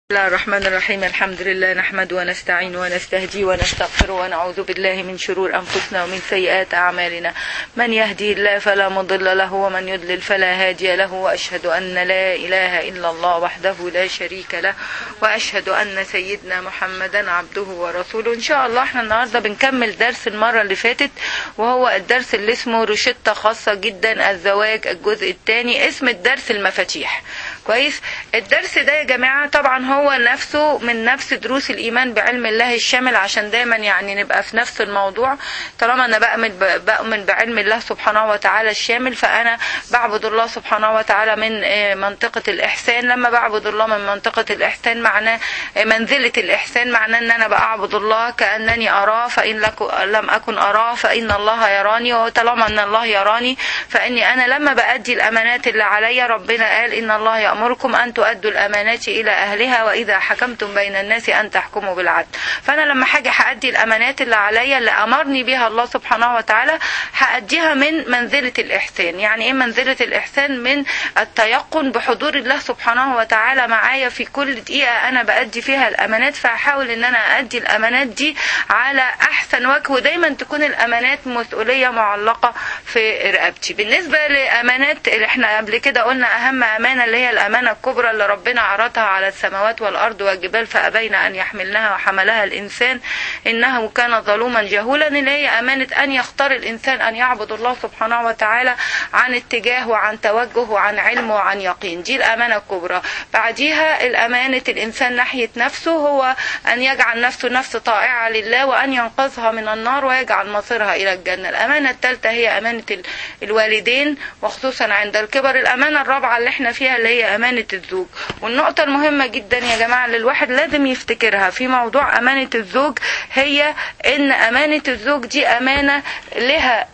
بسم الله الرحمن الرحيم الحمد لله نحمد ونستعين ونستهدي ونستغفر ونعوذ بالله من شرور أنفسنا ومن سيئات أعمالنا من يهدي الله فلا مضل له ومن يضلل فلا هادي له وأشهد أن لا إله إلا الله وحده لا شريك له وأشهد أن سيدنا محمدا عبده ورسوله إن شاء الله احنا النهاردة بنكمل درس المرة اللي فاتت وهو الدرس اللي اسمه روشتة خاصة جدا الزواج الجزء الثاني اسم الدرس المفاتيح كويس الدرس ده يا جماعة طبعا هو نفسه من نفس دروس الإيمان بعلم الله الشامل عشان دايما يعني نبقى في نفس الموضوع طالما أنا بأمن, بأمن بعلم الله سبحانه وتعالى الشامل فأنا بعبد الله سبحانه وتعالى من منطقة الإحسان لما بعبد الله من منطقة الإحسان معناه منزلة الإحسان معناه أن أنا بعبد الله كأنني أراه فإن لم أكن أراه فإن الله يراني وطالما أن الله يراني فإني أنا لما بأدي الأمانات اللي عليا ربنا قال إن الله يأمركم أن تؤدوا الأمانات إلى أهلها وإذا حكمتم بين الناس أن تحكموا بالعدل فأنا لما حاجة هأدي الأمانات اللي عليا اللي أمرني بها الله سبحانه وتعالى هأديها من منزلة الإحسان يعني إيه منزلة الإحسان من التيقن بحضور الله سبحانه وتعالى معايا في كل دقيقة أنا بأدي فيها الأمانات فهحاول إن أنا أدي الأمانات دي على أحسن وجه ودايما تكون الأمانات مسؤولية معلقة في رقبتي بالنسبة لأمانات اللي احنا قبل كده قلنا أهم أمانة اللي هي الأمانة الكبرى اللي ربنا عرضها على السماوات والأرض والجبال فأبين أن يحملنها وحملها الإنسان إنه كان ظلوما جهولا اللي هي أمانة أن يختار الإنسان أن يعبد الله سبحانه وتعالى عن اتجاه وعن توجه وعن علم وعن يقين دي الأمانة الكبرى بعديها الأمانة الإنسان ناحية نفسه هو أن يجعل نفسه نفس طائعة لله وأن ينقذها من النار ويجعل مصيرها إلى الجنة الأمانة الثالثة هي أمانة الوالدين وخصوصا عند الكبر الأمانة الرابعة اللي احنا فيها اللي هي أمانة الزوج والنقطة المهمة جدا يا جماعة اللي الواحد لازم يفتكرها في موضوع أمانة الزوج هي إن أمانة الزوج دي أمانة لها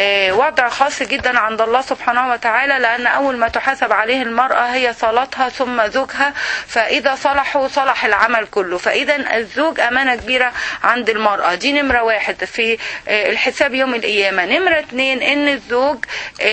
وضع خاص جدا عند الله سبحانه وتعالى لأن أول ما تحاسب عليه المرأة هي صلاتها ثم زوجها فإذا صلحوا صلح العمل كله فإذا الزوج أمانة كبيرة عند المرأة دي نمرة واحد في الحساب يوم القيامة نمرة اتنين إن الزوج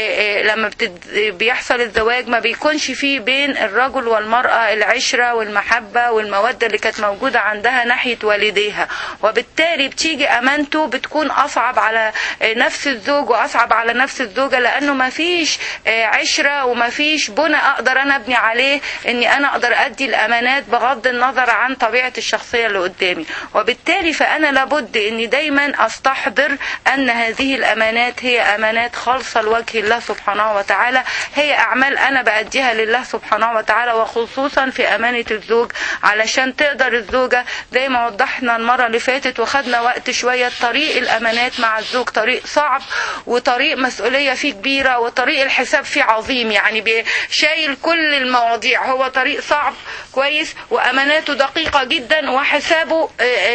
لما بيحصل الزواج ما بيكونش فيه بين الرجل والمرأة العشرة والمحبة والمودة اللي كانت موجودة عندها ناحية والديها وبالتالي بتيجي أمانته بتكون أصعب على نفس الزوج وأصعب على نفس الزوجة لأنه ما فيش عشرة وما فيش بنى أقدر أنا أبني عليه إني أنا أقدر أدي الأمانات بغض النظر عن طبيعة الشخصية اللي قدامي وبالتالي فأنا لابد إني دايما أستحضر أن هذه الأمانات هي أمانات خالصة لوجه الله سبحانه وتعالى هي أعمال أنا بأديها لله سبحانه وتعالى وخصوصا في أمانة الزوج علشان تقدر الزوجة زي ما وضحنا المرة اللي فاتت وخدنا وقت شوية طريق الأمانات مع الزوج طريق صعب وطريق مسؤولية فيه كبيرة وطريق الحساب فيه عظيم يعني شايل كل المواضيع هو طريق صعب كويس وأماناته دقيقة جدا وحسابه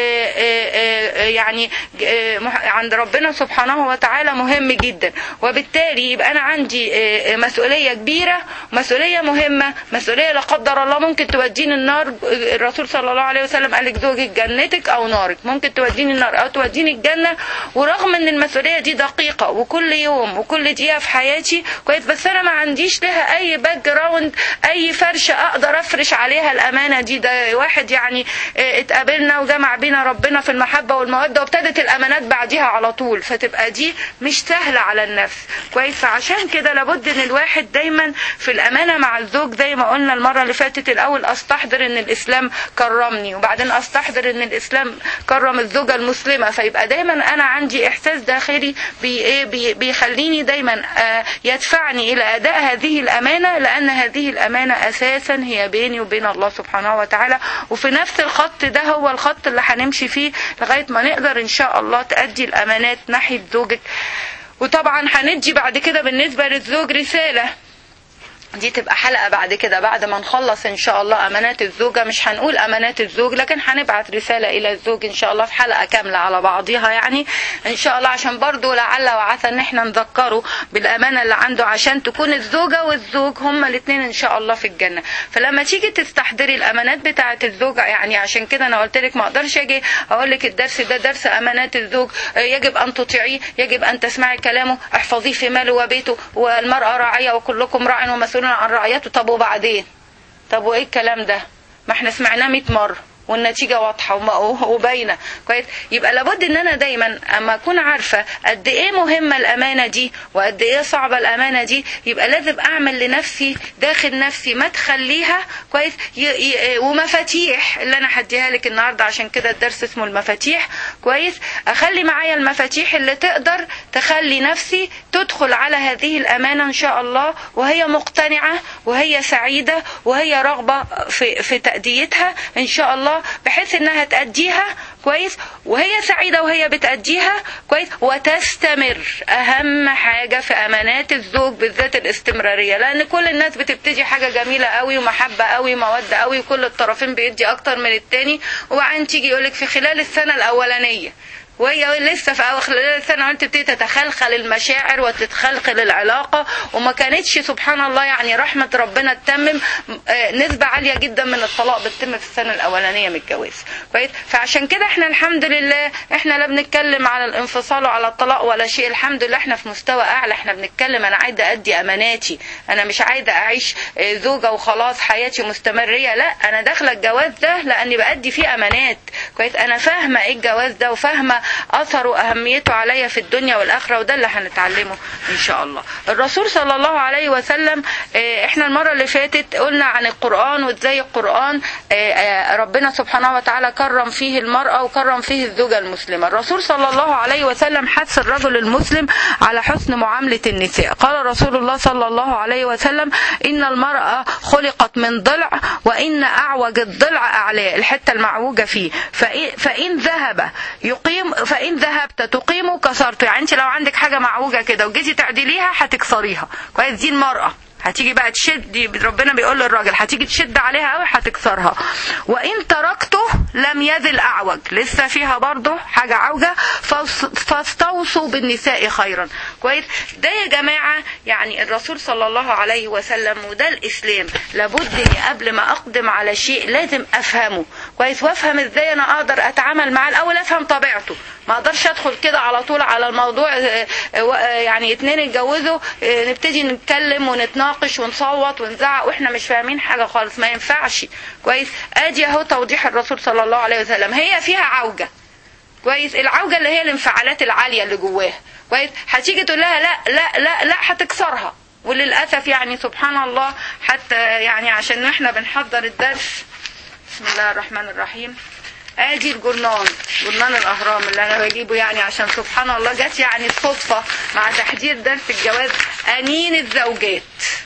يعني عند ربنا سبحانه وتعالى مهم جدا وبالتالي يبقى أنا عندي مسؤولية كبيرة مسؤولية مهمة مسؤولية لا قدر الله ممكن توديني النار الرسول صلى الله عليه وسلم قال لك زوجك جنتك أو نارك ممكن توديني النار أو توديني الجنة ورغم ان المسؤولية دي دقيقة وكل يوم وكل دقيقة في حياتي كويس بس أنا ما عنديش لها أي باك جراوند أي فرشة أقدر أفرش عليها الأمانة دي ده واحد يعني اتقابلنا وجمع بينا ربنا في المحبة والمودة وابتدت الأمانات بعديها على طول فتبقى دي مش سهلة على النفس كويس فعشان كده لابد ان الواحد دايما في الأمانة مع الزوج زي ما قلنا المرة اللي فاتت الأول أستحضر ان الإسلام كرمني وبعدين أستحضر ان الإسلام كرم الزوجة المسلمة فيبقى دايما أنا عندي إحساس داخلي بي بي بيخليني دايما يدفعني إلى أداء هذه الأمانة لأن هذه الأمانة أساسا هي بيني وبين الله سبحانه وتعالى وفي نفس الخط ده هو الخط اللي هنمشي فيه لغاية ما نقدر إن شاء الله تأدي الأمانات ناحية زوجك وطبعا هندي بعد كده بالنسبة للزوج رسالة دي تبقى حلقة بعد كده بعد ما نخلص ان شاء الله امانات الزوجة مش هنقول امانات الزوج لكن هنبعت رسالة الى الزوج ان شاء الله في حلقة كاملة على بعضها يعني ان شاء الله عشان برضو لعل وعسى ان احنا نذكره بالامانة اللي عنده عشان تكون الزوجة والزوج هما الاثنين ان شاء الله في الجنة فلما تيجي تستحضري الامانات بتاعة الزوجة يعني عشان كده انا قلت لك ما اقدرش اجي اقول لك الدرس ده درس امانات الزوج يجب ان تطيعيه يجب ان تسمعي كلامه احفظيه في ماله وبيته والمرأة راعية وكلكم راع ومسؤول عن رعيته طب وبعدين طب وايه الكلام ده ما احنا سمعناه 100 مره والنتيجة واضحة وم- وباينة كويس يبقى لابد ان انا دايما اما اكون عارفة قد ايه مهمة الامانة دي وقد ايه صعبة الامانة دي يبقى لازم اعمل لنفسي داخل نفسي مدخل ليها كويس ي- ي- ومفاتيح اللي انا هديها لك النهاردة عشان كده الدرس اسمه المفاتيح كويس اخلي معايا المفاتيح اللي تقدر تخلي نفسي تدخل على هذه الامانة ان شاء الله وهي مقتنعة وهي سعيدة وهي رغبة في, في تأديتها ان شاء الله بحيث انها تأديها كويس وهي سعيدة وهي بتأديها كويس وتستمر اهم حاجة في امانات الزوج بالذات الاستمرارية لان كل الناس بتبتدي حاجة جميلة قوي ومحبة قوي مودة قوي وكل الطرفين بيدي اكتر من التاني وبعدين تيجي يقولك في خلال السنة الاولانية وهي لسه في اول خلال السنه وانت تبتدي تتخلخل المشاعر وتتخلخل العلاقه وما كانتش سبحان الله يعني رحمه ربنا تتمم آه، نسبه عاليه جدا من الطلاق بتتم في السنه الاولانيه من الجواز كويس فعشان كده احنا الحمد لله احنا لا بنتكلم على الانفصال وعلى الطلاق ولا شيء الحمد لله احنا في مستوى اعلى احنا بنتكلم انا عايزه ادي اماناتي انا مش عايزه اعيش آه، زوجه وخلاص حياتي مستمريه لا انا داخله الجواز ده لاني بادي فيه امانات كويس انا فاهمه ايه الجواز ده وفاهمه اثره واهميته عليا في الدنيا والاخره وده اللي هنتعلمه ان شاء الله الرسول صلى الله عليه وسلم آه، احنا المره اللي فاتت قلنا عن القران وازاي القران آه، آه، ربنا سبحانه وتعالى كرم فيه المراه وكرم فيه الزوجه المسلمه الرسول صلى الله عليه وسلم حث الرجل المسلم على حسن معامله النساء قال رسول الله صلى الله عليه وسلم ان المراه خلقت من ضلع وان اعوج الضلع اعلاه الحته المعوجه فيه فإن- فان ذهب يقيم فان ذهبت تقيم كسرته يعني انت لو عندك حاجه معوجه كده وجيتي تعدليها هتكسريها كويس دي المراه هتيجي بقى تشد ربنا بيقول للراجل هتيجي تشد عليها قوي هتكسرها وان تركته لم يزل اعوج لسه فيها برضه حاجه عوجه فاس- فاستوصوا بالنساء خيرا كويس ده يا جماعه يعني الرسول صلى الله عليه وسلم وده الاسلام لابد اني قبل ما اقدم على شيء لازم افهمه كويس وافهم ازاي انا اقدر اتعامل معاه الاول افهم طبيعته ما اقدرش ادخل كده على طول على الموضوع آه، آه، يعني اتنين اتجوزوا آه، نبتدي نتكلم ونتناقش ونصوت ونزعق واحنا مش فاهمين حاجه خالص ما ينفعش كويس ادي اهو توضيح الرسول صلى الله عليه وسلم هي فيها عوجه كويس العوجه اللي هي الانفعالات العاليه اللي جواها كويس هتيجي تقول لها لا لا لا لا هتكسرها وللاسف يعني سبحان الله حتى يعني عشان احنا بنحضر الدرس بسم الله الرحمن الرحيم ادي الجرنان جرنان الاهرام اللي انا بجيبه يعني عشان سبحان الله جت يعني الصدفه مع تحضير درس الجواز انين الزوجات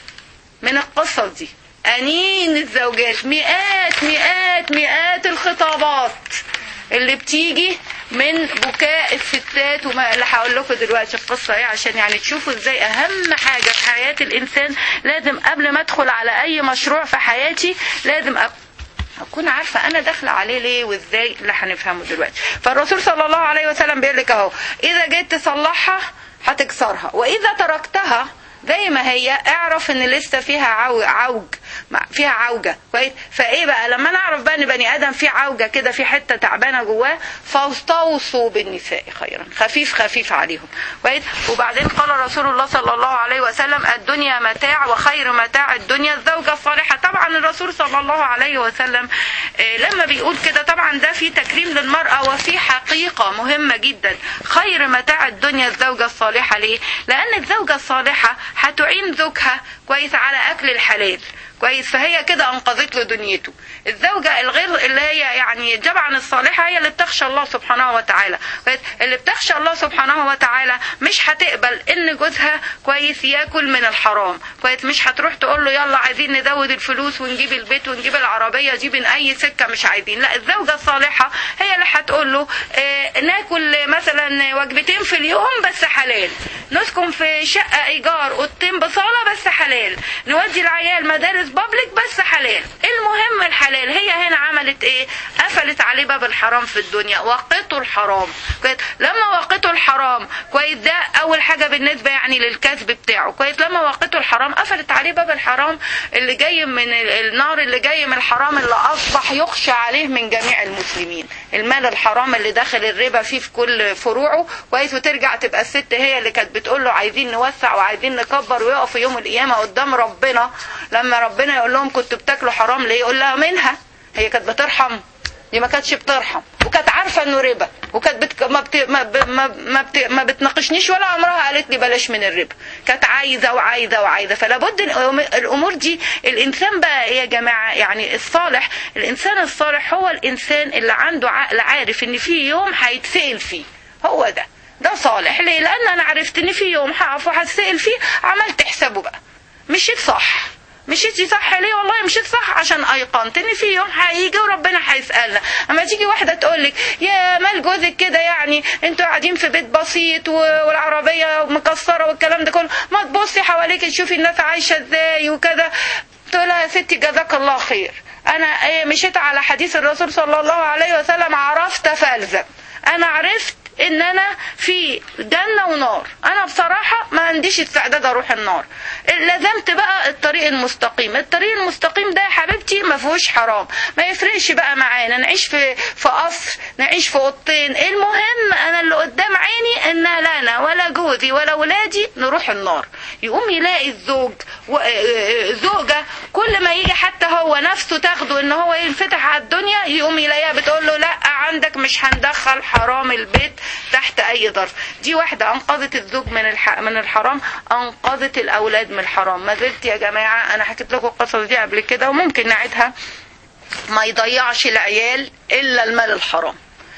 من القصص دي انين الزوجات مئات مئات مئات الخطابات اللي بتيجي من بكاء الستات وما اللي هقول لكم دلوقتي القصه ايه عشان يعني تشوفوا ازاي اهم حاجه في حياه الانسان لازم قبل ما ادخل على اي مشروع في حياتي لازم أ... اكون عارفه انا داخله عليه ليه وازاي اللي هنفهمه دلوقتي فالرسول صلى الله عليه وسلم بيقول لك اهو اذا جيت تصلحها هتكسرها واذا تركتها زي ما هي اعرف ان لسه فيها عوج, عوج فيها عوجة كويس فايه بقى لما نعرف بقى ان بني ادم فيه عوجة كده في حتة تعبانة جواه فاستوصوا بالنساء خيرا خفيف خفيف عليهم كويس وبعدين قال رسول الله صلى الله عليه وسلم الدنيا متاع وخير متاع الدنيا الزوجة الصالحة طبعا الرسول صلى الله عليه وسلم آه، لما بيقول كده طبعا ده في تكريم للمرأة وفي حقيقة مهمة جدا خير متاع الدنيا الزوجة الصالحة ليه لان الزوجة الصالحة هتعين زوجها كويس على اكل الحلال كويس فهي كده انقذت له دنيته الزوجة الغير اللي هي يعني طبعا الصالحة هي اللي بتخشى الله سبحانه وتعالى كويس اللي بتخشى الله سبحانه وتعالى مش هتقبل ان جوزها كويس ياكل من الحرام كويس مش هتروح تقول له يلا عايزين نزود الفلوس ونجيب البيت ونجيب العربية دي من اي سكة مش عايزين لا الزوجة الصالحة هي اللي هتقول له اه ناكل مثلا وجبتين في اليوم بس حلال نسكن في شقة ايجار اوضتين بصالة بس حلال نودي العيال مدارس بابليك بس حلال المهم الحلال هي هنا عملت ايه قفلت عليه باب الحرام في الدنيا وقته الحرام كويس لما وقته الحرام كويس ده اول حاجه بالنسبه يعني للكسب بتاعه كويس لما وقته الحرام قفلت عليه باب الحرام اللي جاي من ال- النار اللي جاي من الحرام اللي اصبح يخشى عليه من جميع المسلمين المال الحرام اللي داخل الربا فيه في كل فروعه كويس وترجع تبقى الست هي اللي كانت بتقول له عايزين نوسع وعايزين نكبر ويقف يوم القيامه قدام ربنا لما ربنا يقول لهم كنتوا بتاكلوا حرام ليه يقول لها منها هي كانت بترحم دي ما كانتش بترحم وكانت عارفه انه ربا وكانت بت... ما, بت... ما, ب... ما, ما, بت... ما بتناقشنيش ولا عمرها قالت لي بلاش من الربا كانت عايزه وعايزه وعايزه فلا بد الامور دي الانسان بقى ايه يا جماعه يعني الصالح الانسان الصالح هو الانسان اللي عنده عقل عارف ان في يوم هيتسال فيه هو ده ده صالح ليه لان انا عرفت ان في يوم هقف وهتسال فيه عملت حسابه بقى مشيت صح مشيتي صح ليه والله مشيت صح عشان ايقنت ان في يوم هيجي وربنا هيسالنا اما تيجي واحده تقول لك يا مال جوزك كده يعني انتوا قاعدين في بيت بسيط والعربيه مكسره والكلام ده كله ما تبصي حواليك تشوفي الناس عايشه ازاي وكده تقول لها يا ستي جزاك الله خير انا ايه مشيت على حديث الرسول صلى الله عليه وسلم عرفت فالزم انا عرفت ان انا في جنة ونار انا بصراحة ما عنديش استعداد اروح النار لزمت بقى الطريق المستقيم الطريق المستقيم ده يا حبيبتي ما فيهوش حرام ما يفرقش بقى معانا نعيش في في قصر نعيش في اوضتين المهم انا اللي قدام عيني ان لا انا ولا جوزي ولا ولادي نروح النار يقوم يلاقي الزوج زوجة كل ما يجي حتى هو نفسه تاخده ان هو ينفتح على الدنيا يقوم يلاقيها بتقول له لا عندك مش هندخل حرام البيت تحت اي ظرف دي واحده انقذت الزوج من الح... من الحرام انقذت الاولاد من الحرام ما زلت يا جماعه انا حكيت لكم القصص دي قبل كده وممكن نعيدها ما يضيعش العيال الا المال الحرام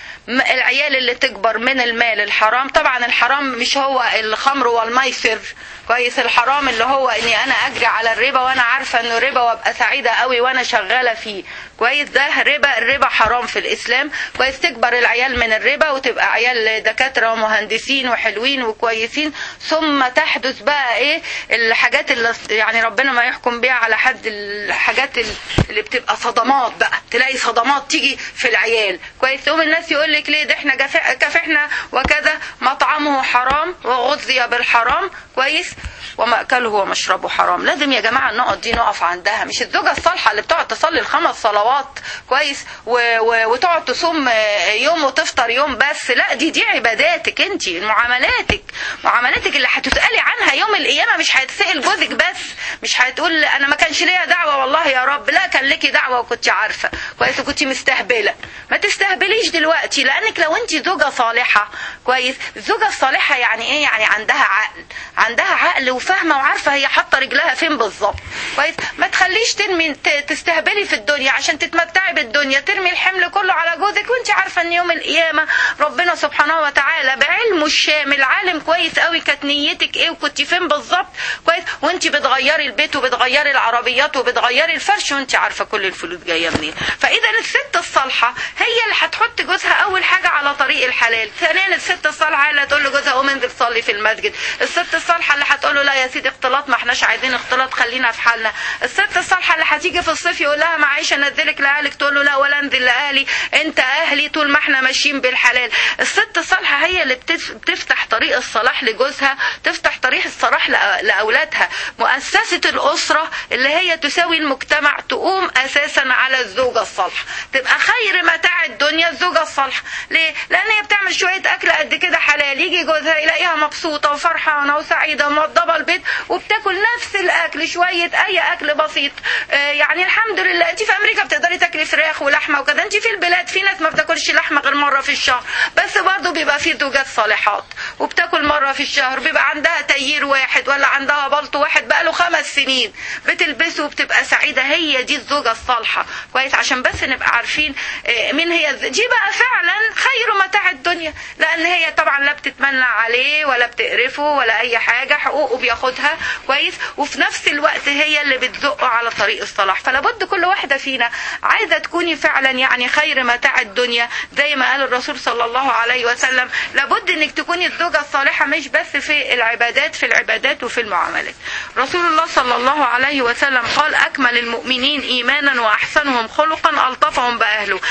العيال اللي تكبر من المال الحرام طبعا الحرام مش هو الخمر والميسر كويس الحرام اللي هو اني انا اجري على الربا وانا عارفه انه ربا وابقى سعيده قوي وانا شغاله فيه كويس ده ربا الربا حرام في الاسلام كويس تكبر العيال من الربا وتبقى عيال دكاتره ومهندسين وحلوين وكويسين ثم تحدث بقى ايه الحاجات اللي يعني ربنا ما يحكم بيها على حد الحاجات اللي بتبقى صدمات بقى تلاقي صدمات تيجي في العيال كويس تقوم الناس يقول لك ليه ده احنا كافحنا وكذا مطعمه حرام وغذي بالحرام كويس ومأكله ومشربه حرام لازم يا جماعة النقط دي نقف عندها مش الزوجة الصالحة اللي بتقعد تصلي الخمس صلوات كويس و... و... وتقعد تصوم يوم وتفطر يوم بس لا دي دي عباداتك انت معاملاتك معاملاتك اللي هتسألي عنها يوم القيامة مش هتسأل جوزك بس مش هتقول انا ما كانش ليا دعوة والله يا رب لا كان ليكي دعوة وكنت عارفة كويس وكنت مستهبلة ما تستهبليش دلوقتي لانك لو انت زوجة صالحة كويس الزوجة الصالحة يعني ايه يعني عندها عقل عندها عقل وفاهمه وعارفه هي حاطه رجلها فين بالظبط كويس ما تخليش ترمي تستهبلي في الدنيا عشان تتمتعي بالدنيا ترمي الحمل كله على جوزك وانت عارفه ان يوم القيامه ربنا سبحانه وتعالى بعلمه الشامل عالم كويس قوي كانت نيتك ايه وكنت فين بالظبط كويس وانت بتغيري البيت وبتغيري العربيات وبتغيري الفرش وانت عارفه كل الفلوس جايه منين فاذا الست الصالحه هي اللي هتحط جوزها اول حاجه على طريق الحلال ثانيا الست الصالحه اللي هتقول لجوزها قوم انزل صلي في المسجد الست الصالحه اللي هتقول له لا يا سيدي اختلاط ما احناش عايزين اختلاط خلينا في حالنا الست الصالحه اللي هتيجي في الصيف يقول لها معيش انزلك لاهلك تقول له لا ولا انزل لاهلي انت اهلي طول ما احنا ماشيين بالحلال الست الصالحه هي اللي بتفتح طريق الصلاح لجوزها تفتح طريق الصلاح لاولادها مؤسسه الاسره اللي هي تساوي المجتمع تقوم اساسا على الزوجه الصالحه تبقى خير متاع الدنيا الزوجه الصالحه ليه لان هي بتعمل شويه اكل قد كده حلال يجي جوزها يلاقيها مبسوطه وفرحانه وسعيده وموضبه البيت وبتاكل نفس الاكل شويه اي اكل بسيط آه يعني الحمد لله انت في امريكا بتقدري تاكلي فراخ ولحمه وكذا انت في البلاد في ناس ما بتاكلش لحمه غير مره في الشهر بس برضه بيبقى في زوجات صالحات وبتاكل مره في الشهر بيبقى عندها تيير واحد ولا عندها بلطو واحد بقاله خمس سنين بتلبسه وبتبقى سعيده هي دي الزوجه الصالحه كويس عشان بس نبقى عارفين آه مين هي دي بقى فعلا خير متاع الدنيا لان هي طبعا لا بتتمنى عليه ولا بتقرفه ولا اي حاجه حقوقه بياخدها كويس وفي نفس الوقت هي اللي بتزقه على طريق الصلاح فلا بد كل واحده فينا عايزه تكوني فعلا يعني خير متاع الدنيا زي ما قال الرسول صلى الله عليه وسلم لابد انك تكوني الزوجه الصالحه مش بس في العبادات في العبادات وفي المعاملات رسول الله صلى الله عليه وسلم قال اكمل المؤمنين ايمانا واحسنهم خلقا الطفهم باهله تاني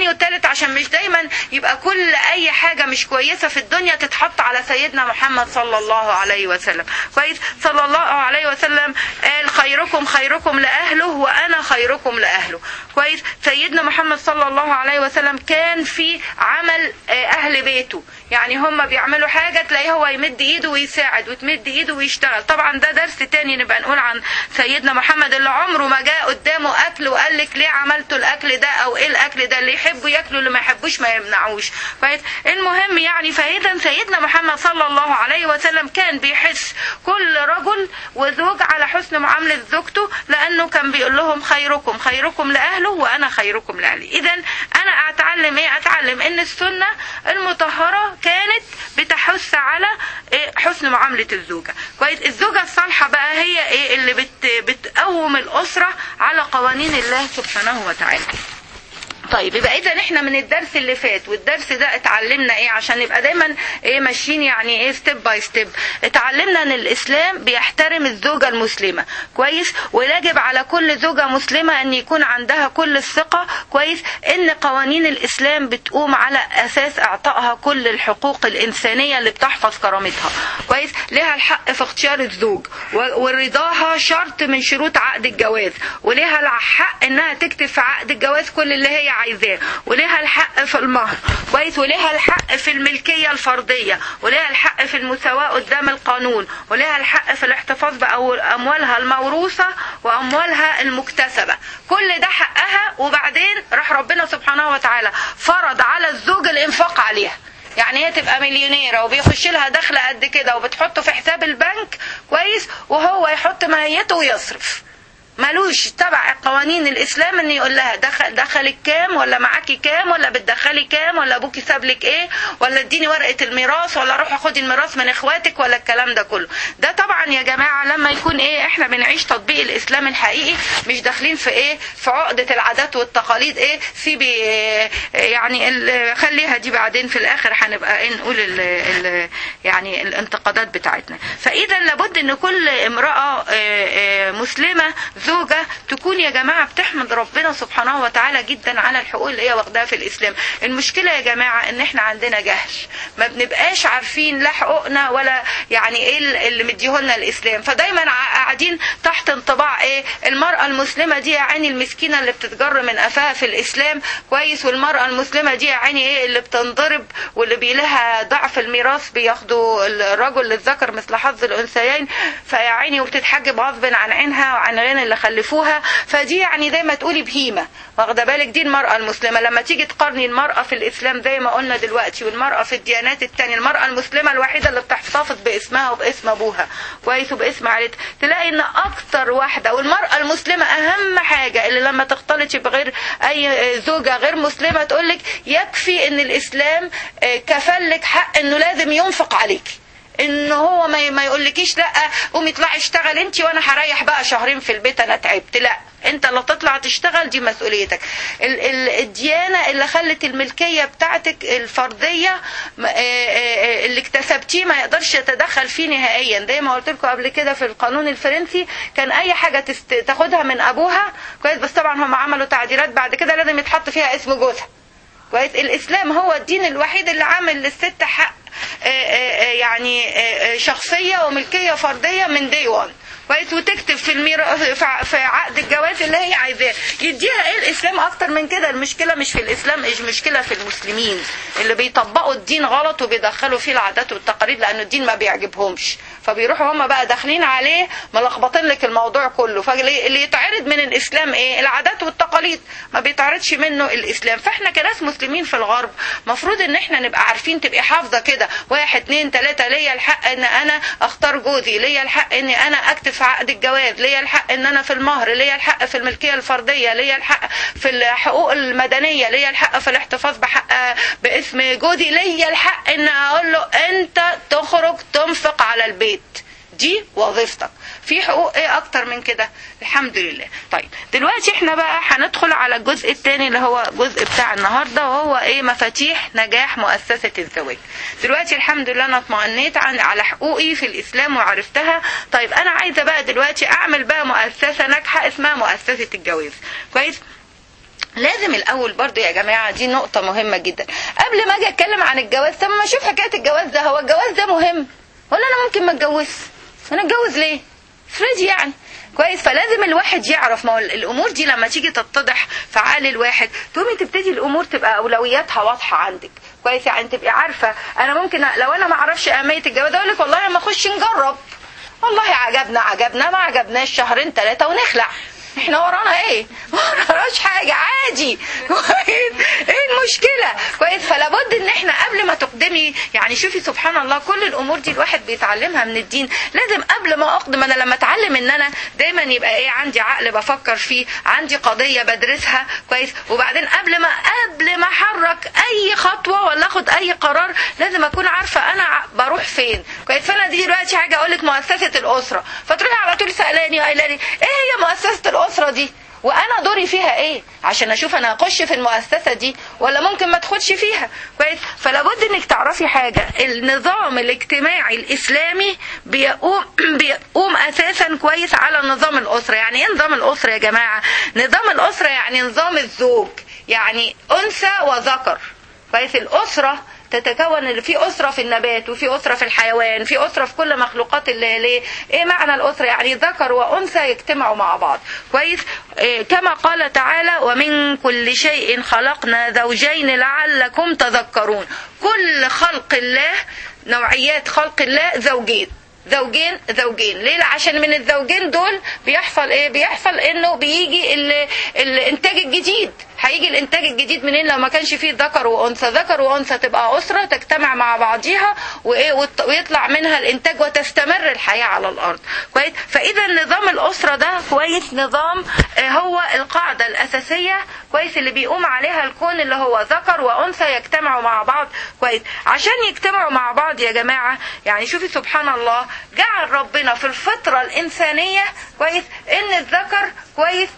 وتاني وتالت عشان مش دايما يبقى كل اي حاجه مش كويسه في الدنيا تتحط على سيدنا محمد صلى الله عليه وسلم كويس صلى الله عليه وسلم قال خيركم خيركم لاهله وانا خيركم لاهله كويس سيدنا محمد صلى الله عليه وسلم كان في عمل آه، اهل بيته يعني هم بيعملوا حاجه تلاقيه هو يمد ايده ويساعد وتمد ايده ويشتغل طبعا ده درس تاني نبقى نقول عن سيدنا محمد اللي عمره ما جاء قدامه اكل وقال لك ليه عملتوا الاكل ده او ايه الاكل ده اللي يحبوا ياكلوا اللي ما يحبوش ما يمنعوش كويس المهم يعني فاذا سيدنا محمد صلى الله عليه وسلم كان بيحس كل رجل وزوج على حسن معامله زوجته لانه كان بيقول لهم خيركم خيركم لاهله وانا خيركم لاهلي اذا انا اتعلم ايه اتعلم ان السنه المطهره كانت بتحث على إيه حسن معامله الزوجه كويس الزوجه الصالحه بقى هي ايه اللي بت بتقوم الاسره على قوانين الله سبحانه وتعالى طيب يبقى اذا احنا من الدرس اللي فات والدرس ده اتعلمنا ايه عشان نبقى دايما ايه ماشيين يعني ايه ستيب باي ستيب اتعلمنا ان الاسلام بيحترم الزوجه المسلمه كويس ويجب على كل زوجه مسلمه ان يكون عندها كل الثقه كويس ان قوانين الاسلام بتقوم على اساس اعطائها كل الحقوق الانسانيه اللي بتحفظ كرامتها كويس لها الحق في اختيار الزوج و- ورضاها شرط من شروط عقد الجواز ولها الحق انها تكتب في عقد الجواز كل اللي هي عايزاه ولها الحق في المهر كويس ولها الحق في الملكيه الفرديه ولها الحق في المساواه قدام القانون ولها الحق في الاحتفاظ باموالها الموروثه واموالها المكتسبه كل ده حقها وبعدين راح ربنا سبحانه وتعالى فرض على الزوج الانفاق عليها يعني هي تبقى مليونيرة وبيخش لها دخل قد كده وبتحطه في حساب البنك كويس وهو يحط ماهيته ويصرف ملوش تبع قوانين الاسلام ان يقول لها دخل دخلك كام ولا معاكي كام ولا بتدخلي كام ولا ابوكي ساب لك ايه ولا اديني ورقه الميراث ولا روحي خدي الميراث من اخواتك ولا الكلام ده كله ده طبعا يا جماعه لما يكون ايه احنا بنعيش تطبيق الاسلام الحقيقي مش داخلين في ايه في عقده العادات والتقاليد ايه سيبي إيه يعني ال- خليها دي بعدين في الاخر هنبقى ايه نقول ال ال يعني الانتقادات بتاعتنا فاذا لابد ان كل امراه آه، آه، مسلمه زوجه تكون يا جماعه بتحمد ربنا سبحانه وتعالى جدا على الحقوق اللي هي واخداها في الاسلام المشكله يا جماعه ان احنا عندنا جهل ما بنبقاش عارفين لا حقوقنا ولا يعني ايه اللي مديهولنا الاسلام فدايما ع- قاعدين تحت انطباع ايه المراه المسلمه دي يا عيني المسكينه اللي بتتجر من قفاها في الاسلام كويس والمراه المسلمه دي يا عيني ايه اللي بتنضرب واللي بيلها ضعف الميراث بياخدوا الرجل للذكر مثل حظ الانثيين فيا عيني وبتتحجب غصب عن عينها وعن عين اللي خلفوها فدي يعني زي ما تقولي بهيمه واخده بالك دي المراه المسلمه لما تيجي تقارني المراه في الاسلام زي ما قلنا دلوقتي والمراه في الديانات التانية المراه المسلمه الوحيده اللي بتحتفظ باسمها وباسم ابوها كويس وباسم عائلتها تلاقي ان اكتر واحده والمراه المسلمه اهم حاجه اللي لما تختلطي بغير اي زوجه غير مسلمه تقول لك يكفي ان الاسلام آه، كفلك حق انه لازم ينفق عليكي ان هو ما ما يقولكيش لا قومي اطلعي اشتغل انت وانا هريح بقى شهرين في البيت انا تعبت لا انت اللي تطلع تشتغل دي مسؤوليتك ال- ال- الديانه اللي خلت الملكيه بتاعتك الفرديه م- آه، آه، اللي اكتسبتيه ما يقدرش يتدخل فيه نهائيا زي ما قلت لكم قبل كده في القانون الفرنسي كان اي حاجه تست... تاخدها من ابوها كويس بس طبعا هم عملوا تعديلات بعد كده لازم يتحط فيها اسم جوزها كويس الاسلام هو الدين الوحيد اللي عامل للست حق آه، آه، آه، يعني آه، آه، شخصيه وملكيه فرديه من دي 1 كويس وتكتب في الميرا في ع- في عقد الجواز اللي هي عايزاه يديها ايه الاسلام اكتر من كده المشكله مش في الاسلام المشكله في المسلمين اللي بيطبقوا الدين غلط وبيدخلوا فيه العادات والتقاليد لانه الدين ما بيعجبهمش فبيروحوا هم بقى داخلين عليه ملخبطين لك الموضوع كله فاللي يتعرض من الاسلام ايه العادات والتقاليد ما بيتعرضش منه الاسلام فاحنا كناس مسلمين في الغرب مفروض ان احنا نبقى عارفين تبقي حافظه كده واحد اتنين تلاته ليا الحق ان انا اختار جوزي ليا الحق ان انا اكتب في عقد الجواز ليا الحق ان انا في المهر ليا الحق في الملكيه الفرديه ليا الحق في الحقوق المدنيه ليا الحق في الاحتفاظ بحق باسم جوزي ليا الحق ان اقول له انت تخرج تنفق على البيت دي وظيفتك في حقوق ايه اكتر من كده الحمد لله طيب دلوقتي احنا بقى هندخل على الجزء الثاني اللي هو الجزء بتاع النهارده وهو ايه مفاتيح نجاح مؤسسه الزواج دلوقتي الحمد لله انا اطمئنيت عن على حقوقي في الاسلام وعرفتها طيب انا عايزه بقى دلوقتي اعمل بقى مؤسسه ناجحه اسمها مؤسسه الجواز كويس لازم الاول برضو يا جماعه دي نقطه مهمه جدا قبل ما اجي اتكلم عن الجواز طب ما اشوف حكايه الجواز ده هو الجواز ده مهم ولا انا ممكن ما اتجوزش انا اتجوز ليه افرضي يعني كويس فلازم الواحد يعرف ما هو الامور دي لما تيجي تتضح في عقل الواحد تقومي تبتدي الامور تبقى اولوياتها واضحه عندك كويس يعني تبقي عارفه انا ممكن لو انا ما اعرفش اهميه الجواز اقول لك والله لما اخش نجرب والله عجبنا عجبنا ما عجبناش شهرين ثلاثه ونخلع احنا ورانا ايه ما وراناش حاجه عادي كويس ايه المشكله كويس فلا بد ان احنا قبل ما تقدمي يعني شوفي سبحان الله كل الامور دي الواحد بيتعلمها من الدين لازم قبل ما اقدم انا لما اتعلم ان انا دايما يبقى ايه عندي عقل بفكر فيه عندي قضيه بدرسها كويس وبعدين قبل ما قبل ما احرك اي خطوه ولا اخد اي قرار لازم اكون عارفه انا بروح فين كويس فانا دي دلوقتي حاجه اقول لك مؤسسه الاسره فتروحي على طول سالاني وقايله لي ايه هي مؤسسه الاسره دي وانا دوري فيها ايه عشان اشوف انا اخش في المؤسسه دي ولا ممكن ما ادخلش فيها كويس فلا بد انك تعرفي حاجه النظام الاجتماعي الاسلامي بيقوم بيقوم اساسا كويس على نظام الاسره يعني ايه نظام الاسره يا جماعه نظام الاسره يعني نظام الزوج يعني انثى وذكر كويس الاسره تتكون اللي في أسرة في النبات وفي أسرة في الحيوان في أسرة في كل مخلوقات الله ليه إيه معنى الأسرة يعني ذكر وأنثى يجتمعوا مع بعض كويس إيه كما قال تعالى ومن كل شيء خلقنا زوجين لعلكم تذكرون كل خلق الله نوعيات خلق الله زوجين زوجين زوجين ليه عشان من الزوجين دول بيحصل ايه بيحصل انه بيجي ال... الانتاج الجديد هيجي الانتاج الجديد منين لو ما كانش فيه ذكر وانثى ذكر وانثى تبقى اسره تجتمع مع بعضيها وايه ويطلع منها الانتاج وتستمر الحياه على الارض كويس فاذا نظام الاسره ده كويس نظام هو القاعده الاساسيه كويس اللي بيقوم عليها الكون اللي هو ذكر وانثى يجتمعوا مع بعض كويس عشان يجتمعوا مع بعض يا جماعه يعني شوفي سبحان الله جعل ربنا في الفطره الانسانيه كويس ان الذكر كويس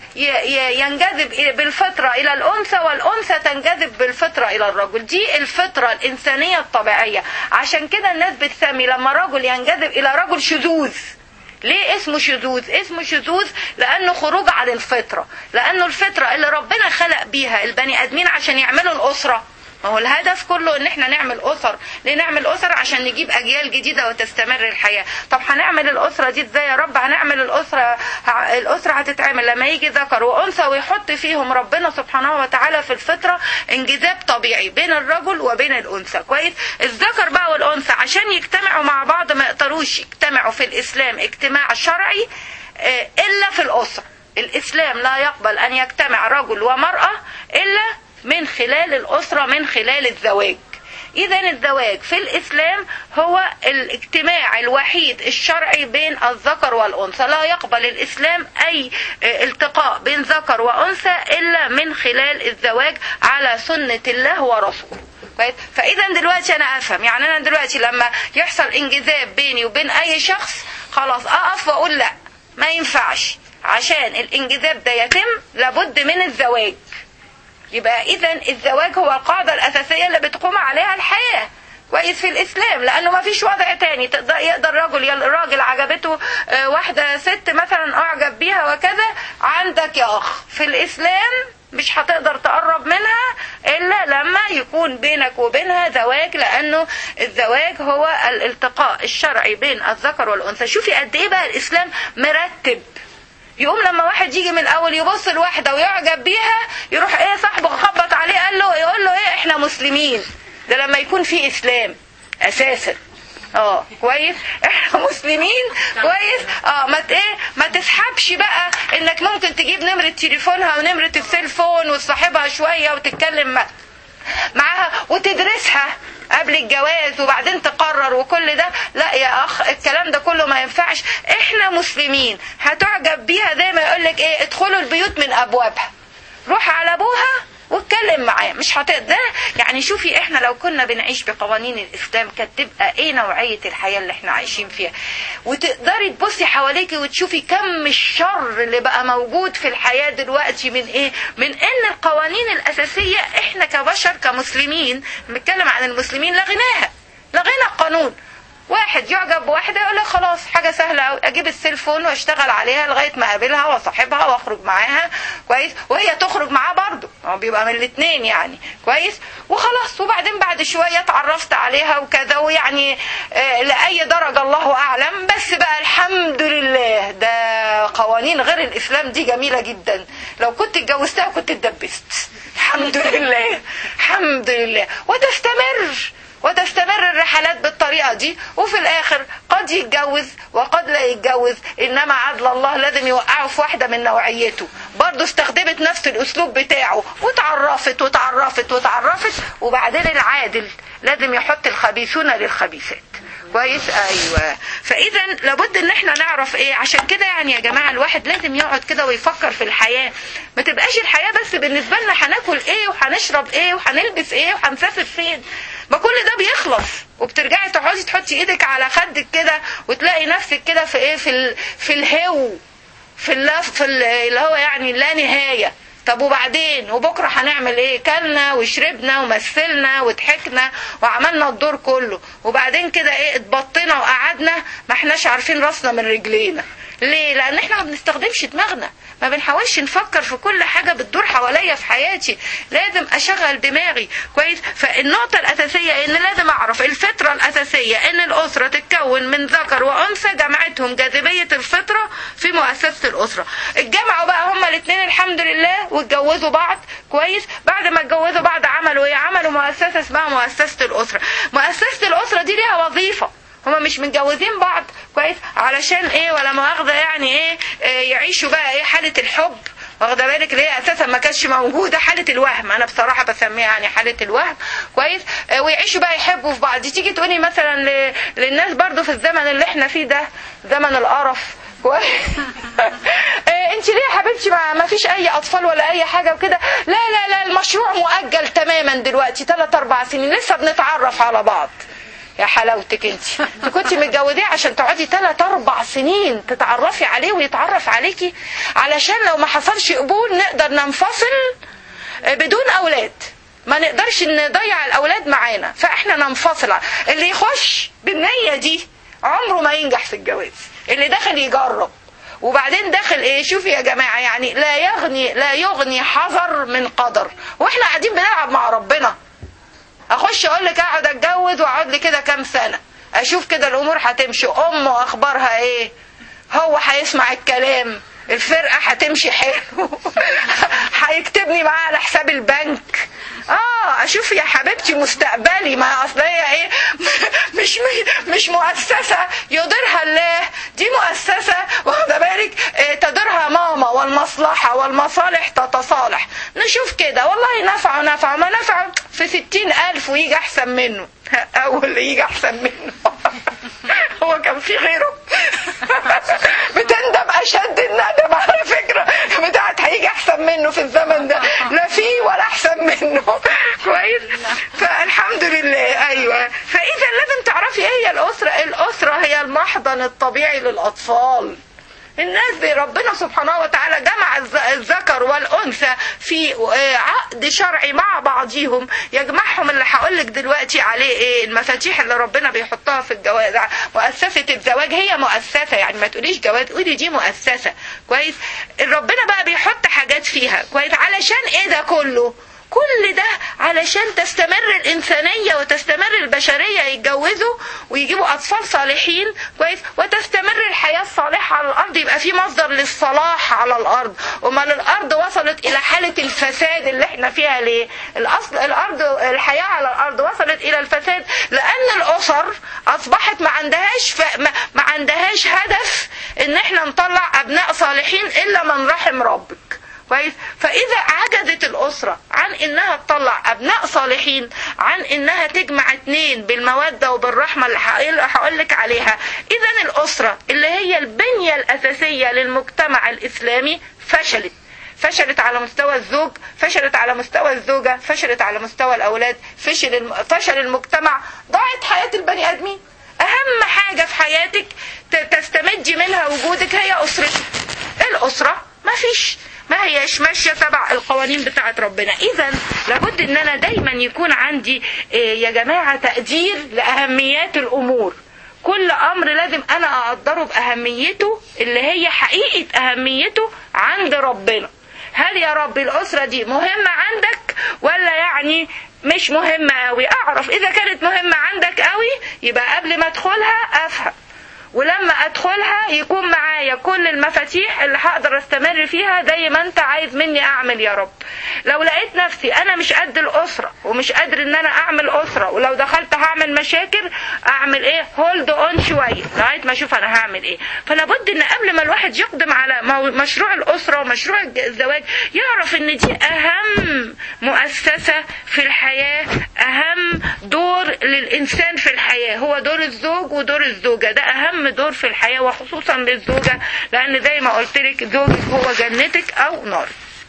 ينجذب بالفطره الى الانثى والانثى تنجذب بالفطره الى الرجل دي الفطره الانسانيه الطبيعيه عشان كده الناس بتسمي لما رجل ينجذب الى رجل شذوذ ليه اسمه شذوذ اسمه شذوذ لانه خروج عن الفطره لانه الفطره اللي ربنا خلق بيها البني ادمين عشان يعملوا الاسره ما هو الهدف كله ان احنا نعمل اسر ليه نعمل اسر عشان نجيب اجيال جديده وتستمر الحياه طب هنعمل الاسره دي ازاي يا رب هنعمل الاسره الاسره هتتعمل لما يجي ذكر وانثى ويحط فيهم ربنا سبحانه وتعالى في الفطره انجذاب طبيعي بين الرجل وبين الانثى كويس الذكر بقى والانثى عشان يجتمعوا مع بعض ما يقدروش يجتمعوا في الاسلام اجتماع شرعي الا في الاسره الاسلام لا يقبل ان يجتمع رجل ومراه الا من خلال الأسرة من خلال الزواج إذا الزواج في الإسلام هو الاجتماع الوحيد الشرعي بين الذكر والأنثى لا يقبل الإسلام أي التقاء بين ذكر وأنثى إلا من خلال الزواج على سنة الله ورسوله كويس فاذا دلوقتي انا افهم يعني انا دلوقتي لما يحصل انجذاب بيني وبين اي شخص خلاص اقف واقول لا ما ينفعش عشان الانجذاب ده يتم لابد من الزواج يبقى اذا الزواج هو القاعده الاساسيه اللي بتقوم عليها الحياه كويس في الاسلام لانه ما فيش وضع تاني تقدر يقدر رجل راجل عجبته واحده ست مثلا اعجب بيها وكذا عندك يا اخ في الاسلام مش هتقدر تقرب منها الا لما يكون بينك وبينها زواج لانه الزواج هو الالتقاء الشرعي بين الذكر والانثى شوفي قد ايه بقى الاسلام مرتب يقوم لما واحد يجي من الاول يبص لواحده ويعجب بيها يروح ايه صاحبه خبط عليه قال له يقول له ايه احنا مسلمين ده لما يكون في اسلام اساسا اه كويس احنا مسلمين كويس اه ما ايه ما تسحبش بقى انك ممكن تجيب نمره تليفونها ونمره السيلفون وتصاحبها شويه وتتكلم معاها وتدرسها قبل الجواز وبعدين تقرر وكل ده لا يا اخ الكلام ده كله ما ينفعش احنا مسلمين هتعجب بيها زي ما يقول لك ايه ادخلوا البيوت من ابوابها روح على ابوها واتكلم معاه مش هتقدر يعني شوفي احنا لو كنا بنعيش بقوانين الاسلام كانت تبقى ايه نوعيه الحياه اللي احنا عايشين فيها وتقدري تبصي حواليكي وتشوفي كم الشر اللي بقى موجود في الحياه دلوقتي من ايه من ان القوانين الاساسيه احنا كبشر كمسلمين بنتكلم عن المسلمين لغيناها لغينا القانون واحد يعجب بواحده يقول لك خلاص حاجه سهله قوي اجيب السيلفون واشتغل عليها لغايه ما اقابلها واصاحبها واخرج معاها كويس وهي تخرج معاه برضه هو بيبقى من الاثنين يعني كويس وخلاص وبعدين بعد شويه اتعرفت عليها وكذا ويعني آه لاي درجه الله اعلم بس بقى الحمد لله ده قوانين غير الاسلام دي جميله جدا لو كنت اتجوزتها كنت اتدبست الحمد لله الحمد لله وتستمر وتستمر الرحلات بالطريقة دي وفي الآخر قد يتجوز وقد لا يتجوز إنما عدل الله لازم يوقعه في واحدة من نوعيته برضه استخدمت نفس الأسلوب بتاعه وتعرفت وتعرفت وتعرفت وبعدين العادل لازم يحط الخبيثون للخبيثات كويس ايوه فاذا لابد ان احنا نعرف ايه عشان كده يعني يا جماعه الواحد لازم يقعد كده ويفكر في الحياه ما تبقاش الحياه بس بالنسبه لنا هناكل ايه وهنشرب ايه وهنلبس ايه وهنسافر فين ما كل ده بيخلص وبترجعي تقعدي تحطي ايدك على خدك كده وتلاقي نفسك كده في ايه في ال... في الهو في اللف في ال... اللي هو يعني لا نهايه طب وبعدين وبكره هنعمل ايه كلنا وشربنا ومثلنا وضحكنا وعملنا الدور كله وبعدين كده ايه اتبطينا وقعدنا ما احناش عارفين راسنا من رجلينا ليه لان احنا ما بنستخدمش دماغنا ما بنحاولش نفكر في كل حاجة بتدور حواليا في حياتي لازم اشغل دماغي كويس فالنقطة الاساسية ان لازم اعرف الفطرة الاساسية ان الاسرة تتكون من ذكر وانثى جمعتهم جاذبية الفطرة في مؤسسة الاسرة اتجمعوا بقى هما الاثنين الحمد لله واتجوزوا بعض كويس بعد ما اتجوزوا بعض عملوا ايه عملوا مؤسسة اسمها مؤسسة الاسرة مؤسسة الاسرة دي ليها وظيفة هما مش متجوزين بعض كويس علشان ايه ولا مؤاخذة يعني ايه, إيه يعيشوا بقى ايه حالة الحب واخده بالك اللي هي اساسا ما كانتش موجوده حاله الوهم انا بصراحه بسميها يعني حاله الوهم كويس آه ويعيشوا بقى يحبوا في بعض تيجي تقولي مثلا ل... للناس برضو في الزمن اللي احنا فيه ده زمن القرف كويس آه انت ليه يا حبيبتي ما... ما فيش اي اطفال ولا اي حاجه وكده لا لا لا المشروع مؤجل تماما دلوقتي 3 4 سنين لسه بنتعرف على بعض يا حلاوتك انت انت كنت متجوزيه عشان تقعدي 3 4 سنين تتعرفي عليه ويتعرف عليكي علشان لو ما حصلش قبول نقدر ننفصل بدون اولاد ما نقدرش نضيع الاولاد معانا فاحنا ننفصل اللي يخش بالنيه دي عمره ما ينجح في الجواز اللي داخل يجرب وبعدين داخل ايه شوفي يا جماعه يعني لا يغني لا يغني حذر من قدر واحنا قاعدين بنلعب مع ربنا اخش اقول لك اقعد اتجوز واقعد لي كده كام سنه اشوف كده الامور هتمشي امه اخبارها ايه هو هيسمع الكلام الفرقه هتمشي حلو هيكتبني معاه على حساب البنك اه اشوف يا حبيبتي مستقبلي ما اصل هي ايه مش مش مؤسسه يديرها الله دي مؤسسه واخده بالك إيه تديرها ماما والمصلحه والمصالح تتصالح نشوف كده والله نفع نفع ما نفع في ستين ألف ويجي أحسن منه أول يجي أحسن منه هو كان في غيره بتندم أشد الندم على فكرة بتاعت هيجي أحسن منه في الزمن ده لا فيه ولا أحسن منه كويس فالحمد لله أيوة فإذا لازم تعرفي إيه هي الأسرة الأسرة هي المحضن الطبيعي للأطفال الناس دي ربنا سبحانه وتعالى جمع الذكر والانثى في عقد شرعي مع بعضهم يجمعهم اللي هقول لك دلوقتي عليه ايه المفاتيح اللي ربنا بيحطها في الجواز مؤسسه الزواج هي مؤسسه يعني ما تقوليش جواز قولي دي مؤسسه كويس ربنا بقى بيحط حاجات فيها كويس علشان ايه ده كله كل ده علشان تستمر الإنسانية وتستمر البشرية يتجوزوا ويجيبوا أطفال صالحين كويس وتستمر الحياة الصالحة على الأرض يبقى في مصدر للصلاح على الأرض أمال الأرض وصلت إلى حالة الفساد اللي احنا فيها ليه الأصل الأرض الحياة على الأرض وصلت إلى الفساد لأن الأسر أصبحت ما عندهاش ف... ما... ما عندهاش هدف إن احنا نطلع أبناء صالحين إلا من رحم ربك كويس فاذا عجزت الاسره عن انها تطلع ابناء صالحين عن انها تجمع اتنين بالموده وبالرحمه اللي هقول لك عليها اذا الاسره اللي هي البنيه الاساسيه للمجتمع الاسلامي فشلت فشلت على مستوى الزوج فشلت على مستوى الزوجة فشلت على مستوى الأولاد فشل فشل المجتمع ضاعت حياة البني آدمين أهم حاجة في حياتك تستمدي منها وجودك هي أسرتك الأسرة ما فيش ما هيش ماشية تبع القوانين بتاعت ربنا إذا لابد إن أنا دايما يكون عندي يا جماعة تقدير لأهميات الأمور كل امر لازم انا اقدره باهميته اللي هي حقيقه اهميته عند ربنا هل يا رب الاسره دي مهمه عندك ولا يعني مش مهمه قوي اعرف اذا كانت مهمه عندك قوي يبقى قبل ما ادخلها افهم ولما ادخلها يكون معايا كل المفاتيح اللي هقدر استمر فيها زي ما انت عايز مني اعمل يا رب لو لقيت نفسي انا مش قد الاسره ومش قادر ان انا اعمل اسره ولو دخلت هعمل مشاكل اعمل ايه هولد اون شويه لغايه ما اشوف انا هعمل ايه فلابد ان قبل ما الواحد يقدم على مو- مشروع الاسره ومشروع الج- الزواج يعرف ان دي اهم مؤسسه في الحياه اهم دور للانسان في الحياه هو دور الزوج ودور الزوجه ده اهم دور في الحياه وخصوصا للزوجه لان زي ما قلت لك زوجك هو جنتك او نارك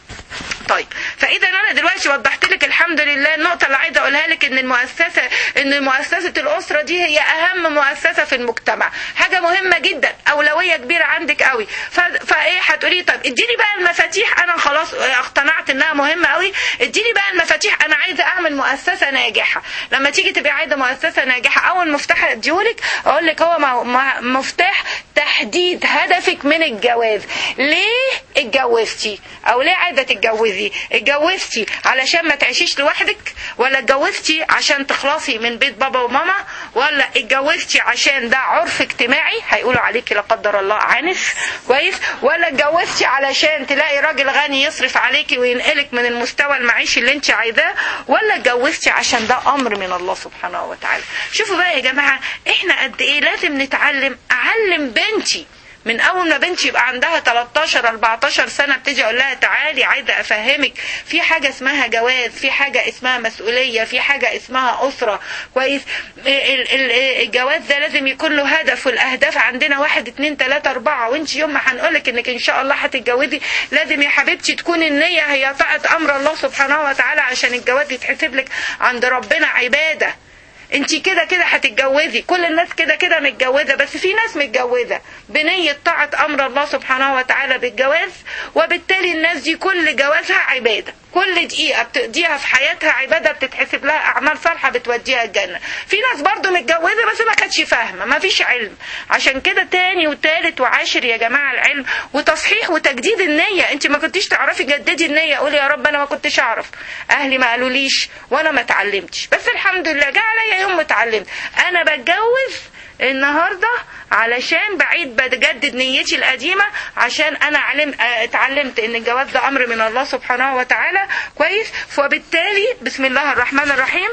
طيب فاذا انا دلوقتي وضحت لك الحمد لله النقطه اللي عايزه اقولها لك ان المؤسسه ان مؤسسه الاسره دي هي اهم مؤسسه في المجتمع حاجه مهمه جدا اولويه كبيره عندك قوي ف... فايه هتقولي طب اديني بقى المفاتيح انا خلاص اقتنعت انها مهمه قوي اديني بقى المفاتيح انا عايزه اعمل مؤسسه ناجحه لما تيجي تبقي عايزه مؤسسه ناجحه اول مفتاح اديهولك اقول لك هو مو- م- مفتاح تحديد هدفك من الجواز ليه اتجوزتي او ليه عايزه تتجوزي اتجوزتي علشان ما تعيشيش لوحدك ولا اتجوزتي عشان تخلصي من بيت بابا وماما ولا اتجوزتي عشان ده عرف اجتماعي هيقولوا عليكي لا قدر الله عنف كويس ولا اتجوزتي علشان تلاقي راجل غني يصرف عليكي وينقلك من المستوى المعيشي اللي انت عايزاه ولا اتجوزتي عشان ده امر من الله سبحانه وتعالى شوفوا بقى يا جماعه احنا قد ايه لازم نتعلم اعلم بنتي من اول ما بنتي يبقى عندها 13 14 سنه ابتدي اقول لها تعالي عايزه افهمك في حاجه اسمها جواز في حاجه اسمها مسؤوليه في حاجه اسمها اسره كويس ال- ال- الجواز ده لازم يكون له هدف والاهداف عندنا واحد اتنين تلاته اربعه وانت يوم ما هنقولك انك ان شاء الله هتتجوزي لازم يا حبيبتي تكون النيه هي طاعه امر الله سبحانه وتعالى عشان الجواز يتحسب لك عند ربنا عباده انت كده كده هتتجوزي كل الناس كده كده متجوزه بس في ناس متجوزه بنيه طاعه امر الله سبحانه وتعالى بالجواز وبالتالي الناس دي كل جوازها عباده كل دقيقه بتقضيها في حياتها عباده بتتحسب لها اعمال صالحه بتوديها الجنه في ناس برضو متجوزه بس ما كانتش فاهمه ما فيش علم عشان كده تاني وتالت وعاشر يا جماعه العلم وتصحيح وتجديد النيه انت ما كنتيش تعرفي جددي النيه قولي يا رب انا ما كنتش اعرف اهلي ما قالوليش وانا ما اتعلمتش بس الحمد لله جه عليا يوم اتعلمت انا بتجوز النهارده علشان بعيد بجدد نيتي القديمه عشان انا علم اه، اتعلمت ان الجواز ده امر من الله سبحانه وتعالى كويس فبالتالي بسم الله الرحمن الرحيم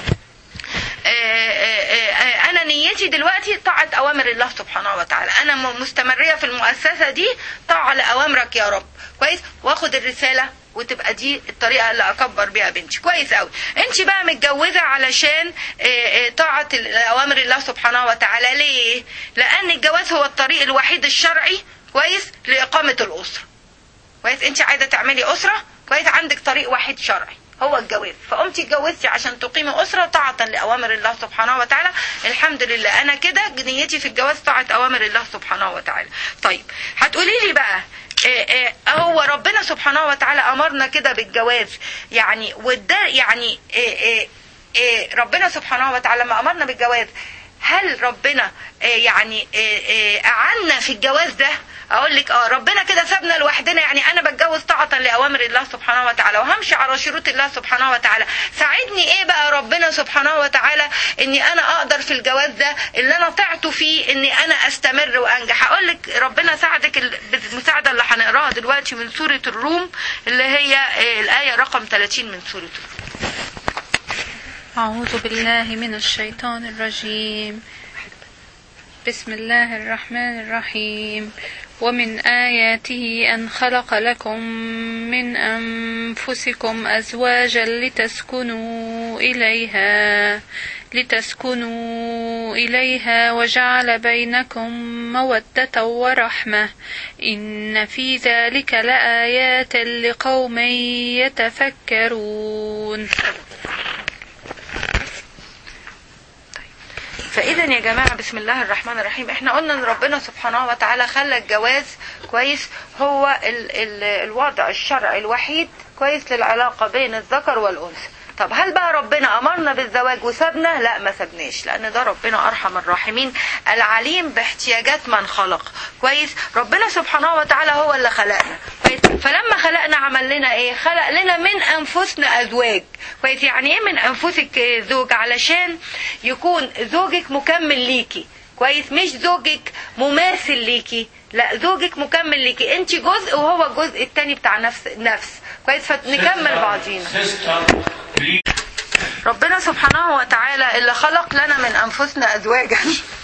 آه، آه، آه، انا نيتي دلوقتي طاعه اوامر الله سبحانه وتعالى انا م- مستمريه في المؤسسه دي طاعه لاوامرك يا رب كويس واخد الرساله وتبقى دي الطريقه اللي اكبر بيها بنتي كويس قوي انت بقى متجوزه علشان آه، آه، طاعه ال- اوامر الله سبحانه وتعالى ليه لان الجواز هو الطريق الوحيد الشرعي كويس لاقامه الاسره كويس انت عايزه تعملي اسره كويس عندك طريق واحد شرعي هو الجواز فقمتي اتجوزتي عشان تقيمي اسره طاعه لاوامر الله سبحانه وتعالى الحمد لله انا كده نيتي في الجواز طاعه اوامر الله سبحانه وتعالى طيب هتقولي لي بقى إيه إيه هو ربنا سبحانه وتعالى امرنا كده بالجواز يعني وده يعني إيه إيه إيه ربنا سبحانه وتعالى لما امرنا بالجواز هل ربنا إيه يعني إيه إيه اعنا في الجواز ده اقول لك اه ربنا كده سابنا لوحدنا يعني انا بتجوز طاعه لاوامر الله سبحانه وتعالى وهمشي على شروط الله سبحانه وتعالى ساعدني ايه بقى ربنا سبحانه وتعالى اني انا اقدر في الجواز ده اللي انا طعته فيه اني انا استمر وانجح اقول لك ربنا ساعدك ال- بالمساعده اللي هنقراها دلوقتي من سوره الروم اللي هي آه، الايه رقم 30 من سوره الروم أعوذ بالله من الشيطان الرجيم بسم الله الرحمن الرحيم ومن آياته أن خلق لكم من أنفسكم أزواجا لتسكنوا إليها لتسكنوا إليها وجعل بينكم مودة ورحمة إن في ذلك لآيات لقوم يتفكرون فاذا يا جماعه بسم الله الرحمن الرحيم احنا قلنا ان ربنا سبحانه وتعالى خلى الجواز كويس هو ال ال الوضع الشرعي الوحيد كويس للعلاقه بين الذكر والانثى طب هل بقى ربنا امرنا بالزواج وسابنا لا ما سابناش لان ده ربنا ارحم الراحمين العليم باحتياجات من خلق كويس ربنا سبحانه وتعالى هو اللي خلقنا كويس فلما خلقنا عمل لنا ايه خلق لنا من انفسنا ازواج كويس يعني ايه من انفسك زوج علشان يكون زوجك مكمل ليكي كويس مش زوجك مماثل ليكي لا زوجك مكمل ليكي انت جزء وهو الجزء التاني بتاع نفس نفس كويس فنكمل بعضينا ربنا سبحانه وتعالى اللي خلق لنا من انفسنا ازواجا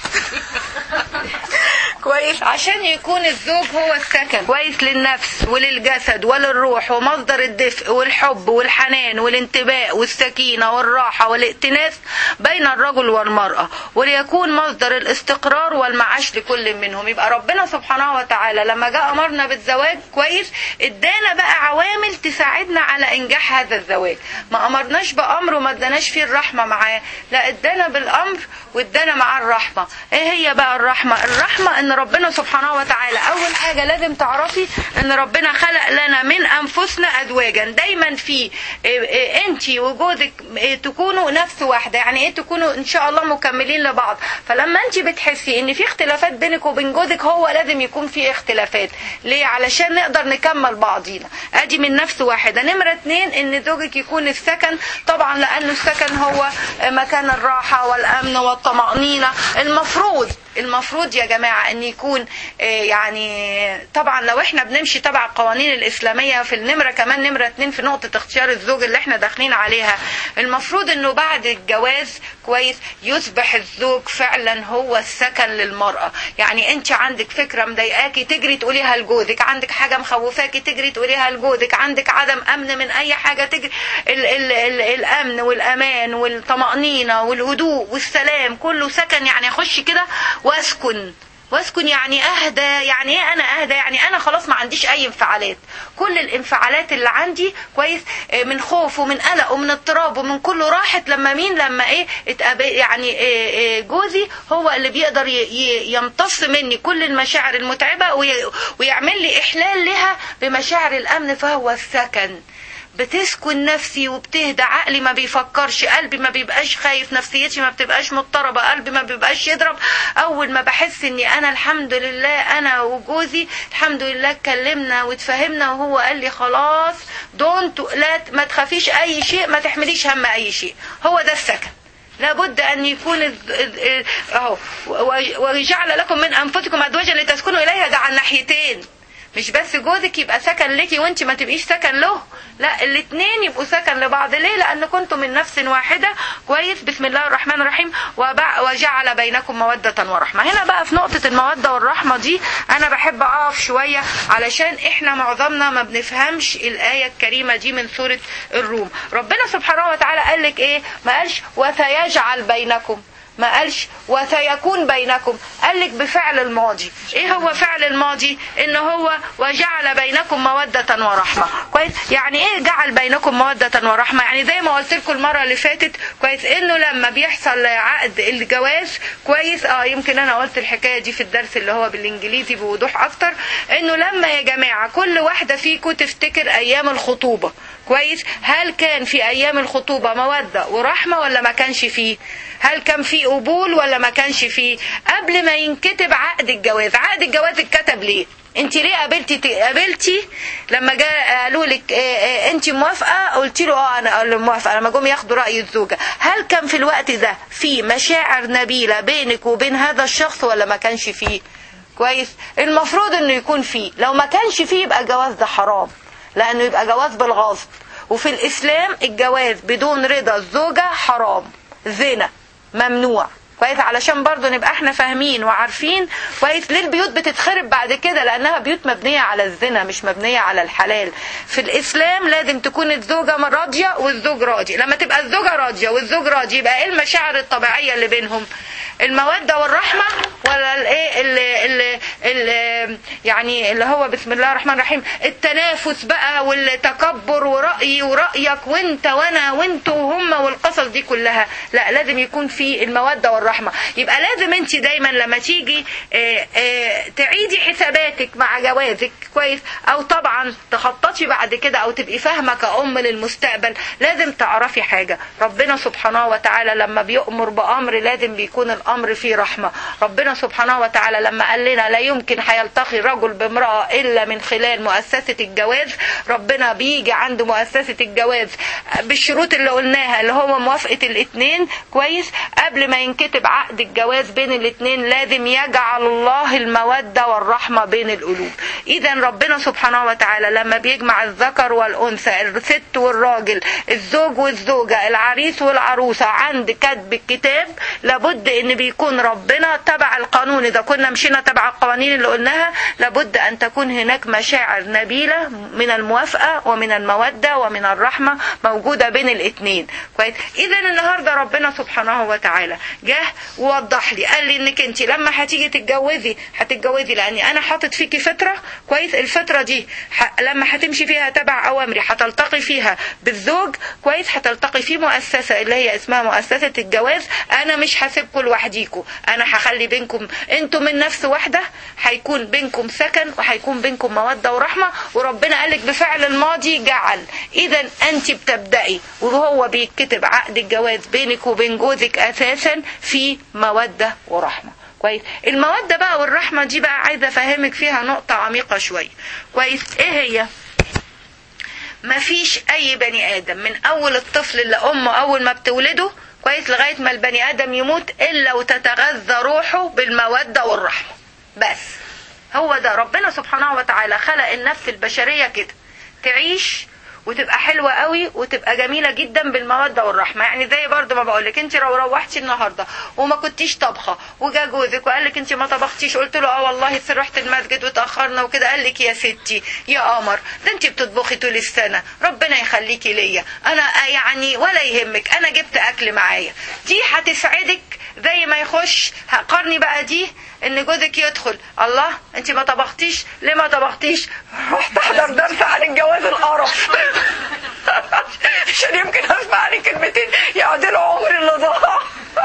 كويس عشان يكون الزوج هو السكن كويس للنفس وللجسد وللروح ومصدر الدفء والحب والحنان والانتباء والسكينة والراحة والائتناس بين الرجل والمرأة وليكون مصدر الاستقرار والمعاش لكل منهم يبقى ربنا سبحانه وتعالى لما جاء أمرنا بالزواج كويس ادانا بقى عوامل تساعدنا على إنجاح هذا الزواج ما أمرناش بأمر وما اداناش فيه الرحمة معاه لا ادانا بالأمر وادانا معاه الرحمة ايه هي بقى الرحمة الرحمة ان ربنا سبحانه وتعالى اول حاجة لازم تعرفي ان ربنا خلق لنا من انفسنا ازواجا دايما في انت وجودك تكونوا نفس واحدة يعني ايه تكونوا ان شاء الله مكملين لبعض فلما انت بتحسي ان في اختلافات بينك وبين جوزك هو لازم يكون في اختلافات ليه علشان نقدر نكمل بعضينا ادي من نفس واحدة نمرة اتنين ان زوجك يكون السكن طبعا لانه السكن هو مكان الراحة والامن والطمأنينة المفروض المفروض يا جماعة ان يكون يعني طبعا لو احنا بنمشي تبع القوانين الاسلامية في النمرة كمان نمرة اتنين في نقطة اختيار الزوج اللي احنا داخلين عليها المفروض انه بعد الجواز كويس يصبح الزوج فعلا هو السكن للمرأة يعني انت عندك فكرة مضايقاكي تجري تقوليها لجوزك عندك حاجة مخوفاكي تجري تقوليها لجوزك عندك عدم امن من اي حاجة تجري ال ال ال الامن والامان والطمأنينة والهدوء والسلام كله سكن يعني اخش كده واسكن واسكن يعني اهدى يعني ايه انا اهدى يعني انا خلاص ما عنديش اي انفعالات كل الانفعالات اللي عندي كويس من خوف ومن قلق ومن اضطراب ومن كله راحت لما مين لما ايه يعني إيه جوزي هو اللي بيقدر يمتص مني كل المشاعر المتعبه ويعمل لي احلال لها بمشاعر الامن فهو السكن بتسكن نفسي وبتهدى عقلي ما بيفكرش قلبي ما بيبقاش خايف نفسيتي ما بتبقاش مضطربة قلبي ما بيبقاش يضرب اول ما بحس اني انا الحمد لله انا وجوزي الحمد لله اتكلمنا واتفاهمنا وهو قال لي خلاص دونت لا ما تخافيش اي شيء ما تحمليش هم اي شيء هو ده السكن لابد ان يكون اهو وجعل لكم من انفسكم ازواجا لتسكنوا اليها ده على الناحيتين مش بس جوزك يبقى سكن ليكي وانت ما تبقيش سكن له لا الاثنين يبقوا سكن لبعض ليه لان كنتم من نفس واحده كويس بسم الله الرحمن الرحيم وجعل بينكم موده ورحمه هنا بقى في نقطه الموده والرحمه دي انا بحب اقف شويه علشان احنا معظمنا ما بنفهمش الايه الكريمه دي من سوره الروم ربنا سبحانه وتعالى قال لك ايه ما قالش وسيجعل بينكم ما قالش وسيكون بينكم قال لك بفعل الماضي ايه هو فعل الماضي ان هو وجعل بينكم مودة ورحمة كويس يعني ايه جعل بينكم مودة ورحمة يعني زي ما قلت لكم المرة اللي فاتت كويس انه لما بيحصل عقد الجواز كويس اه يمكن انا قلت الحكاية دي في الدرس اللي هو بالانجليزي بوضوح اكتر انه لما يا جماعة كل واحدة فيكم تفتكر ايام الخطوبة كويس هل كان في ايام الخطوبة مودة ورحمة ولا ما كانش فيه هل كان في قبول ولا ما كانش فيه قبل ما ينكتب عقد الجواز عقد الجواز اتكتب ليه انت ليه قابلتي قابلتي لما جاء قالوا لك انت موافقه قلت له اه انا موافقه لما جم ياخدوا راي الزوجه هل كان في الوقت ده في مشاعر نبيله بينك وبين هذا الشخص ولا ما كانش فيه كويس المفروض انه يكون فيه لو ما كانش فيه يبقى الجواز ده حرام لانه يبقى جواز بالغصب وفي الاسلام الجواز بدون رضا الزوجه حرام زنا ممنوع كويس علشان برضه نبقى احنا فاهمين وعارفين كويس ليه البيوت بتتخرب بعد كده لانها بيوت مبنيه على الزنا مش مبنيه على الحلال في الاسلام لازم تكون الزوجه راضيه والزوج راضي لما تبقى الزوجه راضيه والزوج راضي يبقى ايه المشاعر الطبيعيه اللي بينهم المودة والرحمة ولا الايه اللي, اللي, اللي يعني اللي هو بسم الله الرحمن الرحيم التنافس بقى والتكبر ورأيي ورأيك وانت وانا وانتوا وهم والقصص دي كلها لا لازم يكون في المودة والرحمة يبقى لازم انت دايما لما تيجي اه اه تعيدي حساباتك مع جوازك كويس او طبعا تخططي بعد كده او تبقي فاهمة كأم للمستقبل لازم تعرفي حاجة ربنا سبحانه وتعالى لما بيؤمر بأمر لازم بيكون الأمر فيه رحمة ربنا سبحانه وتعالى لما قال لنا لا يمكن هيلتقي رجل بامرأة إلا من خلال مؤسسة الجواز ربنا بيجي عند مؤسسة الجواز بالشروط اللي قلناها اللي هو موافقة الاثنين كويس قبل ما ينكتب عقد الجواز بين الاثنين لازم يجعل الله المودة والرحمة بين القلوب إذا ربنا سبحانه وتعالى لما بيجمع الذكر والأنثى الست والراجل الزوج والزوجة العريس والعروسة عند كتب الكتاب لابد ان بيكون ربنا تبع القانون اذا كنا مشينا تبع القوانين اللي قلناها لابد ان تكون هناك مشاعر نبيلة من الموافقة ومن المودة ومن الرحمة موجودة بين الاثنين كويس اذا النهاردة ربنا سبحانه وتعالى جه ووضح لي قال لي انك انت لما هتيجي تتجوزي هتتجوزي لاني انا حاطط فيكي فترة كويس الفترة دي ح... لما هتمشي فيها تبع اوامري هتلتقي فيها بالزوج كويس هتلتقي في مؤسسة اللي هي اسمها مؤسسة الجواز انا مش هسيبكم لوحديكم انا هخلي بينكم انتم من نفس واحدة هيكون بينكم سكن وهيكون بينكم مودة ورحمة وربنا قالك بفعل الماضي جعل اذا انت بتبدأي وهو بيتكتب عقد الجواز بينك وبين جوزك اساسا في مودة ورحمة كويس المودة بقى والرحمة دي بقى عايزة افهمك فيها نقطة عميقة شوية كويس ايه هي مفيش اي بني ادم من اول الطفل اللي امه اول ما بتولده كويس لغاية ما البني ادم يموت الا وتتغذى روحه بالمودة والرحمة بس هو ده ربنا سبحانه وتعالى خلق النفس البشرية كده تعيش وتبقى حلوة قوي وتبقى جميلة جدا بالمودة والرحمة يعني زي برضو ما بقولك انت لو روحتي النهاردة وما كنتيش طبخة وجا جوزك وقال لك انت ما طبختيش قلت له اه والله رحت المسجد وتأخرنا وكده قال لك يا ستي يا قمر ده انت بتطبخي طول السنة ربنا يخليكي ليا انا يعني ولا يهمك انا جبت اكل معايا دي هتسعدك زي ما يخش قرني بقى دي ان جوزك يدخل الله انت ما طبختيش ليه ما طبختيش رحت احضر درس عن الجواز القرف عشان يمكن اسمع عليه كلمتين يعدلوا عمري اللي ضاع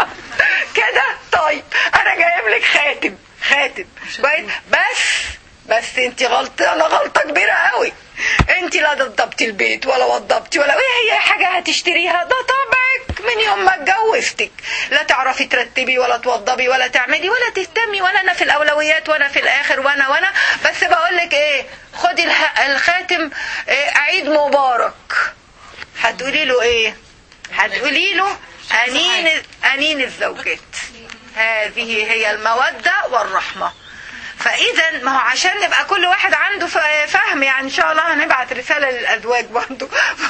كده طيب انا جايب لك خاتم خاتم كويس بس بس انت غلطانه غلطه كبيره قوي انت لا ضبطتي البيت ولا وضبتي ولا ايه هي حاجه هتشتريها ده طبعك من يوم ما اتجوزتك لا تعرفي ترتبي ولا توضبي ولا تعملي ولا تهتمي ولا انا في الاولويات وانا في الاخر وانا وانا بس بقول لك ايه خدي الخاتم ايه عيد مبارك هتقولي له ايه هتقولي له انين انين الزوجات هذه هي الموده والرحمه فاذا ما هو عشان نبقى كل واحد عنده فهم يعني ان شاء الله هنبعت رساله للازواج برضه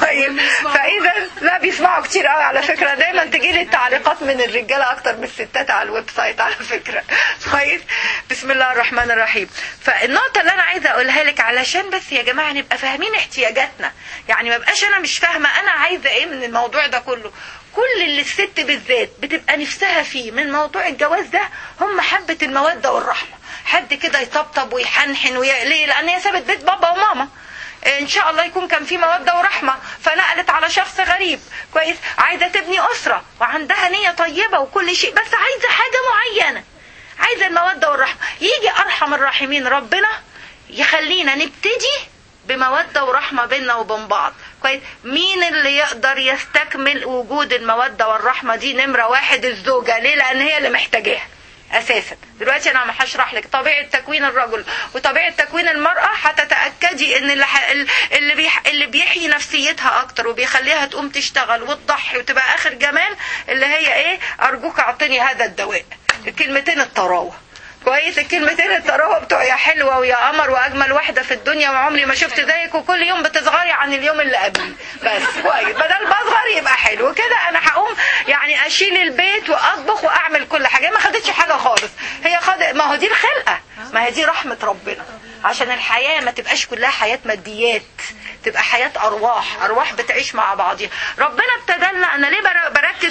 فاذا لا بيسمعوا كتير قوي على فكره دايما تجي لي التعليقات من الرجاله اكتر من الستات على الويب سايت على فكره كويس بسم الله الرحمن الرحيم فالنقطه اللي انا عايزه اقولها لك علشان بس يا جماعه نبقى فاهمين احتياجاتنا يعني ما بقاش انا مش فاهمه انا عايزه ايه من الموضوع ده كله كل اللي الست بالذات بتبقى نفسها فيه من موضوع الجواز ده هم حبه الموده والرحمه حد كده يطبطب ويحنحن وي... ليه لان هي سابت بيت بابا وماما ان شاء الله يكون كان في موده ورحمه فنقلت على شخص غريب كويس عايزه تبني اسره وعندها نيه طيبه وكل شيء بس عايزه حاجه معينه عايزه الموده والرحمه يجي ارحم الراحمين ربنا يخلينا نبتدي بمودة ورحمة بيننا وبين بعض كويس مين اللي يقدر يستكمل وجود المودة والرحمة دي نمرة واحد الزوجة ليه لأن هي اللي محتاجاها اساسا دلوقتي انا ما هشرح لك طبيعه تكوين الرجل وطبيعه تكوين المراه هتتاكدي ان اللي ح... اللي, بيح... اللي بيحيي نفسيتها اكتر وبيخليها تقوم تشتغل وتضحي وتبقى اخر جمال اللي هي ايه ارجوك اعطني هذا الدواء الكلمتين الطراوه كويس الكلمتين الطراوه بتوع يا حلوه ويا قمر واجمل واحده في الدنيا وعمري ما شفت زيك وكل يوم بتصغري عن اليوم اللي قبليه بس كويس بدل بصغر يبقى حلو كده انا هقوم يعني اشيل البيت واطبخ واعمل كل حاجه ما خدتش حاجه خالص هي خد ما هو دي الخلقه ما هي دي رحمه ربنا عشان الحياه ما تبقاش كلها حياه ماديات تبقى حياه ارواح ارواح بتعيش مع بعضها ربنا ابتدلنا انا ليه بركز وبعيد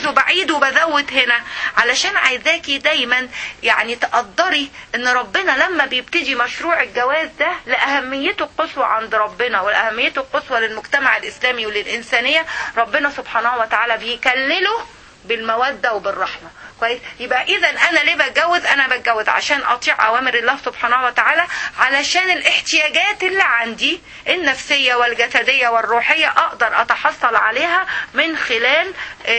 بزود وبزود هنا علشان عايزاكي دايما يعني تقدري ان ربنا لما بيبتدي مشروع الجواز ده لاهميته القصوى عند ربنا والاهميته القصوى للمجتمع الاسلامي وللانسانيه ربنا سبحانه وتعالى بيكلله بالموده وبالرحمه كويس يبقى اذا انا ليه بتجوز انا بتجوز عشان اطيع اوامر الله سبحانه وتعالى علشان الاحتياجات اللي عندي النفسيه والجسديه والروحيه اقدر اتحصل عليها من خلال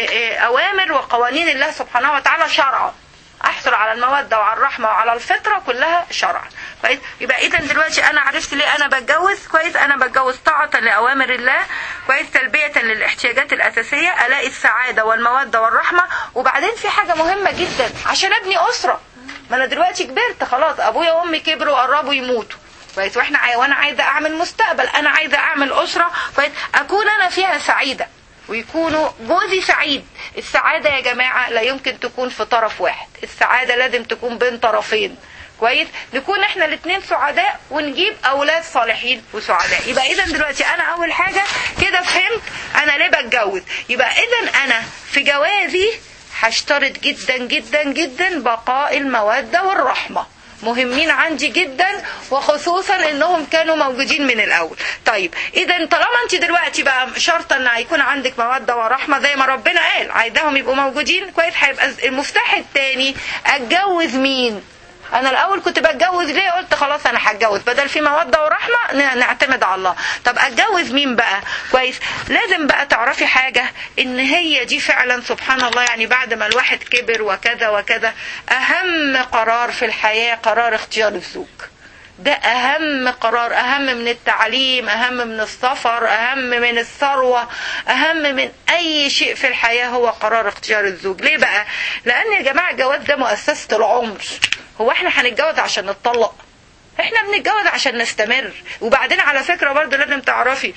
اوامر وقوانين الله سبحانه وتعالى شرعا احصل على الموده وعلى الرحمه وعلى الفطره كلها شرعا كويس يبقى اذا دلوقتي انا عرفت ليه انا بتجوز كويس انا بتجوز طاعه لاوامر الله كويس تلبيه للاحتياجات الاساسيه الاقي السعاده والموده والرحمه وبعدين في حاجه مهمه جدا عشان ابني اسره ما انا دلوقتي كبرت خلاص ابويا وامي كبروا وقربوا يموتوا كويس واحنا عاي... وانا عايزه اعمل مستقبل انا عايزه اعمل اسره كويس اكون انا فيها سعيده ويكونوا جوزي سعيد السعادة يا جماعة لا يمكن تكون في طرف واحد السعادة لازم تكون بين طرفين كويس نكون احنا الاثنين سعداء ونجيب اولاد صالحين وسعداء يبقى اذا دلوقتي انا اول حاجة كده فهمت انا ليه بتجوز يبقى اذا انا في جوازي هشترط جدا جدا جدا بقاء المودة والرحمة مهمين عندي جدا وخصوصا انهم كانوا موجودين من الاول طيب اذا طالما انت دلوقتي بقى شرط ان هيكون عندك موده ورحمه زي ما ربنا قال عايزاهم يبقوا موجودين كويس هيبقى المفتاح الثاني اتجوز مين انا الاول كنت بتجوز ليه قلت خلاص انا هتجوز بدل في موده ورحمه نعتمد على الله طب اتجوز مين بقى كويس لازم بقى تعرفي حاجه ان هي دي فعلا سبحان الله يعني بعد ما الواحد كبر وكذا وكذا اهم قرار في الحياه قرار اختيار الزوج ده اهم قرار اهم من التعليم اهم من السفر اهم من الثروه اهم من اي شيء في الحياه هو قرار اختيار الزوج ليه بقى لان يا جماعه الجواز ده مؤسسه العمر هو احنا هنتجوز عشان نتطلق احنا بنتجوز عشان نستمر وبعدين على فكره برضو لازم تعرفي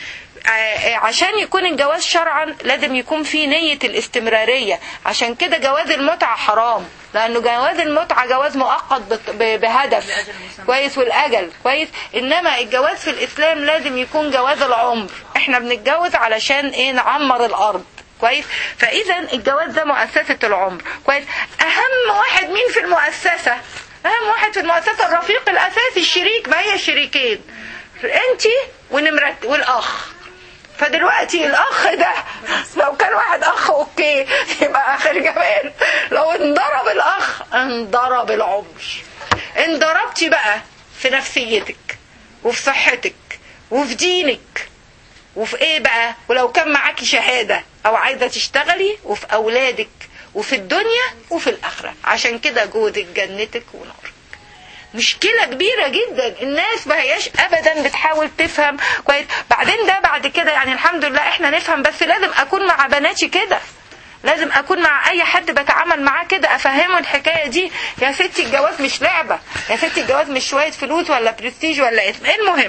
عشان يكون الجواز شرعا لازم يكون في نية الاستمرارية عشان كده جواز المتعة حرام لأنه جواز المتعة جواز مؤقت بهدف كويس والأجل كويس إنما الجواز في الإسلام لازم يكون جواز العمر احنا بنتجوز علشان ايه نعمر الأرض كويس فإذا الجواز ده مؤسسة العمر كويس أهم واحد مين في المؤسسة أهم واحد في المؤسسة الرفيق الأساسي الشريك ما هي الشريكين انت ونمرت والاخ فدلوقتي الاخ ده لو كان واحد اخ اوكي يبقى اخر جمال لو انضرب الاخ انضرب العمر انضربتي بقى في نفسيتك وفي صحتك وفي دينك وفي ايه بقى ولو كان معاكي شهادة او عايزة تشتغلي وفي اولادك وفي الدنيا وفي الاخرة عشان كده جوزك جنتك ونارك مشكلة كبيرة جدا الناس ما هياش ابدا بتحاول تفهم كويس بعدين ده بعد كده يعني الحمد لله احنا نفهم بس لازم اكون مع بناتي كده لازم اكون مع اي حد بتعامل معاه كده افهمه الحكايه دي يا ستي الجواز مش لعبه يا ستي الجواز مش شويه فلوس ولا برستيج ولا اسم المهم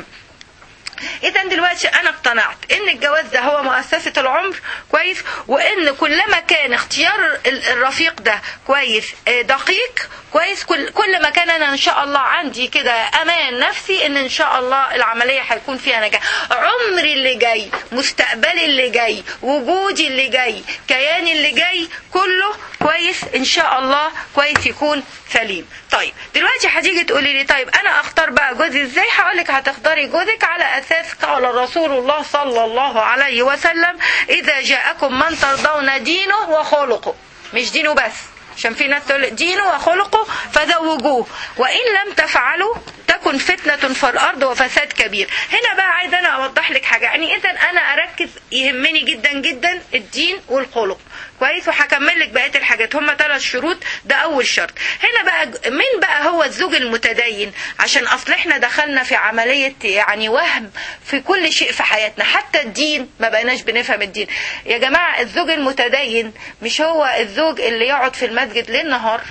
اذا دلوقتي انا اقتنعت ان الجواز ده هو مؤسسة العمر كويس وان كلما كان اختيار الرفيق ده كويس دقيق كويس كل, كل ما كان انا ان شاء الله عندي كده امان نفسي ان ان شاء الله العملية هيكون فيها نجاح عمري اللي جاي مستقبلي اللي جاي وجودي اللي جاي كياني اللي جاي كله كويس ان شاء الله كويس يكون سليم طيب دلوقتي هتيجي تقولي لي طيب انا اختار بقى جوزي ازاي هقول لك هتختاري جوزك على اساس قال رسول الله صلى الله عليه وسلم اذا جاءكم من ترضون دينه وخلقه مش دينه بس عشان في ناس تقول دينه وخلقه فزوجوه وان لم تفعلوا تكن فتنة في الأرض وفساد كبير هنا بقى عايز أنا أوضح لك حاجة يعني إذا أنا أركز يهمني جدا جدا الدين والخلق كويس وهكمل لك بقيه الحاجات هم ثلاث شروط ده اول شرط هنا بقى مين بقى هو الزوج المتدين عشان اصل احنا دخلنا في عمليه يعني وهم في كل شيء في حياتنا حتى الدين ما بقيناش بنفهم الدين يا جماعه الزوج المتدين مش هو الزوج اللي يقعد في المسجد ليل نهار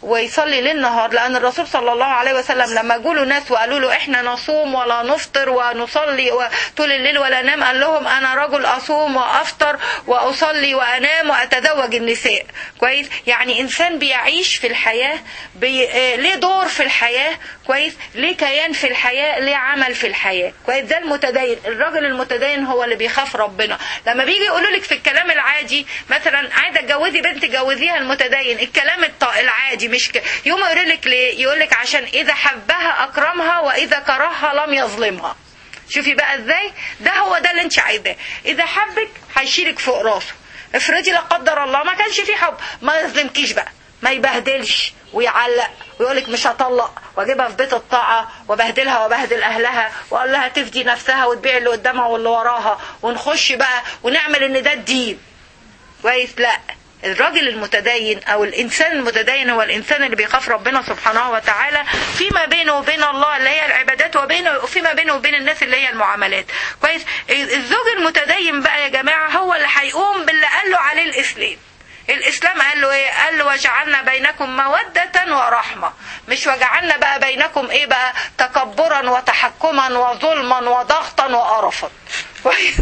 ويصلي ليل نهار لان الرسول صلى الله عليه وسلم لما جوا ناس وقالوا له احنا نصوم ولا نفطر ونصلي طول الليل ولا نام قال لهم انا رجل اصوم وافطر واصلي وانام واتزوج النساء كويس يعني انسان بيعيش في الحياه بي... آه، ليه دور في الحياه كويس ليه كيان في الحياه ليه عمل في الحياه كويس ده المتدين الراجل المتدين هو اللي بيخاف ربنا لما بيجي يقولوا لك في الكلام العادي مثلا عايزه تجوزي بنت جوزيها المتدين الكلام الط- العادي مش ك... يوم يقول لك ليه يقول لك عشان اذا حبها اكرمها واذا كرهها لم يظلمها شوفي بقى ازاي ده هو ده اللي انت عايزاه اذا حبك هيشيلك فوق راسه افرضي لا قدر الله ما كانش في حب ما يظلمكيش بقى ما يبهدلش ويعلق ويقولك مش هطلق واجيبها في بيت الطاعة وبهدلها وبهدل اهلها واقول لها تفدي نفسها وتبيع اللي قدامها واللي وراها ونخش بقى ونعمل ان ده الدين كويس لا الراجل المتدين او الانسان المتدين هو الانسان اللي بيخاف ربنا سبحانه وتعالى فيما بينه وبين الله اللي هي العبادات وبينه وفيما بينه وبين الناس اللي هي المعاملات كويس الزوج المتدين بقى يا جماعه هو اللي هيقوم باللي قال له عليه الاسلام الاسلام قال له ايه قال له وجعلنا بينكم موده ورحمه مش وجعلنا بقى بينكم ايه بقى تكبرا وتحكما وظلما وضغطا وقرفا كويس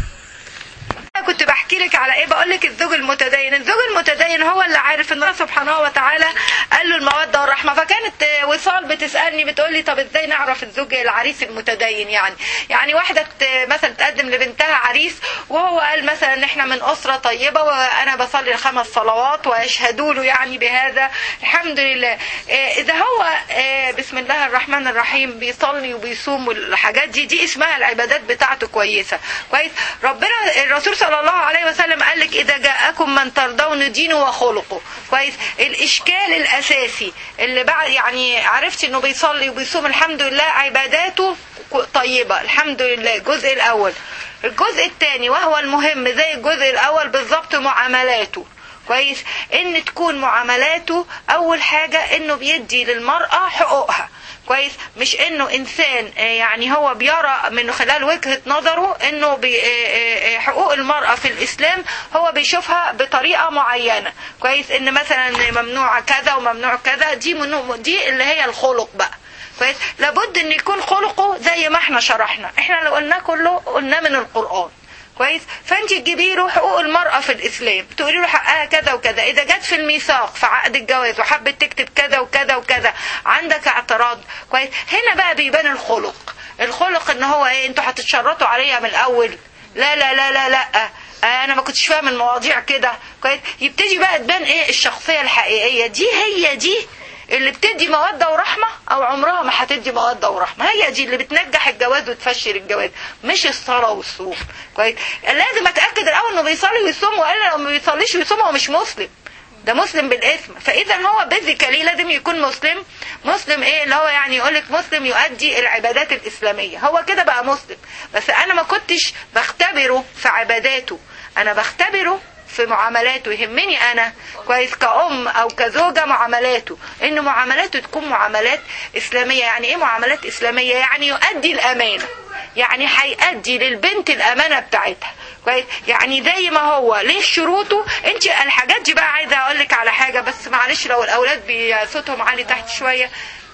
أنا كنت بحكي لك على ايه بقول لك الزوج المتدين الزوج المتدين هو اللي عارف ان الله سبحانه وتعالى قال له الموده والرحمه فكانت آه، وصال بتسالني بتقول لي طب ازاي نعرف الزوج العريس المتدين يعني يعني واحده ت- مثلا تقدم لبنتها عريس وهو قال مثلا ان احنا من اسره طيبه وانا بصلي الخمس صلوات ويشهدوا له يعني بهذا الحمد لله آه، اذا هو آه، بسم الله الرحمن الرحيم بيصلي وبيصوم والحاجات دي دي اسمها العبادات بتاعته كويسه كويس ربنا الرسول صلى الله عليه وسلم قال لك اذا جاءكم من ترضون دينه وخلقه كويس الاشكال الاساسي اللي بعد يعني عرفت انه بيصلي وبيصوم الحمد لله عباداته طيبه الحمد لله الجزء الاول الجزء الثاني وهو المهم زي الجزء الاول بالظبط معاملاته كويس ان تكون معاملاته اول حاجه انه بيدي للمراه حقوقها كويس مش انه انسان آه، يعني هو بيرى من خلال وجهة نظره انه بي- آه، آه، آه، حقوق المرأة في الاسلام هو بيشوفها بطريقة معينة كويس ان مثلا ممنوع كذا وممنوع كذا دي منو دي اللي هي الخلق بقى كويس لابد ان يكون خلقه زي ما احنا شرحنا احنا لو قلناه كله قلناه من القرآن كويس فانت تجيبي له حقوق المرأة في الإسلام تقولي له حقها كذا وكذا إذا جت في الميثاق في عقد الجواز وحبت تكتب كذا وكذا وكذا عندك اعتراض كويس هنا بقى بيبان الخلق الخلق ان هو ايه انتوا هتتشرطوا عليا من الأول لا لا لا لا لا آه، انا ما كنتش فاهم المواضيع كده كويس يبتدي بقى تبان ايه الشخصية الحقيقية دي هي دي اللي بتدي مودة ورحمة أو عمرها ما هتدي مودة ورحمة هي دي اللي بتنجح الجواز وتفشل الجواز مش الصلاة والصوم كويس لازم أتأكد الأول إنه بيصلي ويصوم وإلا لو ما بيصليش ويصوم هو مش مسلم ده مسلم بالاسم فاذا هو بيزيكالي لازم يكون مسلم مسلم ايه اللي هو يعني يقولك مسلم يؤدي العبادات الاسلاميه هو كده بقى مسلم بس انا ما كنتش بختبره في عباداته انا بختبره في معاملاته يهمني انا كويس كأم او كزوجة معاملاته ان معاملاته تكون معاملات اسلامية يعني ايه معاملات اسلامية يعني يؤدي الامانة يعني هيأدي للبنت الامانة بتاعتها كويس يعني زي ما هو ليه شروطه انت الحاجات دي بقى عايزه اقول لك على حاجه بس معلش لو الاولاد بي- صوتهم عالي تحت شويه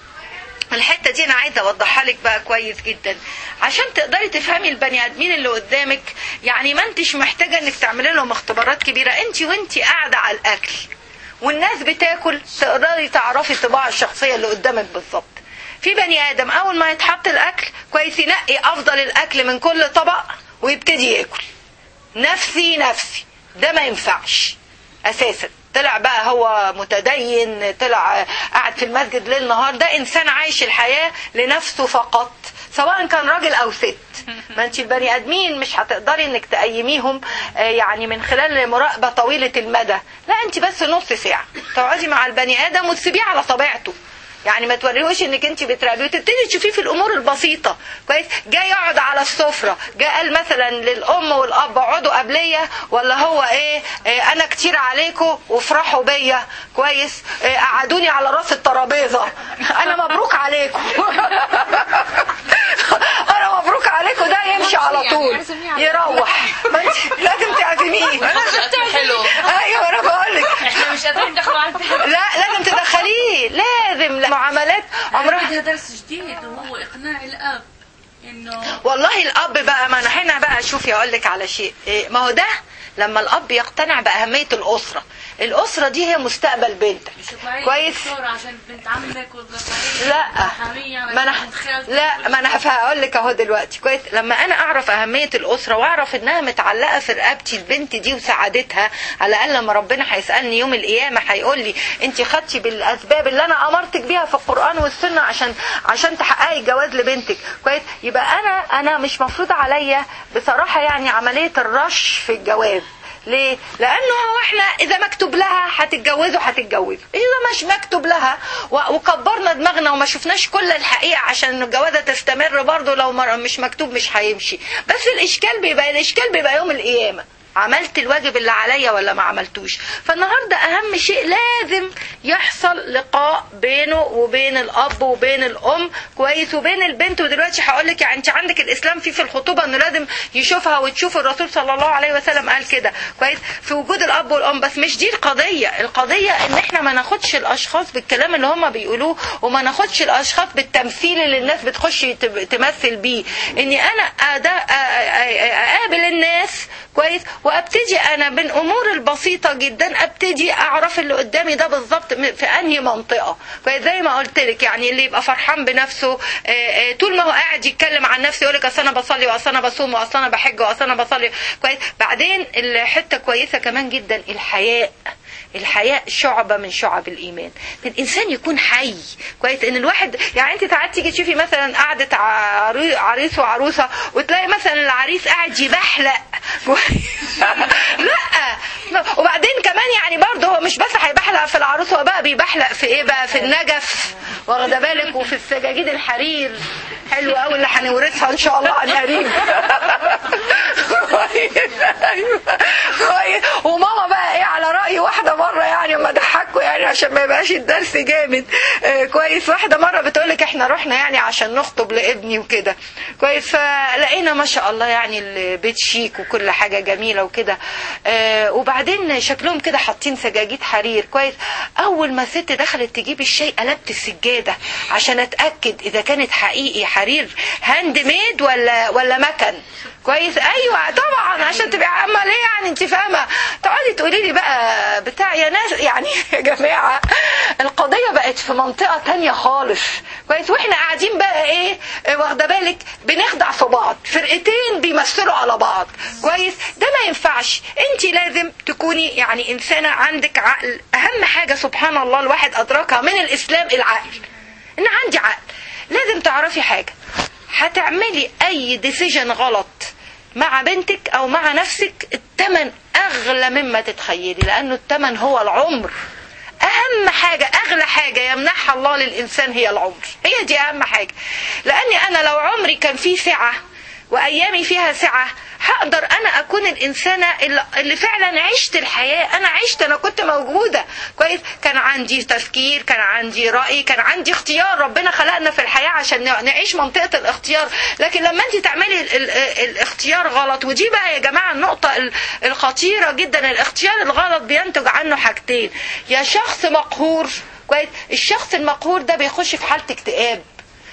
الحته دي انا عايزه اوضحها لك بقى كويس جدا عشان تقدري تفهمي البني ادمين اللي قدامك يعني ما انتش محتاجه انك تعملي لهم اختبارات كبيره انت وانت قاعده على الاكل والناس بتاكل تقدري تعرفي طباع الشخصيه اللي قدامك بالظبط في بني ادم اول ما يتحط الاكل كويس ينقي افضل الاكل من كل طبق ويبتدي ياكل نفسي نفسي ده ما ينفعش اساسا طلع بقى هو متدين طلع قاعد في المسجد ليل نهار ده انسان عايش الحياه لنفسه فقط سواء كان راجل او ست ما انت البني ادمين مش هتقدري انك تقيميهم آه، يعني من خلال مراقبه طويله المدى لا انت بس نص ساعه تقعدي مع البني ادم وتسيبيه على طبيعته يعني ما توريهوش انك انت بتراقبيه وتبتدي تشوفيه في الامور البسيطه كويس جاي يقعد على السفره جاء قال مثلا للام والاب اقعدوا قبليه ولا هو ايه, إيه انا كتير عليكم وافرحوا بيا كويس إيه قعدوني على راس الترابيزه انا مبروك عليكم انا مبروك عليكم ده يمشي على طول يروح ما انت لازم تعزميه حلو ايوه انا بقول لك احنا مش قادرين ندخل على لا لازم تدخليه لا المعاملات عمرها ده درس جديد وهو اقناع الاب انه والله الاب بقى ما انا هنا بقى شوفي اقول لك على شيء إيه، ما هو ده لما الاب يقتنع باهميه الاسره الاسره دي هي مستقبل بنتك مش تطلعي كويس دكتورة عشان بنت عمك ولا تطلعي لا محامية ما انا عشان بنت خالتك لا ما انا هقول لك اهو دلوقتي كويس لما انا اعرف اهميه الاسره واعرف انها متعلقه في رقبتي البنت دي وسعادتها على الاقل لما ربنا هيسالني يوم القيامه هيقول لي انت خدتي بالاسباب اللي انا امرتك بيها في القران والسنه عشان عشان تحققي الجواز لبنتك كويس يبقى انا انا مش مفروض عليا بصراحه يعني عمليه الرش في الجواز ليه؟ لأنه هو احنا إذا مكتوب لها هتتجوزوا هتتجوزوا، إذا مش مكتوب لها و- وكبرنا دماغنا وما شفناش كل الحقيقة عشان الجوازة تستمر برضه لو مر- مش مكتوب مش هيمشي، بس الإشكال بيبقى الإشكال بيبقى يوم القيامة. عملت الواجب اللي عليا ولا ما عملتوش فالنهارده اهم شيء لازم يحصل لقاء بينه وبين الاب وبين الام كويس وبين البنت ودلوقتي هقول لك يعني انت عندك الاسلام فيه في الخطوبه انه لازم يشوفها وتشوف الرسول صلى الله عليه وسلم قال كده كويس في وجود الاب والام بس مش دي القضيه القضيه ان احنا ما ناخدش الاشخاص بالكلام اللي هم بيقولوه وما ناخدش الاشخاص بالتمثيل اللي الناس بتخش تب- تمثل بيه اني انا أدا- أ- أ- اقابل الناس كويس وابتدي انا بالامور البسيطه جدا ابتدي اعرف اللي قدامي ده بالظبط م- في انهي منطقه كويس زي ما قلت لك يعني اللي يبقى فرحان بنفسه آه، آه، طول ما هو قاعد يتكلم عن نفسه يقول لك اصل انا بصلي واصل انا بصوم واصل انا بحج واصل انا بصلي كويس بعدين الحته كويسه كمان جدا الحياء الحياء شعبة من شعب الإيمان الإنسان يكون حي كويس إن الواحد يعني أنت ساعات تيجي تشوفي مثلا قعدة عري- عريس وعروسة وتلاقي مثلا العريس قاعد يبحلق لا وبعدين كمان يعني برضه هو مش بس هيبحلق في العروس هو بقى بيبحلق في ايه بقى في النجف واخده بالك وفي السجاجيد الحرير حلو قوي اللي هنورثها ان شاء الله عن قريب أيوة. كويس. وماما بقى ايه على راي واحده مره يعني اما ضحكوا يعني عشان ما يبقاش الدرس جامد آه، كويس واحده مره بتقول لك احنا رحنا يعني عشان نخطب لابني وكده كويس فلقينا ما شاء الله يعني البيت شيك وكل حاجه جميله وكده آه، وبعدين شكلهم كده حاطين سجاجيد حرير كويس اول ما الست دخلت تجيب الشاي قلبت السجاده عشان اتاكد اذا كانت حقيقي حرير هاند ميد ولا ولا مكن كويس ايوه طبعا عشان تبقى عامه ليه يعني انت فاهمه تقعدي تقولي لي بقى بتاع يا ناس يعني يا جماعه القضيه بقت في منطقه تانية خالص كويس واحنا قاعدين بقى ايه آه، واخده بالك بنخدع في بعض فرقتين بيمثلوا على بعض كويس ده ما ينفعش انت لازم تكوني يعني انسانه عندك عقل اهم حاجه سبحان الله الواحد ادركها من الاسلام العقل ان عندي عقل لازم تعرفي حاجه هتعملي اي ديسيجن غلط مع بنتك او مع نفسك الثمن اغلى مما تتخيلي لانه الثمن هو العمر اهم حاجه اغلى حاجه يمنحها الله للانسان هي العمر هي دي اهم حاجه لاني انا لو عمري كان فيه سعه وايامي فيها سعه هقدر انا اكون الانسانه اللي, اللي فعلا عشت الحياه انا عشت انا كنت موجوده كويس كان عندي تفكير كان عندي راي كان عندي اختيار ربنا خلقنا في الحياه عشان نعيش منطقه الاختيار لكن لما انت تعملي ال ال الاختيار غلط ودي بقى يا جماعه النقطه ال- الخطيره جدا الاختيار الغلط بينتج عنه حاجتين يا شخص مقهور كويس الشخص المقهور ده بيخش في حاله اكتئاب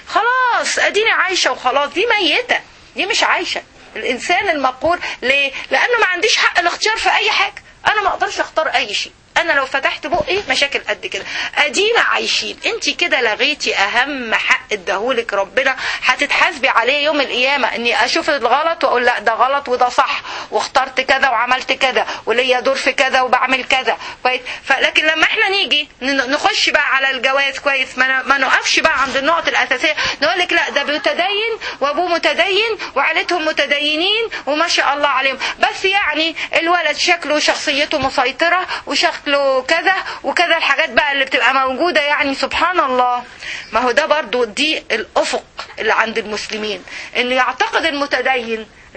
خلاص اديني عايشه وخلاص دي ميته دي مش عايشه الانسان المقهور ليه لانه ما عنديش حق الاختيار في اي حاجه انا ما اقدرش اختار اي شيء انا لو فتحت بقي مشاكل قد كده ادينا عايشين انت كده لغيتي اهم حق اداهولك ربنا هتتحاسبي عليه يوم القيامه اني اشوف الغلط واقول لا ده غلط وده صح واخترت كذا وعملت كذا وليا دور في كذا وبعمل كذا كويس فلكن لما احنا نيجي ن- نخش بقى على الجواز كويس ما, ن- ما نقفش بقى عند النقط الاساسيه نقول لك لا ده متدين وابوه متدين وعيلتهم متدينين وما شاء الله عليهم بس يعني الولد شكله شخصيته مسيطره وشكله كذا وكذا الحاجات بقى اللي بتبقى موجوده يعني سبحان الله ما هو ده برضو دي الافق اللي عند المسلمين انه يعتقد المتدين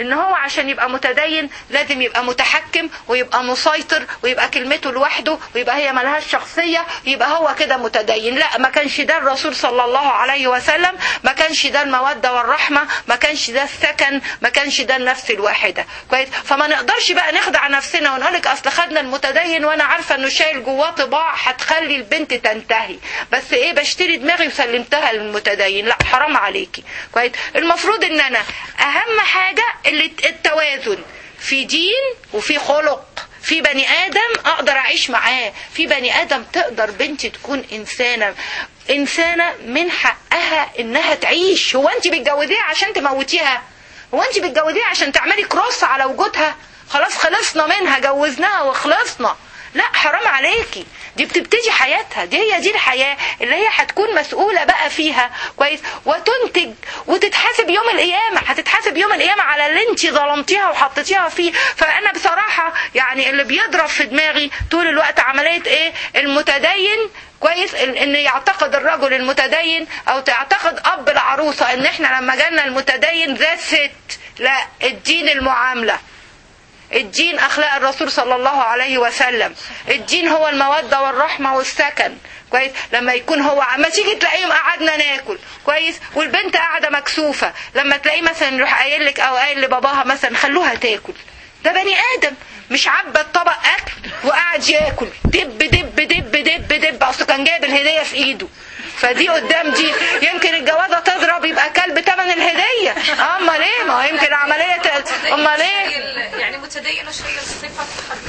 ان هو عشان يبقى متدين لازم يبقى متحكم ويبقى مسيطر ويبقى كلمته لوحده ويبقى هي ملهاش شخصية يبقى هو كده متدين لا ما كانش ده الرسول صلى الله عليه وسلم ما كانش ده المودة والرحمة ما كانش ده السكن ما كانش ده النفس الواحدة كويس فما نقدرش بقى نخدع نفسنا ونقولك اصل خدنا المتدين وانا عارفة انه شايل جواه طباع هتخلي البنت تنتهي بس ايه بشتري دماغي وسلمتها للمتدين لا حرام عليكي كويس المفروض ان انا اهم حاجة اللي التوازن في دين وفي خلق في بني ادم اقدر اعيش معاه في بني ادم تقدر بنتي تكون انسانه انسانه من حقها انها تعيش هو انت بتجوزيها عشان تموتيها هو انت بتجوزيها عشان تعملي كروس على وجودها خلاص خلصنا منها جوزناها وخلصنا لا حرام عليكي دي بتبتدي حياتها دي هي دي الحياة اللي هي هتكون مسؤولة بقى فيها كويس وتنتج وتتحاسب يوم القيامة هتتحاسب يوم القيامة على اللي انت ظلمتيها وحطيتيها فيه فأنا بصراحة يعني اللي بيضرب في دماغي طول الوقت عملية ايه المتدين كويس ان إن يعتقد الرجل المتدين او تعتقد اب العروسة ان احنا لما جالنا المتدين ذات ست لا الدين المعاملة الدين اخلاق الرسول صلى الله عليه وسلم الدين هو المودة والرحمة والسكن كويس لما يكون هو اما تيجي تلاقيهم قعدنا ناكل كويس والبنت قاعده مكسوفه لما تلاقيه مثلا يروح قايل لك او قايل لباباها مثلا خلوها تاكل ده بني ادم مش عبى الطبق اكل وقعد ياكل دب دب دب دب دب اصله كان جايب الهديه في ايده فدي قدام دي يمكن الجوازه تضرب يبقى كلب تمن الهديه امال ايه ما هو يمكن عمليه امال ايه يعني متدينة شوية الصفة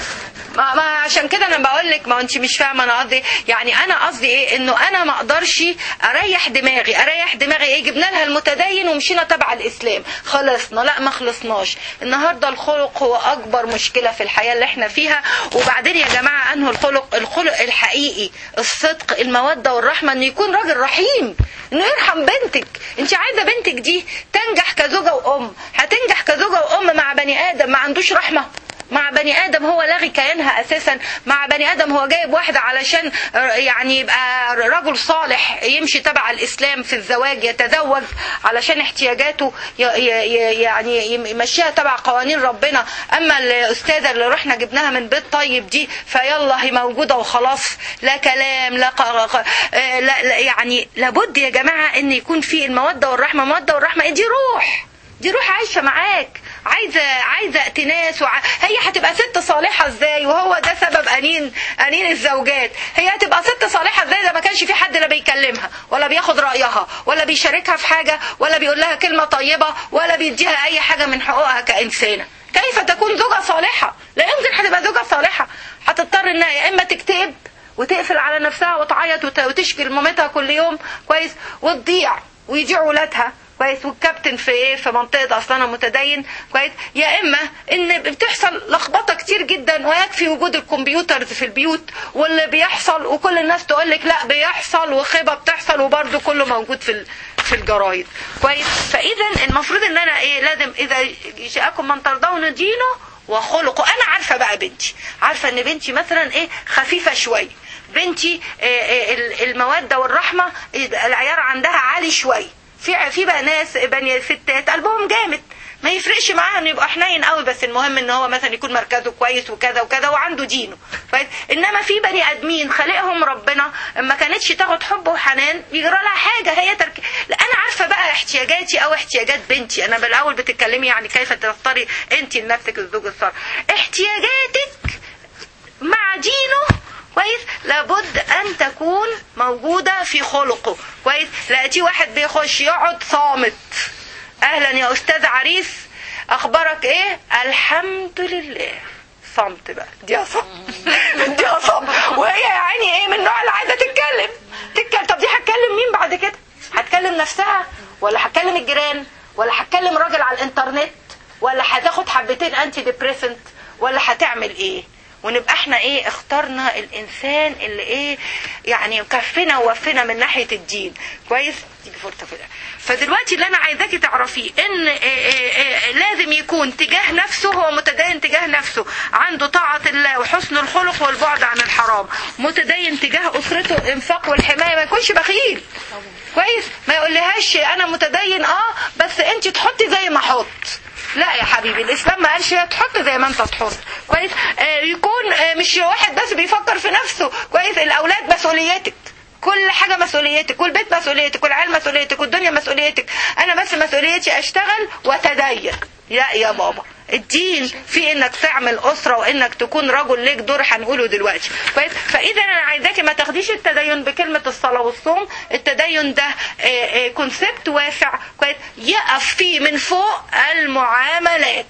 ما, ما عشان كده انا بقول لك ما انت مش فاهمه انا قصدي يعني انا قصدي ايه انه انا ما اقدرش اريح دماغي اريح دماغي ايه جبنا لها المتدين ومشينا تبع الاسلام خلصنا لا ما خلصناش النهارده الخلق هو اكبر مشكله في الحياه اللي احنا فيها وبعدين يا جماعه انه الخلق الخلق الحقيقي الصدق الموده والرحمه انه يكون راجل رحيم انه يرحم بنتك انت عايزه بنتك دي تنجح كزوجه وام هتنجح كزوجه وام مع بني ادم ما عندوش رحمه مع بني ادم هو لاغي كيانها اساسا مع بني ادم هو جايب واحده علشان يعني يبقى رجل صالح يمشي تبع الاسلام في الزواج يتزوج علشان احتياجاته ي- ي- يعني يمشيها تبع قوانين ربنا اما الاستاذه اللي رحنا جبناها من بيت طيب دي فيلا هي موجوده وخلاص لا كلام لا, ق- ق- آه، لا, لا يعني لابد يا جماعه ان يكون في الموده والرحمه الموده والرحمه دي روح دي روح عايشه معاك عايزه عايزه ائتناس وع... هي هتبقى ست صالحه ازاي وهو ده سبب انين انين الزوجات هي هتبقى ست صالحه ازاي اذا ما كانش في حد لا بيكلمها ولا بياخد رايها ولا بيشاركها في حاجه ولا بيقول لها كلمه طيبه ولا بيديها اي حاجه من حقوقها كانسانه كيف تكون زوجه صالحه لا يمكن هتبقى زوجه صالحه هتضطر انها يا اما تكتئب وتقفل على نفسها وتعيط وت- وتشكي لمامتها كل يوم كويس وتضيع ويضيع ولادها كويس والكابتن في ايه في منطقه اصلا متدين كويس يا اما ان بتحصل لخبطه كتير جدا ويكفي وجود الكمبيوترز في البيوت واللي بيحصل وكل الناس تقول لك لا بيحصل وخيبه بتحصل وبرده كله موجود في ال- في الجرايد كويس فاذا المفروض ان انا ايه لازم اذا جاءكم من ترضون دينه وخلقه انا عارفه بقى بنتي عارفه ان بنتي مثلا ايه خفيفه شويه بنتي آه، آه، ال- الموده والرحمه آه، العيار عندها عالي شويه في في بقى ناس بني ستات قلبهم جامد ما يفرقش معاها انه يبقى حنين قوي بس المهم ان هو مثلا يكون مركزه كويس وكذا وكذا وعنده دينه كويس انما في بني ادمين خلقهم ربنا ما كانتش تاخد حب وحنان يجرى لها حاجه هي ترك لا انا عارفه بقى احتياجاتي او احتياجات بنتي انا بالاول بتتكلمي يعني كيف تختاري انت لنفسك الزوج الصالح احتياجاتك مع دينه كويس لابد ان تكون موجودة في خلقه كويس لقيتي واحد بيخش يقعد صامت اهلا يا استاذ عريس اخبارك ايه الحمد لله صمت بقى دي صمت دي صمت وهي يا عيني ايه من النوع اللي عايزه تتكلم تتكلم طب دي هتكلم مين بعد كده هتكلم نفسها ولا هتكلم الجيران ولا هتكلم راجل على الانترنت ولا هتاخد حبتين انتي ديبريسنت ولا هتعمل ايه ونبقى احنا ايه اخترنا الانسان اللي ايه يعني كفنا ووفنا من ناحيه الدين كويس تيجي فرصه كده فدلوقتي اللي انا عايزاكي تعرفيه ان إيه إيه إيه لازم يكون تجاه نفسه هو متدين تجاه نفسه عنده طاعه الله وحسن الخلق والبعد عن الحرام متدين تجاه اسرته الانفاق والحمايه ما يكونش بخيل كويس ما يقولهاش انا متدين اه بس انت تحطي زي ما احط لا يا حبيبي الاسلام ما قالش تحط زي ما انت تحط كويس آه يكون آه مش واحد بس بيفكر في نفسه كويس الاولاد مسؤوليتك كل حاجة مسؤوليتك والبيت مسؤوليتك والعيال مسؤوليتك والدنيا مسؤوليتك أنا بس مسؤوليتي أشتغل وأتدين لا يا بابا الدين في انك تعمل اسره وانك تكون رجل ليك دور هنقوله دلوقتي كويس فاذا انا عايزاكي ما تاخديش التدين بكلمه الصلاه والصوم التدين ده كونسبت واسع كويس يقف فيه من فوق المعاملات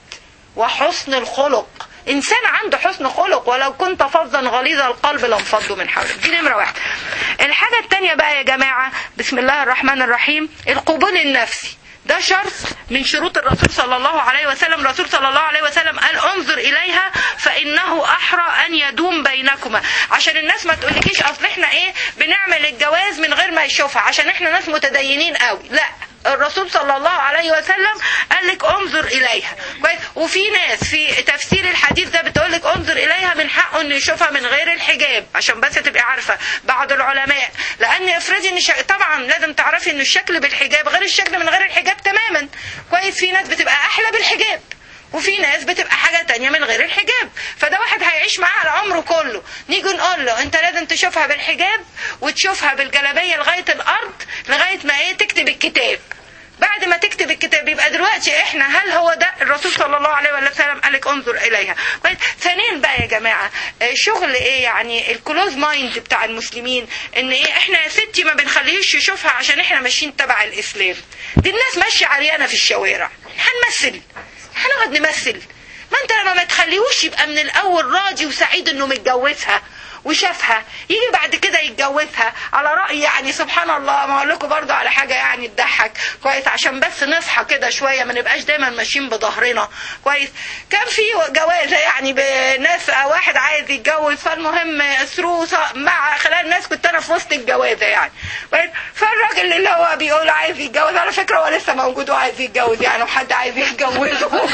وحسن الخلق انسان عنده حسن خلق ولو كنت فظا غليظ القلب لانفضوا من حولك دي نمره واحد الحاجه الثانيه بقى يا جماعه بسم الله الرحمن الرحيم القبول النفسي ده شرط من شروط الرسول صلى الله عليه وسلم الرسول صلى الله عليه وسلم قال انظر اليها فانه احرى ان يدوم بينكما عشان الناس ما تقولكيش اصل احنا ايه بنعمل الجواز من غير ما يشوفها عشان احنا ناس متدينين قوي لا الرسول صلى الله عليه وسلم قال لك انظر اليها كويس وفي ناس في تفسير الحديث ده بتقول لك انظر اليها من حقه انه يشوفها من غير الحجاب عشان بس تبقي عارفه بعض العلماء لان افرضي ان شك... طبعا لازم تعرفي ان الشكل بالحجاب غير الشكل من غير الحجاب تماما كويس في ناس بتبقى احلى بالحجاب وفي ناس بتبقى حاجة تانية من غير الحجاب فده واحد هيعيش معاها على عمره كله نيجي نقول له انت لازم تشوفها بالحجاب وتشوفها بالجلابية لغاية الارض لغاية ما ايه تكتب الكتاب بعد ما تكتب الكتاب يبقى دلوقتي احنا هل هو ده الرسول صلى الله عليه وسلم قال لك انظر اليها كويس ثانيا بقى يا جماعه شغل ايه يعني الكلوز مايند بتاع المسلمين ان ايه احنا يا ستي ما بنخليهوش يشوفها عشان احنا ماشيين تبع الاسلام دي الناس ماشيه عريانه في الشوارع هنمثل هنقعد نمثل ما انت لما ما تخليهوش يبقى من الاول راضي وسعيد انه متجوزها وشافها يجي بعد كده يتجوزها على رأي يعني سبحان الله ما اقول لكم برضه على حاجة يعني تضحك كويس عشان بس نصحى كده شوية ما نبقاش دايما ماشيين بظهرنا كويس كان في جوازة يعني بناس واحد عايز يتجوز فالمهم ثرو مع خلال الناس كنت انا في وسط الجوازة يعني كويس فالراجل اللي هو بيقول عايز يتجوز على فكرة هو لسه موجود وعايز يتجوز يعني وحد عايز يتجوزه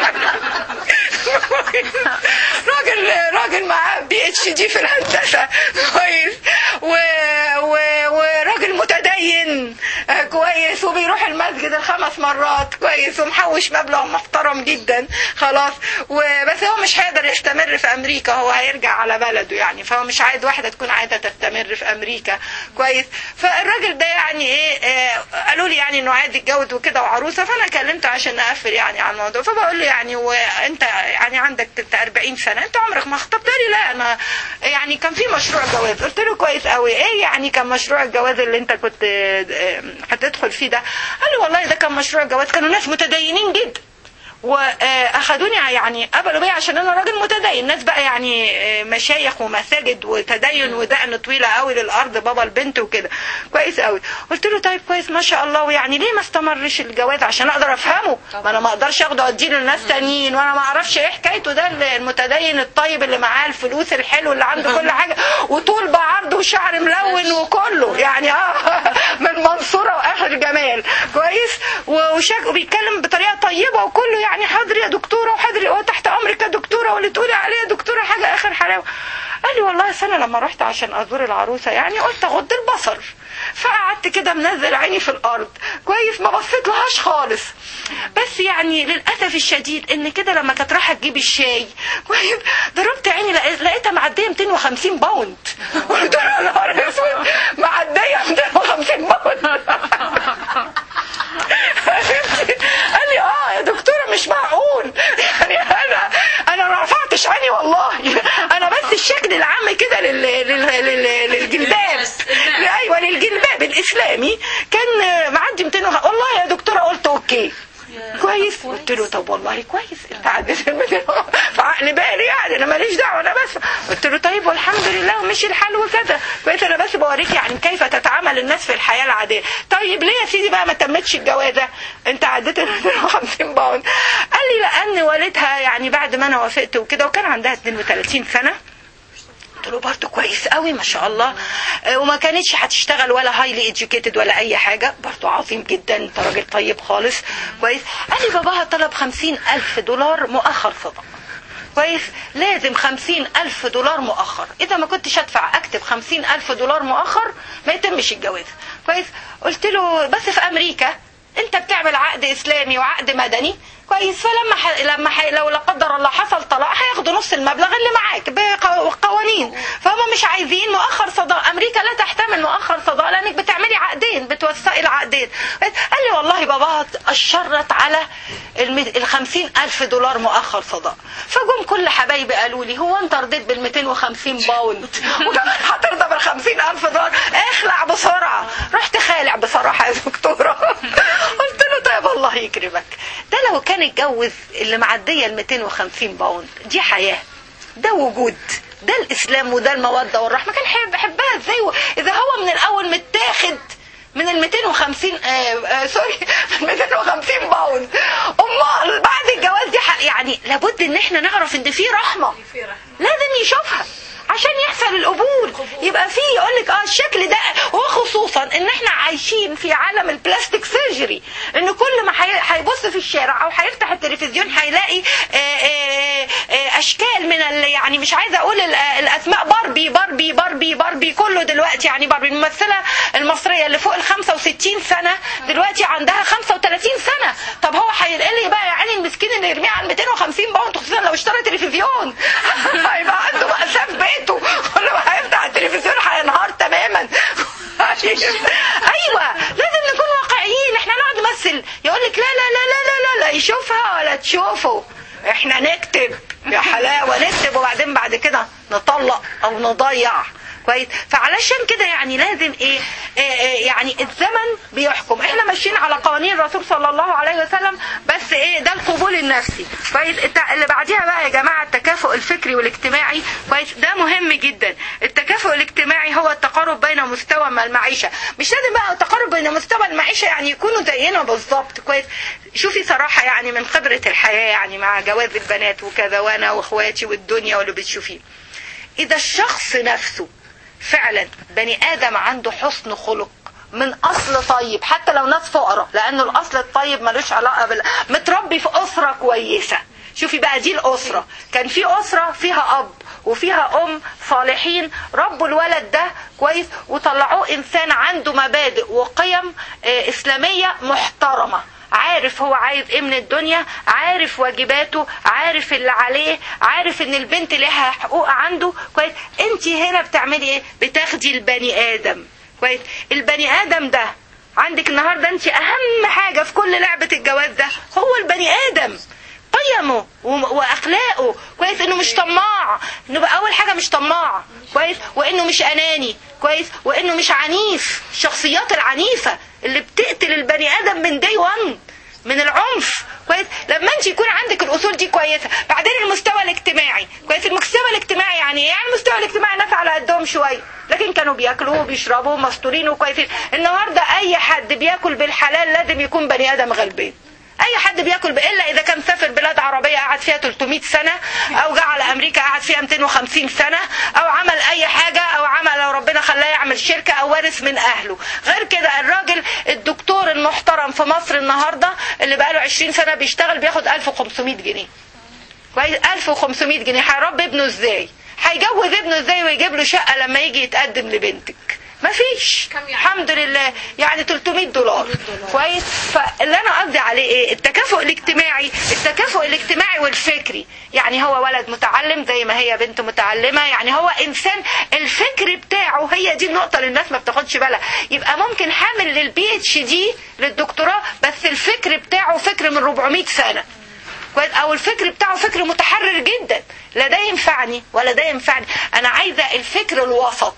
راجل راجل معاه بي اتش دي في الهندسه كويس و... و... وراجل متدين كويس وبيروح المسجد الخمس مرات كويس ومحوش مبلغ محترم جدا خلاص وبس هو مش هيقدر يستمر في امريكا هو هيرجع على بلده يعني فهو مش عايز واحده تكون عايزه تستمر في امريكا كويس فالراجل ده يعني ايه آه قالوا لي يعني انه عايز يتجوز وكده وعروسه فانا كلمته عشان اقفل يعني على الموضوع فبقول له يعني وانت يعني عندك 40 سنه انت عمرك ما خطبت لي لا انا يعني كان في مشروع جواز قلت له كويس قوي ايه يعني كان مشروع الجواز اللي انت كنت هتدخل فيه ده قال لي والله ده كان مشروع جواز كانوا ناس متدينين جدا واخدوني يعني قبلوا بيا عشان انا راجل متدين ناس بقى يعني مشايخ ومساجد وتدين ودقن طويله قوي للارض بابا البنت وكده كويس قوي قلت له طيب كويس ما شاء الله ويعني ليه ما استمرش الجواز عشان اقدر افهمه ما انا ما اقدرش اخده اديه للناس تانيين وانا ما اعرفش ايه حكايته ده المتدين الطيب اللي معاه الفلوس الحلو اللي عنده كل حاجه وطول بعرض وشعر ملون وكله يعني اه من منصوره واخر جمال كويس وشك وبيتكلم بطريقه طيبه وكله يعني حاضر يا دكتوره وحاضر هو تحت امرك يا دكتوره واللي تقولي عليه يا دكتوره حاجه اخر حلاوه قال لي والله انا لما رحت عشان ازور العروسه يعني قلت اغض البصر فقعدت كده منزل عيني في الارض كويس ما بصيت لهاش خالص بس يعني للاسف الشديد ان كده لما كانت رايحه تجيب الشاي كويس ضربت عيني لقيتها معديه 250 باوند قلت له يا نهار اسود معديه 250 باوند قال لي اه يا دكتوره مش معقول يعني انا انا ما رفعتش عيني والله انا بس الشكل العام كده لل... لل... لل... للجلباب ايوه للجلباب الاسلامي كان معدي 200 والله يا دكتوره قلت اوكي كويس قلت له طب والله كويس انت عديت المدينة في عقل بالي يعني انا ماليش دعوه انا بس قلت له طيب والحمد لله ومشي الحال وكذا كويس انا بس بوريك يعني كيف تتعامل الناس في الحياه العاديه طيب ليه يا سيدي بقى ما تمتش الجوازه انت عديت ال 250 باوند قال لي لان والدها يعني بعد ما انا وافقت وكده وكان عندها 32 سنه قلت له برضه كويس قوي ما شاء الله وما كانتش هتشتغل ولا هايلي اديوكيتد ولا اي حاجه برضه عظيم جدا انت راجل طيب خالص كويس قال لي باباها طلب خمسين الف دولار مؤخر صدقه كويس لازم خمسين ألف دولار مؤخر إذا ما كنتش أدفع أكتب خمسين ألف دولار مؤخر ما يتمش الجواز كويس قلت له بس في أمريكا انت بتعمل عقد اسلامي وعقد مدني كويس فلما ح... لما ح... لو لا قدر الله حصل طلاق هياخدوا نص المبلغ اللي معاك بقوانين فهم مش عايزين مؤخر صداق امريكا لا تحتمل مؤخر صداق لانك بتعملي عقدين بتوثقي العقدين قال لي والله بابا اشرت على ال 50 الف دولار مؤخر صداق فجم كل حبايبي قالوا لي هو انت رضيت بال 250 باوند وكمان هترضى بال 50 الف دولار اخلع بسرعه رحت خالع بصراحه يا دكتوره قلت له طيب الله يكرمك ده لو كان اتجوز اللي معديه ال 250 باوند دي حياه ده وجود ده الاسلام وده الموده والرحمه كان حب حبها ازاي و- اذا هو من الاول متاخد من ال 250 آه آه سوري 250 باوند امال بعد الجواز دي ح- يعني لابد ان احنا نعرف ان في رحمه لازم يشوفها عشان يحصل القبول يبقى في يقول لك اه الشكل ده وخصوصا ان احنا عايشين في عالم البلاستيك سيرجري ان كل ما هي- هيبص في الشارع او هيفتح التلفزيون هيلاقي آه، آه، آه، اشكال من ال- يعني مش عايزه اقول ال- الاسماء باربي باربي باربي باربي كله دلوقتي يعني باربي الممثله المصريه اللي فوق ال 65 سنه دلوقتي عندها 35 سنه طب هو هينقل بقى يعني المسكين اللي يرميه على 250 باوند خصوصا لو اشترى تلفزيون هيبقى عنده مأساة في بيته كل ما هيفتح التلفزيون هينهار تماما ايوه لازم نكون واقعيين احنا نقعد نمثل يقول لك لا لا لا لا لا لا, لا يشوفها ولا تشوفه احنا نكتب يا حلاوه نكتب وبعدين بعد كده نطلق او نضيع كويس فعلشان كده يعني لازم ايه, إيه, إيه يعني الزمن بيحكم احنا ماشيين على قوانين الرسول صلى الله عليه وسلم بس ايه ده القبول النفسي كويس الت- اللي بعديها بقى يا جماعه التكافؤ الفكري والاجتماعي كويس ده مهم جدا التكافؤ الاجتماعي هو التقارب بين مستوى ما المعيشه مش لازم بقى التقارب بين مستوى المعيشه يعني يكونوا زينا بالظبط كويس شوفي صراحه يعني من خبره الحياه يعني مع جواز البنات وكذا وانا واخواتي والدنيا واللي بتشوفيه اذا الشخص نفسه فعلا بني ادم عنده حسن خلق من اصل طيب حتى لو ناس فقراء لان الاصل الطيب ملوش علاقه بال متربي في اسره كويسه شوفي بقى دي الاسره كان في اسره فيها اب وفيها ام صالحين ربوا الولد ده كويس وطلعوه انسان عنده مبادئ وقيم آه، اسلاميه محترمه عارف هو عايز ايه من الدنيا عارف واجباته عارف اللي عليه عارف ان البنت لها حقوق عنده كويس انت هنا بتعملي ايه بتاخدي البني ادم كويس البني ادم ده عندك النهارده انت اهم حاجه في كل لعبه الجواز ده هو البني ادم قيمه و- واخلاقه كويس انه مش طماع انه بقى اول حاجه مش طماع كويس وانه مش اناني كويس وانه مش عنيف الشخصيات العنيفه اللي بتقتل البني ادم من دي 1 من العنف كويس لما انت يكون عندك الاصول دي كويسه بعدين المستوى الاجتماعي كويس المستوى الاجتماعي يعني ايه يعني المستوى الاجتماعي ناس على قدهم شويه لكن كانوا بياكلوا وبيشربوا ومستورين وكويسين النهارده اي حد بياكل بالحلال لازم يكون بني ادم غلبان اي حد بياكل ب- الا اذا كان سافر بلاد عربيه قعد فيها 300 سنه او جه على امريكا قعد فيها 250 سنه او عمل اي حاجه او عمل لو ربنا خلاه يعمل شركه او وارث من اهله غير كده الراجل الدكتور المحترم في مصر النهارده اللي بقاله 20 سنه بيشتغل بياخد 1500 جنيه كويس 1500 جنيه هيربي ابنه ازاي هيجوز ابنه ازاي ويجيب له شقه لما يجي يتقدم لبنتك مفيش كم يعني؟ الحمد لله يعني 300 دولار كويس فاللي انا قصدي عليه ايه التكافؤ الاجتماعي التكافؤ الاجتماعي والفكري يعني هو ولد متعلم زي ما هي بنت متعلمه يعني هو انسان الفكر بتاعه هي دي النقطه اللي الناس ما بتاخدش بالها يبقى ممكن حامل للبي اتش دي للدكتوراه بس الفكر بتاعه فكر من 400 سنه كويس او الفكر بتاعه فكر متحرر جدا لا ده ينفعني ولا ده ينفعني انا عايزه الفكر الوسط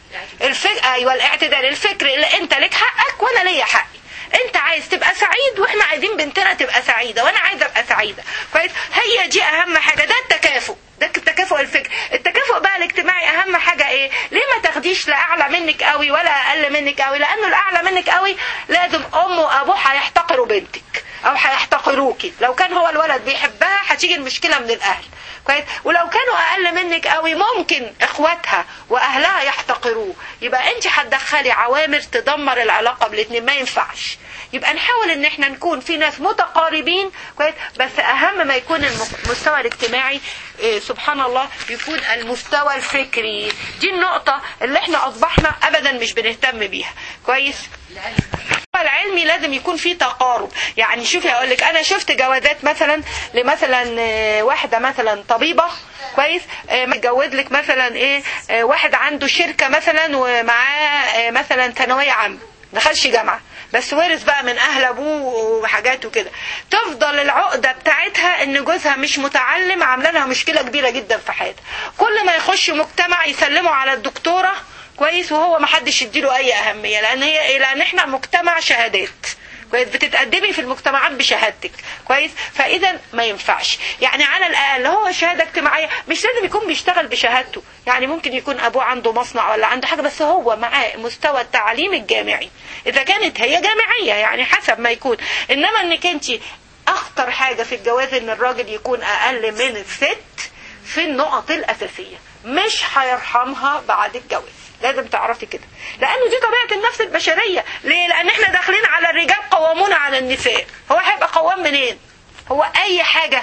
الفكر ايوه الاعتدال الفكر اللي انت لك حقك وانا ليا حقي انت عايز تبقى سعيد واحنا عايزين بنتنا تبقى سعيده وانا عايزه ابقى سعيده كويس هي دي اهم حاجه ده التكافؤ ده التكافؤ الفكر التكافؤ بقى الاجتماعي اهم حاجه ايه ليه ما تاخديش لا اعلى منك قوي ولا اقل منك قوي لانه الاعلى منك قوي لازم امه وابوه هيحتقروا بنتك او هيحتقروكي لو كان هو الولد بيحبها هتيجي المشكله من الاهل كويس ولو كانوا اقل منك قوي ممكن اخواتها واهلها يحتقروه يبقى انت هتدخلي عوامر تدمر العلاقه بالاثنين ما ينفعش يبقى نحاول ان احنا نكون في ناس متقاربين كويس بس اهم ما يكون المستوى الاجتماعي إيه سبحان الله يكون المستوى الفكري دي النقطه اللي احنا اصبحنا ابدا مش بنهتم بيها كويس العلمي لازم يكون في تقارب يعني شوفي هقول لك انا شفت جوازات مثلا لمثلا آه، واحده مثلا طبيبه كويس آه، متجوز لك مثلا ايه آه، واحد عنده شركه مثلا ومعاه آه، مثلا ثانويه عامه دخلش جامعه بس ورث بقى من اهل ابوه وحاجات وكده تفضل العقده بتاعتها ان جوزها مش متعلم عامله لها مشكله كبيره جدا في حياتها كل ما يخش مجتمع يسلموا على الدكتوره كويس وهو ما حدش يديله اي اهميه لان هي لان احنا مجتمع شهادات كويس بتتقدمي في المجتمعات بشهادتك كويس فاذا ما ينفعش يعني على الاقل هو شهاده اجتماعيه مش لازم يكون بيشتغل بشهادته يعني ممكن يكون ابوه عنده مصنع ولا عنده حاجه بس هو معاه مستوى التعليم الجامعي اذا كانت هي جامعيه يعني حسب ما يكون انما انك انت اخطر حاجه في الجواز ان الراجل يكون اقل من الست في النقط الاساسيه مش هيرحمها بعد الجواز لازم تعرفي كده لانه دي طبيعه النفس البشريه ليه لان احنا داخلين على الرجال قوامون على النساء هو هيبقى قوام منين هو اي حاجه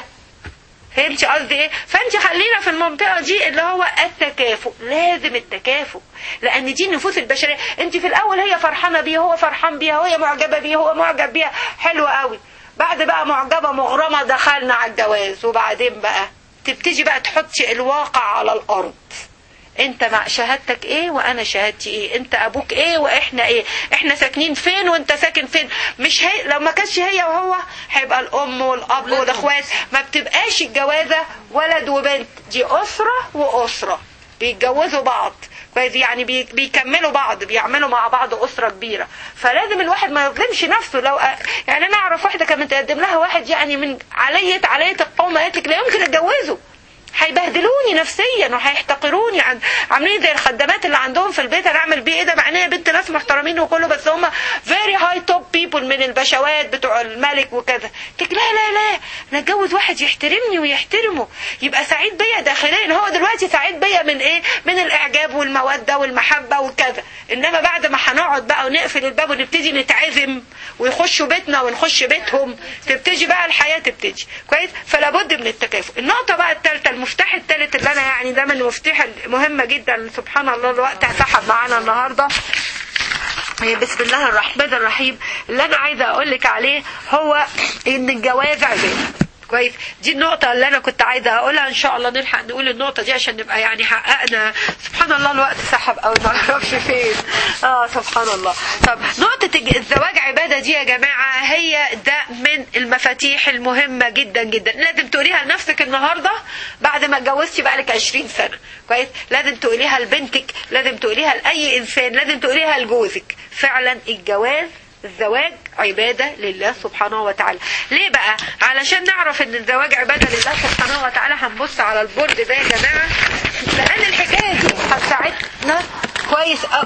فهمتي قصدي ايه فانت خلينا في المنطقه دي اللي هو التكافؤ لازم التكافؤ لان دي النفوس البشريه انت في الاول هي فرحانه بيه هو فرحان بيها وهي معجبه بيه هو معجب بيها حلوه قوي بعد بقى معجبه مغرمه دخلنا على الجواز وبعدين بقى تبتدي بقى تحطي الواقع على الارض انت مع شهادتك ايه وانا شهادتي ايه انت ابوك ايه واحنا ايه احنا ساكنين فين وانت ساكن فين مش هي لو ما كانش هي وهو هيبقى الام والاب والاخوات ما بتبقاش الجوازه ولد وبنت دي اسره واسره بيتجوزوا بعض كويس يعني بي- بيكملوا بعض بيعملوا مع بعض اسره كبيره فلازم الواحد ما يظلمش نفسه لو يعني انا اعرف واحده كانت متقدم لها واحد يعني من علية علية القوم قالت لك لا يمكن اتجوزه هيبهدلوني نفسيا وهيحتقروني عن عاملين زي الخدامات اللي عندهم في البيت انا اعمل بيه ايه ده مع ان هي بنت ناس محترمين وكله بس هم فيري هاي توب بيبول من البشوات بتوع الملك وكذا تك لا لا لا انا اتجوز واحد يحترمني ويحترمه يبقى سعيد بيا داخليا هو دلوقتي سعيد بيا من ايه من الاعجاب والموده والمحبه وكذا انما بعد ما هنقعد بقى ونقفل الباب ونبتدي نتعزم ويخشوا بيتنا ونخش بيتهم تبتدي بقى الحياه تبتدي كويس فلا بد من التكافؤ النقطه بقى الثالثه المفتاح الثالث اللي انا يعني ده من المفتاح المهمه جدا سبحان الله الوقت هسحب معانا النهارده إيه، بسم الله الرحمن الرحيم اللي انا عايزه اقول لك عليه هو ان الجواز عباده كويس دي النقطة اللي أنا كنت عايزة أقولها إن شاء الله نلحق نقول النقطة دي عشان نبقى يعني حققنا سبحان الله الوقت سحب أوي ما أعرفش فين آه سبحان الله طب نقطة الج- الزواج عبادة دي يا جماعة هي ده من المفاتيح المهمة جدا جدا لازم تقوليها لنفسك النهاردة بعد ما اتجوزتي بقالك 20 سنة كويس لازم تقوليها لبنتك لازم تقوليها لأي إنسان لازم تقوليها لجوزك فعلا الجواز الزواج عبادة لله سبحانه وتعالى ليه بقى علشان نعرف ان الزواج عبادة لله سبحانه وتعالى هنبص على البورد ده يا جماعة لان الحكاية دي هتساعدنا كويس أوي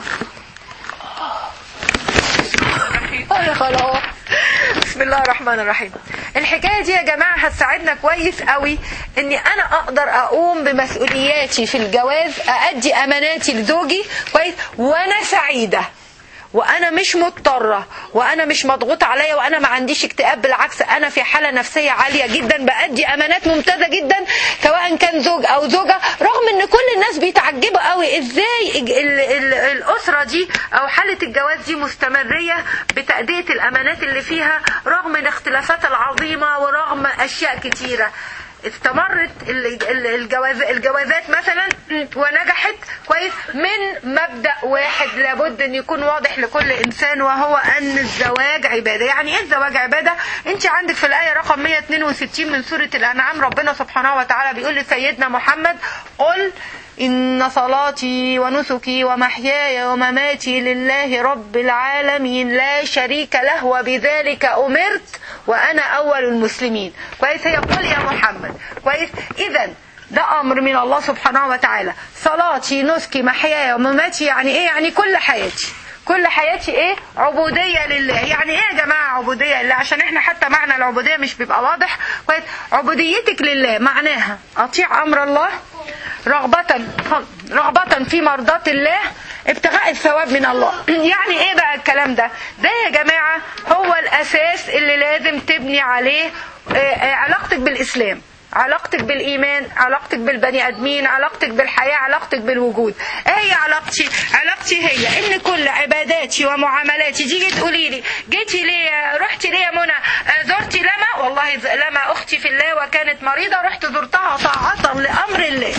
يا خلاص بسم الله الرحمن الرحيم الحكايه دي يا جماعه هتساعدنا كويس قوي اني انا اقدر اقوم بمسؤولياتي في الجواز اادي اماناتي لزوجي كويس وانا سعيده وانا مش مضطره وانا مش مضغوط عليا وانا ما عنديش اكتئاب بالعكس انا في حاله نفسيه عاليه جدا بادي امانات ممتازه جدا سواء كان زوج او زوجه رغم ان كل الناس بيتعجبوا قوي ازاي ال- ال- ال- الاسره دي او حاله الجواز دي مستمريه بتاديه الامانات اللي فيها رغم الاختلافات العظيمه ورغم اشياء كتيره استمرت ال- ال- الجواز الجوازات مثلا ونجحت كويس من مبدا واحد لابد ان يكون واضح لكل انسان وهو ان الزواج عباده يعني ايه الزواج عباده انت عندك في الايه رقم 162 من سوره الانعام ربنا سبحانه وتعالى بيقول لسيدنا محمد قل إن صلاتي ونسكي ومحياي ومماتي لله رب العالمين لا شريك له وبذلك أمرت وأنا أول المسلمين كويس هي قل يا محمد كويس إذا ده أمر من الله سبحانه وتعالى صلاتي نسكي محياي ومماتي يعني إيه يعني كل حياتي كل حياتي ايه عبودية لله يعني ايه يا جماعة عبودية لله عشان احنا حتى معنى العبودية مش بيبقى واضح كويس عبوديتك لله معناها اطيع امر الله رغبة رغبة في مرضاة الله ابتغاء الثواب من الله يعني ايه بقى الكلام ده ده يا جماعة هو الاساس اللي لازم تبني عليه آه، آه، علاقتك بالاسلام علاقتك بالايمان علاقتك بالبني ادمين علاقتك بالحياه علاقتك بالوجود ايه هي علاقتي علاقتي هي ان كل عباداتي ومعاملاتي تيجي تقولي لي جيتي ليه رحتي ليه يا منى آه، زرتي لما والله ز- لما اختي في الله وكانت مريضه رحت زرتها طاعه لامر الله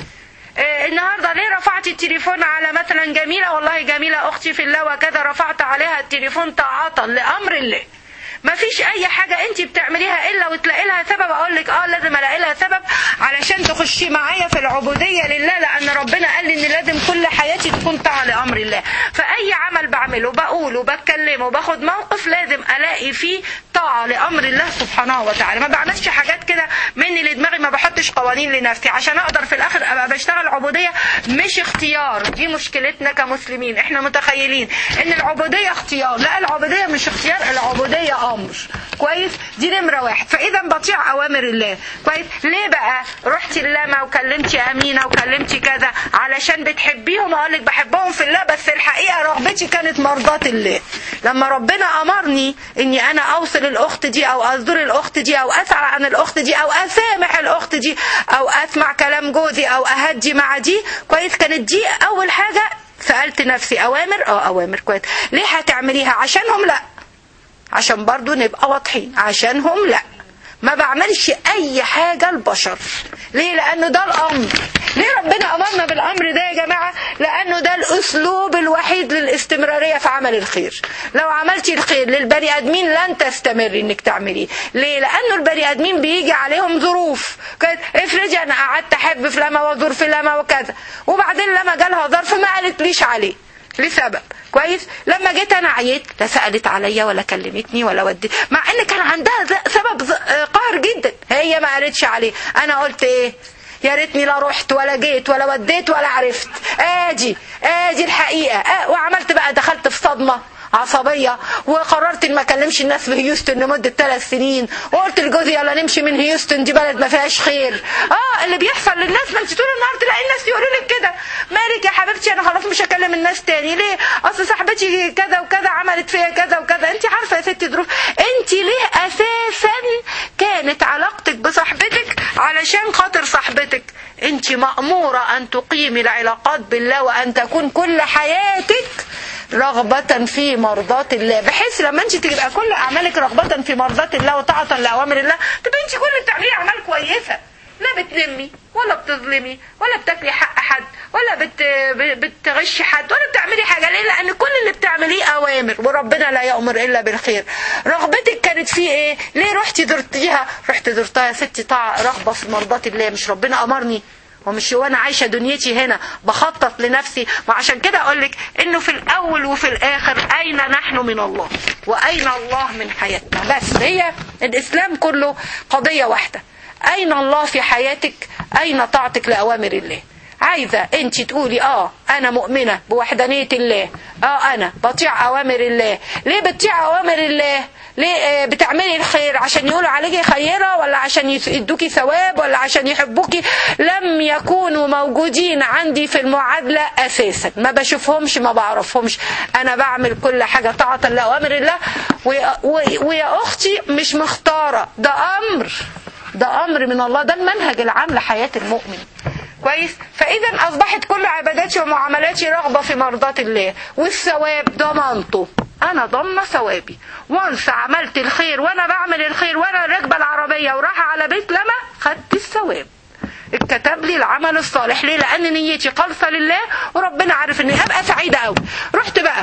آه، النهارده ليه رفعت التليفون على مثلا جميله والله جميله اختي في الله وكذا رفعت عليها التليفون طاعه لامر الله ما فيش اي حاجة انت بتعمليها الا وتلاقي لها سبب اقول لك اه لازم الاقي لها سبب علشان تخشي معايا في العبودية لله لان ربنا قال لي ان لازم كل حياتي تكون طاعة لامر الله فاي عمل بعمله بقوله بتكلمه باخد موقف لازم الاقي فيه طاعة لامر الله سبحانه وتعالى ما بعملش حاجات كده مني لدماغي ما بحطش قوانين لنفسي عشان اقدر في الاخر ابقى بشتغل عبودية مش اختيار دي مشكلتنا كمسلمين احنا متخيلين ان العبودية اختيار لا العبودية مش اختيار العبودية امر كويس دي نمرة واحد فاذا بطيع اوامر الله كويس ليه بقى رحتي اللامة وكلمتي امينة وكلمتي كذا علشان بتحبيهم اقول لك بحبهم في الله بس الحقيقة رغبتي كانت مرضاة الله لما ربنا امرني اني انا اوصل الاخت دي او ازور الاخت دي او اسعى عن الاخت دي او اسامح الاخت دي او اسمع كلام جوزي او اهدي مع دي كويس كانت دي اول حاجة سألت نفسي اوامر اه اوامر كويس ليه هتعمليها عشانهم لا عشان برضو نبقى واضحين عشانهم لا ما بعملش اي حاجة البشر ليه لانه ده الامر ليه ربنا امرنا بالامر ده يا جماعة لانه ده الاسلوب الوحيد للاستمرارية في عمل الخير لو عملتي الخير للبني ادمين لن تستمري انك تعمليه ليه لانه البني ادمين بيجي عليهم ظروف كانت افرضي انا قعدت احب فلانة وازور فلانة وكذا وبعدين لما جالها ظرف ما قالتليش عليه لسبب كويس لما جيت انا عييت لا سالت عليا ولا كلمتني ولا ودي مع ان كان عندها ز- سبب ز- آه، قهر جدا هي ما قالتش عليه انا قلت ايه يا ريتني لا رحت ولا جيت ولا وديت ولا عرفت ادي ادي الحقيقه آه وعملت بقى دخلت في صدمه عصبية وقررت ان ما اكلمش الناس في هيوستن لمدة ثلاث سنين وقلت لجوزي يلا نمشي من هيوستن دي بلد ما فيهاش خير اه اللي بيحصل للناس ما انت طول النهار تلاقي الناس يقولوا لك كده مالك يا حبيبتي انا خلاص مش هكلم الناس تاني ليه اصل صاحبتي كذا وكذا عملت فيا كذا وكذا انت عارفة يا ستي ظروف انت ليه اساسا كانت علاقتك بصاحبتك علشان خاطر صاحبتك انت مأمورة ان تقيمي العلاقات بالله وان تكون كل حياتك رغبة في مرضاة الله بحيث لما انت تبقى كل اعمالك رغبة في مرضاة الله وطاعة لاوامر الله تبقى انت كل اللي بتعمليه اعمال كويسة لا بتلمي ولا بتظلمي ولا بتاكلي حق حد ولا بت... بتغشي حد ولا بتعملي حاجة ليه لان كل اللي بتعمليه اوامر وربنا لا يأمر الا بالخير رغبتك كانت في ايه ليه رحتي زرتيها رحت زرتها يا ستي طاعة رغبة في مرضاة الله مش ربنا امرني ومش وانا عايشه دنيتي هنا بخطط لنفسي وعشان كده اقول لك انه في الاول وفي الاخر اين نحن من الله واين الله من حياتنا بس هي الاسلام كله قضيه واحده اين الله في حياتك اين طاعتك لاوامر الله عايزة انت تقولي اه انا مؤمنة بوحدانية الله اه انا بطيع اوامر الله ليه بتطيع اوامر الله ليه آه، بتعملي الخير عشان يقولوا عليكي خيرة ولا عشان يس- يدوكي ثواب ولا عشان يحبوكي لم يكونوا موجودين عندي في المعادلة اساسا ما بشوفهمش ما بعرفهمش انا بعمل كل حاجة طاعة لأوامر الله ويا, ويا- ويا اختي مش مختارة ده امر ده امر من الله ده المنهج العام لحياة المؤمن كويس فاذا اصبحت كل عباداتي ومعاملاتي رغبة في مرضاة الله والثواب ضمنته انا ضامنه ثوابي وانس عملت الخير وانا بعمل الخير وانا راكبه العربيه ورايحه على بيت لما خدت الثواب اتكتب لي العمل الصالح ليه لان نيتي خالصه لله وربنا عارف اني هبقى سعيده قوي رحت بقى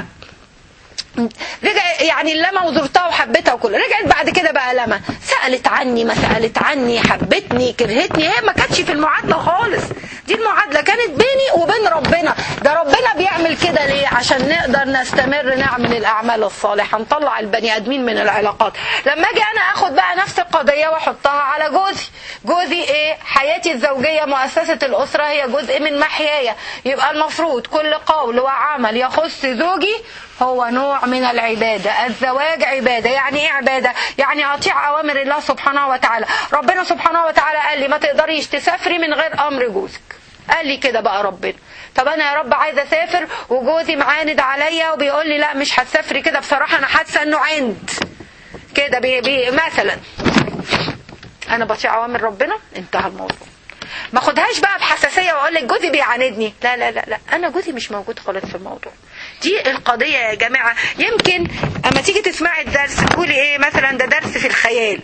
رجع يعني لما وزرتها وحبيتها وكله رجعت بعد كده بقى لما سألت عني ما سألت عني حبتني كرهتني هي ما كانتش في المعادلة خالص دي المعادلة كانت بيني وبين ربنا ده ربنا بيعمل كده ليه عشان نقدر نستمر نعمل الأعمال الصالحة نطلع البني آدمين من العلاقات لما أجي أنا أخد بقى نفس القضية وأحطها على جوزي جوزي إيه حياتي الزوجية مؤسسة الأسرة هي جزء من محياي يبقى المفروض كل قول وعمل يخص زوجي هو نوع من العبادة الزواج عبادة يعني ايه عبادة يعني اطيع اوامر الله سبحانه وتعالى ربنا سبحانه وتعالى قال لي ما تقدريش تسافري من غير امر جوزك قال لي كده بقى ربنا طب انا يا رب عايزه اسافر وجوزي معاند عليا وبيقول لي لا مش هتسافري كده بصراحه انا حاسه انه عند كده بي بي مثلا انا بطيع اوامر ربنا انتهى الموضوع ما خدهاش بقى بحساسيه واقول لك جوزي بيعاندني لا لا لا لا انا جوزي مش موجود خالص في الموضوع دي القضيه يا جماعه يمكن اما تيجي تسمعي الدرس تقولي ايه مثلا ده درس في الخيال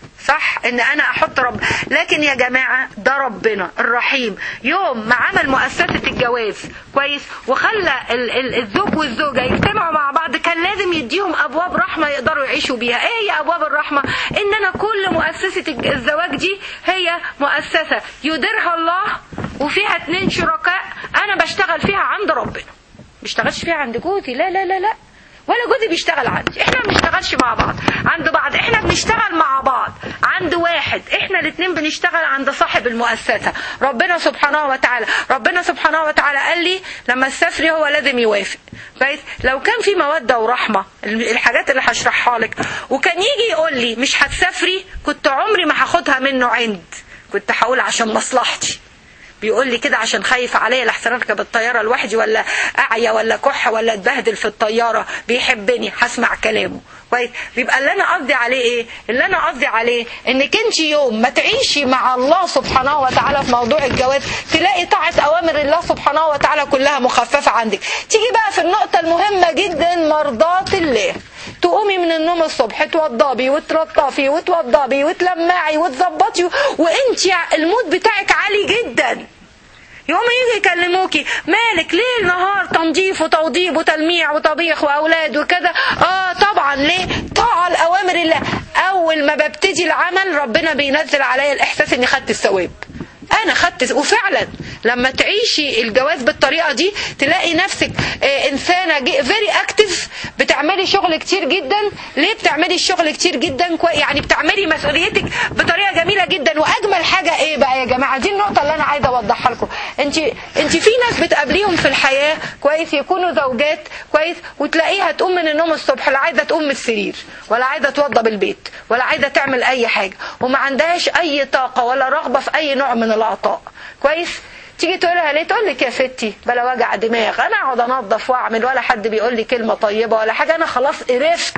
صح ان انا احط رب لكن يا جماعه ده ربنا الرحيم يوم ما عمل مؤسسه الجواز كويس وخلى ال- ال- الزوج والزوجه يجتمعوا مع بعض كان لازم يديهم ابواب رحمه يقدروا يعيشوا بيها ايه هي ابواب الرحمه ان انا كل مؤسسه الج- الزواج دي هي مؤسسه يديرها الله وفيها اتنين شركاء انا بشتغل فيها عند ربنا بشتغلش فيها عند جوزي لا لا لا لا ولا جوزي بيشتغل عندي احنا ما بنشتغلش مع بعض عند بعض احنا بنشتغل مع بعض عند واحد احنا الاثنين بنشتغل عند صاحب المؤسسه ربنا سبحانه وتعالى ربنا سبحانه وتعالى قال لي لما تسافري هو لازم يوافق كويس لو كان في موده ورحمه الحاجات اللي هشرحها لك وكان يجي يقول لي مش هتسافري كنت عمري ما هاخدها منه عند كنت هقول عشان مصلحتي بيقول لي كده عشان خايف عليا لحسن اركب الطياره لوحدي ولا اعيا ولا كح ولا اتبهدل في الطياره بيحبني هسمع كلامه كويس بيبقى اللي انا قصدي عليه ايه اللي انا قصدي عليه انك انت يوم ما تعيشي مع الله سبحانه وتعالى في موضوع الجواز تلاقي طاعه اوامر الله سبحانه وتعالى كلها مخففه عندك تيجي بقى في النقطه المهمه جدا مرضات الله تقومي من النوم الصبح توضبي وترطفي وتوضبي وتلمعي وتظبطي وانت المود بتاعك عالي جدا يوم يجي يكلموكي مالك ليل نهار تنظيف وتوضيب وتلميع وطبيخ واولاد وكذا اه طبعا ليه طاعه لاوامر الله اول ما ببتدي العمل ربنا بينزل عليا الاحساس اني خدت الثواب انا خدت وفعلا لما تعيشي الجواز بالطريقه دي تلاقي نفسك آه، انسانه فيري اكتف بتعملي شغل كتير جدا ليه بتعملي الشغل كتير جدا كوي يعني بتعملي مسؤوليتك بطريقه جميله جدا واجمل حاجه ايه بقى يا جماعه دي النقطه اللي انا عايزه اوضحها لكم انت انت في ناس بتقابليهم في الحياه كويس يكونوا زوجات كويس وتلاقيها تقوم من النوم الصبح لا عايزه تقوم من السرير ولا عايزه توضب البيت ولا عايزه تعمل اي حاجه وما عندهاش اي طاقه ولا رغبه في اي نوع من العطاء كويس تيجي تقول لها ليه تقول لك يا ستي بلا وجع دماغ انا اقعد انظف واعمل ولا حد بيقول لي كلمه طيبه ولا حاجه انا خلاص قرفت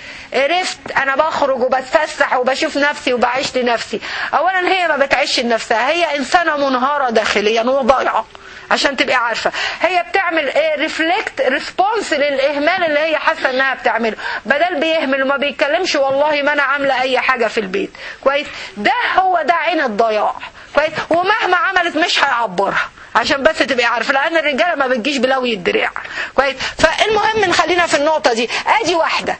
قرفت انا بخرج وبتفسح وبشوف نفسي وبعيش لنفسي اولا هي ما بتعيش لنفسها هي انسانه منهاره داخليا وضايعه عشان تبقي عارفه هي بتعمل ايه ريفلكت ريسبونس للاهمال اللي هي حاسه انها بتعمله بدل بيهمل وما بيتكلمش والله ما انا عامله اي حاجه في البيت كويس ده هو ده عين الضياع كويس ومهما عملت مش هيعبرها عشان بس تبقي عارفه لان الرجاله ما بتجيش بلوي الدراع كويس فالمهم نخلينا في النقطه دي ادي واحده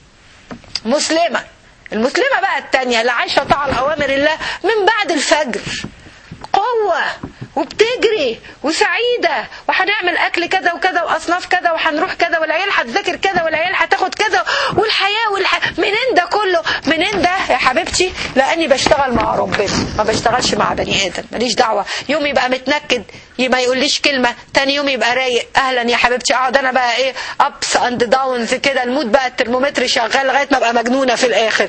مسلمه المسلمه بقى التانية اللي عايشه طاعه لاوامر الله من بعد الفجر قوه وبتجري وسعيدة وهنعمل أكل كذا وكذا وأصناف كذا وهنروح كذا والعيال هتذاكر كذا والعيال هتاخد كذا والحياة والح... منين ده كله منين ده يا حبيبتي لأني بشتغل مع ربنا ما بشتغلش مع بني آدم ماليش دعوة يوم يبقى متنكد ما يقوليش كلمة تاني يوم يبقى رايق أهلا يا حبيبتي أقعد أنا بقى إيه أبس أند داونز كده المود بقى الترمومتر شغال لغاية ما أبقى مجنونة في الآخر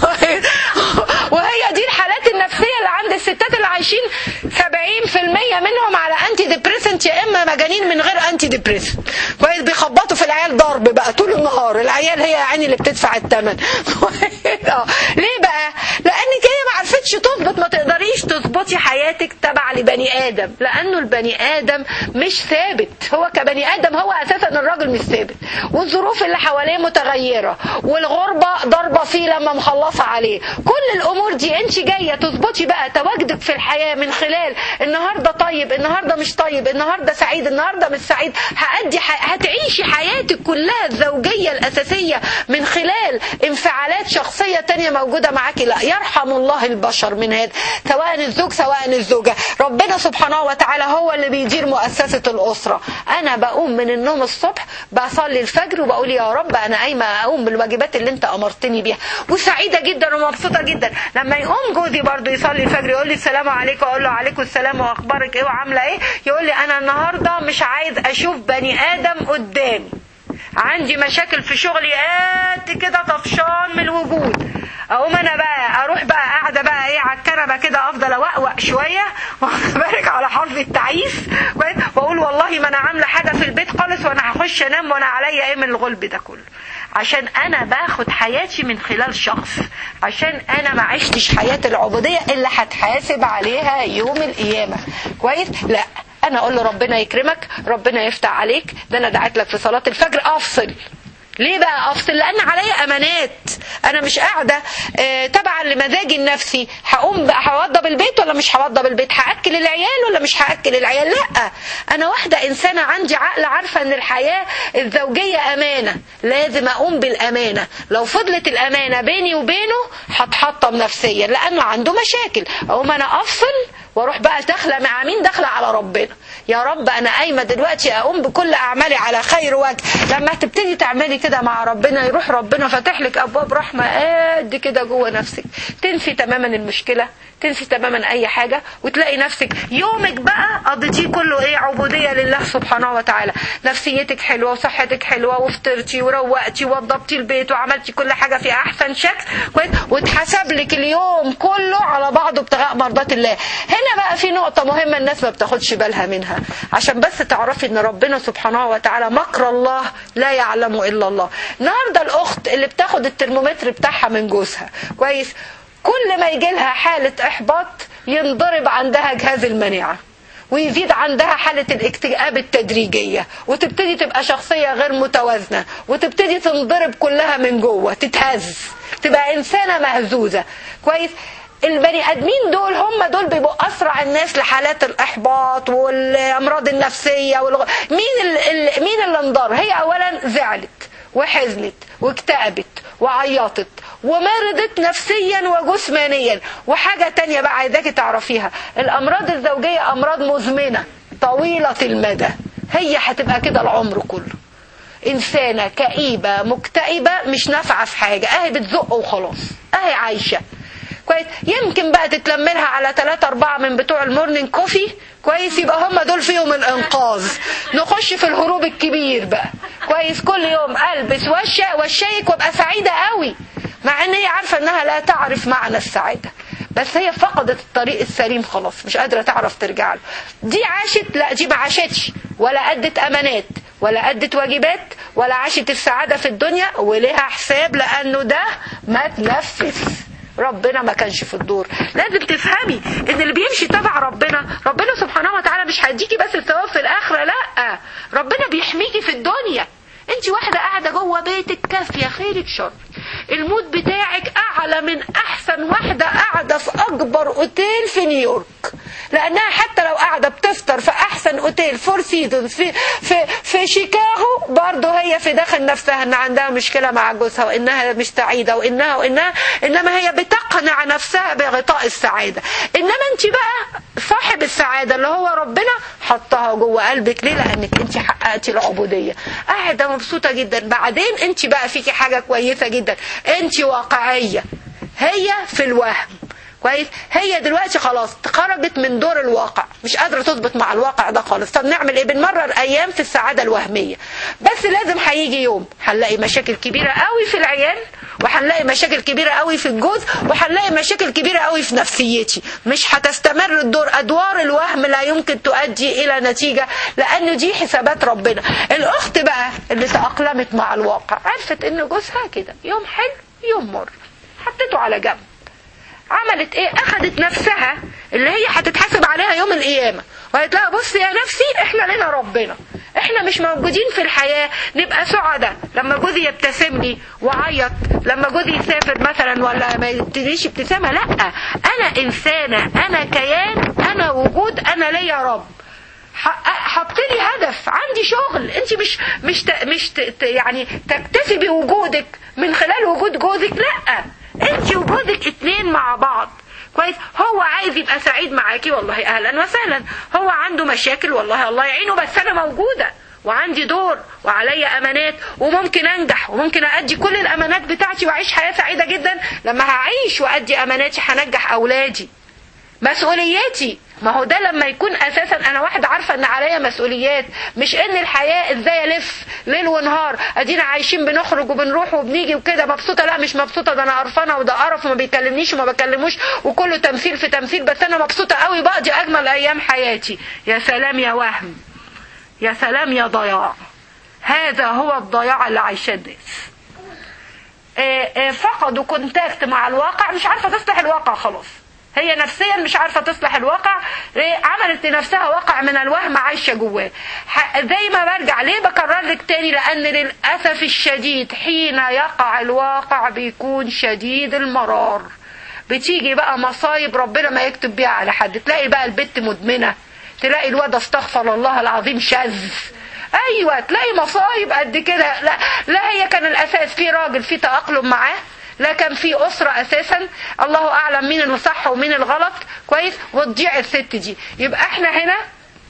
وهي دي الحالات النفسية اللي عند الستات اللي عايشين 70% منهم على انتي ديبريسنت يا اما مجانين من غير انتي ديبريسنت كويس بيخبطوا في العيال ضرب بقى طول النهار العيال هي يعني اللي بتدفع الثمن ليه بقى لانك هي ما عرفتش تظبط ما تقدريش تظبطي حياتك تبع لبني ادم لانه البني ادم مش ثابت هو كبني ادم هو اساسا الراجل مش ثابت والظروف اللي حواليه متغيره والغربه ضربه فيه لما مخلصه عليه كل الامور دي انت جايه تظبطي بقى تواجدك في الحياه من خلال النهارده طيب النهارده مش طيب النهارده سعيد النهارده مش سعيد هأدي ح... هتعيشي حياتك كلها الزوجيه الاساسيه من خلال انفعالات شخصيه تانية موجوده معاكي لا يرحم الله البشر من هذا سواء الزوج سواء الزوجه ربنا سبحانه وتعالى هو اللي بيدير مؤسسه الاسره انا بقوم من النوم الصبح بصلي الفجر وبقول يا رب انا قايمه اقوم بالواجبات اللي انت امرتني بيها وسعيده جدا ومبسوطه جدا لما يقوم جوزي برضو يصلي الفجر يقول لي السلام عليكم اقول له عليكم السلام واخبارك ايه وعامله ايه يقول لي انا النهارده مش عايز اشوف بني ادم قدامي عندي مشاكل في شغلي قد كده طفشان من الوجود اقوم انا بقى اروح بقى قاعده بقى ايه على الكنبه كده افضل اوقوق شويه وبارك على حرف التعيس واقول والله ما انا عامله حاجه في البيت خالص وانا هخش انام وانا عليا ايه من الغلب ده كله عشان انا باخد حياتي من خلال شخص عشان انا ما عشتش حياه العبوديه اللي هتحاسب عليها يوم القيامه كويس لا انا اقول له ربنا يكرمك ربنا يفتح عليك ده انا دعيت لك في صلاه الفجر افصل ليه بقى افصل لان عليا امانات انا مش قاعده آه، تبعا لمزاجي النفسي هقوم بقى هوضب البيت ولا مش هوضب البيت هاكل العيال ولا مش هاكل العيال لا انا واحده انسانه عندي عقل عارفه ان الحياه الزوجيه امانه لازم اقوم بالامانه لو فضلت الامانه بيني وبينه هتحطم نفسيا لانه عنده مشاكل اقوم انا افصل واروح بقى داخله مع مين داخله على ربنا يا رب انا قايمه دلوقتي اقوم بكل اعمالي على خير وجه لما تبتدي تعملي كده مع ربنا يروح ربنا فاتح لك ابواب رحمه قد كده جوه نفسك تنسي تماما المشكله تنسي تماما اي حاجه وتلاقي نفسك يومك بقى قضيتيه كله ايه عبوديه لله سبحانه وتعالى نفسيتك حلوه وصحتك حلوه وفطرتي وروقتي ووضبتي البيت وعملتي كل حاجه في احسن شكل كويس واتحسب لك اليوم كله على بعضه ابتغاء مرضات الله هنا بقى في نقطه مهمه الناس ما بتاخدش بالها منها عشان بس تعرفي ان ربنا سبحانه وتعالى مكر الله لا يعلمه الا الله النهارده الاخت اللي بتاخد الترمومتر بتاعها من جوزها كويس كل ما يجي لها حالة إحباط ينضرب عندها جهاز المناعة ويزيد عندها حالة الاكتئاب التدريجية وتبتدي تبقى شخصية غير متوازنة وتبتدي تنضرب كلها من جوه تتهز تبقى إنسانة مهزوزة كويس البني ادمين دول هم دول بيبقوا اسرع الناس لحالات الاحباط والامراض النفسيه والغ... مين ال... ال... مين اللي انضر هي اولا زعلت وحزنت واكتئبت وعيطت ومرضت نفسيا وجسمانيا وحاجة تانية بقى عايزاكي تعرفيها الأمراض الزوجية أمراض مزمنة طويلة المدى هي هتبقى كده العمر كله إنسانة كئيبة مكتئبة مش نافعة في حاجة أهي بتزق وخلاص أهي عايشة كويس يمكن بقى تتلم لها على ثلاثة أربعة من بتوع المورنينج كوفي كويس يبقى هم دول فيهم الإنقاذ نخش في الهروب الكبير بقى كويس كل يوم ألبس وشة وشيك وابقى سعيدة قوي مع ان هي عارفة انها لا تعرف معنى السعادة بس هي فقدت الطريق السليم خلاص مش قادرة تعرف ترجع له دي عاشت لا دي ما عاشتش ولا أدت أمانات ولا أدت واجبات ولا عاشت السعادة في الدنيا ولها حساب لأنه ده ما تنفذ ربنا ما كانش في الدور لازم تفهمي ان اللي بيمشي تبع ربنا ربنا سبحانه وتعالى مش هيديكي بس الثواب في الاخره لا ربنا بيحميكي في الدنيا انت واحده قاعده جوه بيتك كافيه خيرك شر المود بتاعك اعلى من احسن واحده قاعده في اكبر اوتيل في نيويورك لانها حتى لو قاعده بتفطر في احسن اوتيل فور سيزونز في في في شيكاغو برضه هي في داخل نفسها ان عندها مشكله مع جوزها وانها مش سعيده وانها وانها انما هي بتقنع نفسها بغطاء السعاده انما انت بقى صاحب السعاده اللي هو ربنا حطها جوه قلبك ليه لانك انت حققتي العبوديه قاعده مبسوطه جدا بعدين انت بقى فيكي حاجه كويسه جدا انت واقعيه هي في الوهم كويس هي دلوقتي خلاص خرجت من دور الواقع مش قادره تظبط مع الواقع ده خالص طب نعمل ايه بنمرر ايام في السعاده الوهميه بس لازم هيجي يوم هنلاقي مشاكل كبيره قوي في العيال وهنلاقي مشاكل كبيره قوي في الجوز وهنلاقي مشاكل كبيره قوي في نفسيتي مش هتستمر الدور ادوار الوهم لا يمكن تؤدي الى نتيجه لانه دي حسابات ربنا الاخت بقى اللي تاقلمت مع الواقع عرفت ان جوزها كده يوم حلو يوم مر حطيته على جنب عملت ايه اخدت نفسها اللي هي هتتحاسب عليها يوم القيامه وقالت لها بص يا نفسي احنا لنا ربنا احنا مش موجودين في الحياه نبقى سعداء لما جوزي يبتسم لي وعيط لما جوزي يسافر مثلا ولا ما يبتديش ابتسامه لا انا انسانه انا كيان انا وجود انا ليا رب حط لي هدف عندي شغل انت مش مش ت... مش ت... يعني تكتسبي وجودك من خلال وجود جوزك لا انت وجوزك اتنين مع بعض كويس هو عايز يبقى سعيد معاكي والله اهلا وسهلا هو عنده مشاكل والله الله يعينه بس انا موجوده وعندي دور وعليا امانات وممكن انجح وممكن ادي كل الامانات بتاعتي واعيش حياه سعيده جدا لما هعيش وادي اماناتي هنجح اولادي مسؤولياتي ما هو ده لما يكون اساسا انا واحد عارفه ان عليا مسؤوليات مش ان الحياه ازاي الف ليل ونهار ادينا عايشين بنخرج وبنروح وبنيجي وكده مبسوطه لا مش مبسوطه ده انا قرفانه وده قرف وما بيكلمنيش وما بكلموش وكله تمثيل في تمثيل بس انا مبسوطه قوي بقضي اجمل ايام حياتي يا سلام يا وهم يا سلام يا ضياع هذا هو الضياع اللي عايشاه الناس آه، آه، فقدوا كونتاكت مع الواقع مش عارفه تصلح الواقع خلاص هي نفسيا مش عارفه تصلح الواقع إيه، عملت لنفسها واقع من الوهم عايشه جواه ح- زي ما برجع ليه بكرر لك تاني لان للاسف الشديد حين يقع الواقع بيكون شديد المرار بتيجي بقى مصايب ربنا ما يكتب بيها على حد تلاقي بقى البت مدمنه تلاقي الواد استغفر الله العظيم شاذ ايوه تلاقي مصايب قد كده لا لا هي كان الاساس في راجل في تاقلم معاه لا كان في أسرة أساسا الله أعلم مين اللي صح ومين الغلط كويس وتضيع الست دي يبقى احنا هنا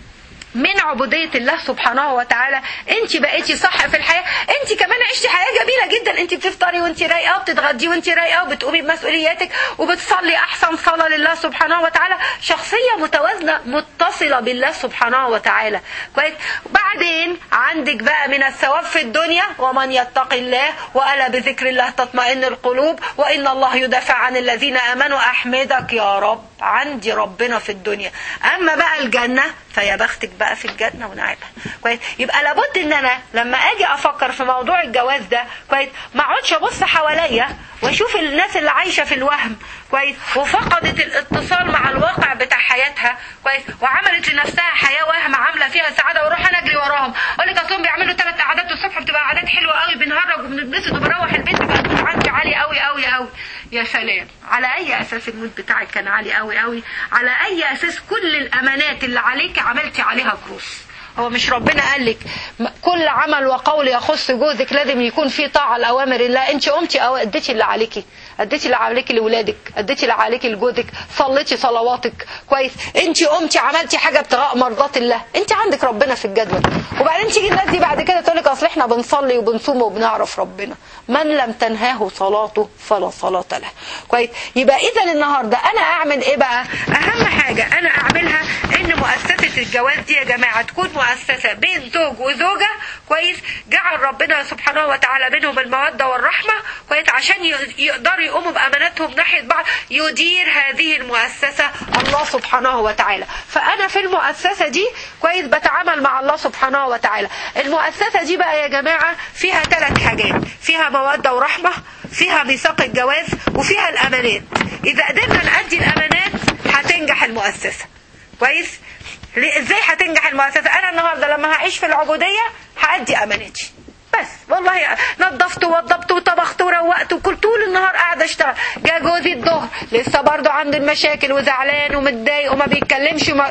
من عبودية الله سبحانه وتعالى انت بقيتي صح في الحياة انت كمان عشتي حياة جميلة جدا انت بتفطري وانت رايقة وبتتغدي وانت رايقة وبتقومي بمسؤولياتك وبتصلي احسن صلاة لله سبحانه وتعالى شخصية متوازنة متصلة بالله سبحانه وتعالى كويس بعدين عندك بقى من الثواب في الدنيا ومن يتق الله وألا بذكر الله تطمئن القلوب وإن الله يدافع عن الذين آمنوا أحمدك يا رب عندي ربنا في الدنيا أما بقى الجنة فيا بختك بقى في الجنة ونعيمها كويس يبقى لابد ان انا لما اجي افكر في موضوع الجواز ده كويس ما اقعدش ابص حواليا واشوف الناس اللي عايشه في الوهم كويس وفقدت الاتصال مع الواقع بتاع حياتها كويس وعملت لنفسها حياه وهم عامله فيها سعاده واروح انا اجري وراهم اقول لك اصلهم بيعملوا ثلاث قعدات الصبح بتبقى قعدات حلوه قوي بنهرج وبنتبسط وبروح البيت بقى المود عندي عالي قوي قوي قوي يا سلام على اي اساس المود بتاعك كان عالي قوي قوي على اي اساس كل الامانات اللي عليك عملتي عليها كروس هو مش ربنا قال لك م- كل عمل وقول يخص جوزك لازم يكون فيه طاعه لاوامر الله انت قمتي او اديتي اللي عليكي اديتي اللي عليكي لاولادك اديتي اللي عليكي لجوزك صليتي صلواتك كويس انت قمتي عملتي حاجه ابتغاء مرضات الله انت عندك ربنا في الجدول وبعدين تيجي الناس دي بعد كده تقول لك اصل احنا بنصلي وبنصوم وبنعرف ربنا من لم تنهاه صلاته فلا صلاه له كويس يبقى اذا النهارده انا اعمل ايه بقى اهم حاجه انا اعملها ان مؤسسه الجواز دي يا جماعه تكون مؤسسه بين زوج وزوجه كويس جعل ربنا سبحانه وتعالى بينهم الموده والرحمه كويس عشان ي- يقدروا يقوموا باماناتهم ناحيه بعض يدير هذه المؤسسه الله سبحانه وتعالى فانا في المؤسسه دي كويس بتعامل مع الله سبحانه وتعالى المؤسسه دي بقى يا جماعه فيها ثلاث حاجات فيها موده ورحمه فيها ميثاق الجواز وفيها الامانات اذا قدرنا نأدي الامانات هتنجح المؤسسه كويس ليه- ازاي هتنجح المؤسسه انا النهارده لما هعيش في العبوديه هأدي اماناتي بس والله نظفت ووضبت وطبخت وروقت وكل طول النهار قاعده اشتغل جا جوزي الظهر لسه برضه عنده المشاكل وزعلان ومتضايق وما بيتكلمش وما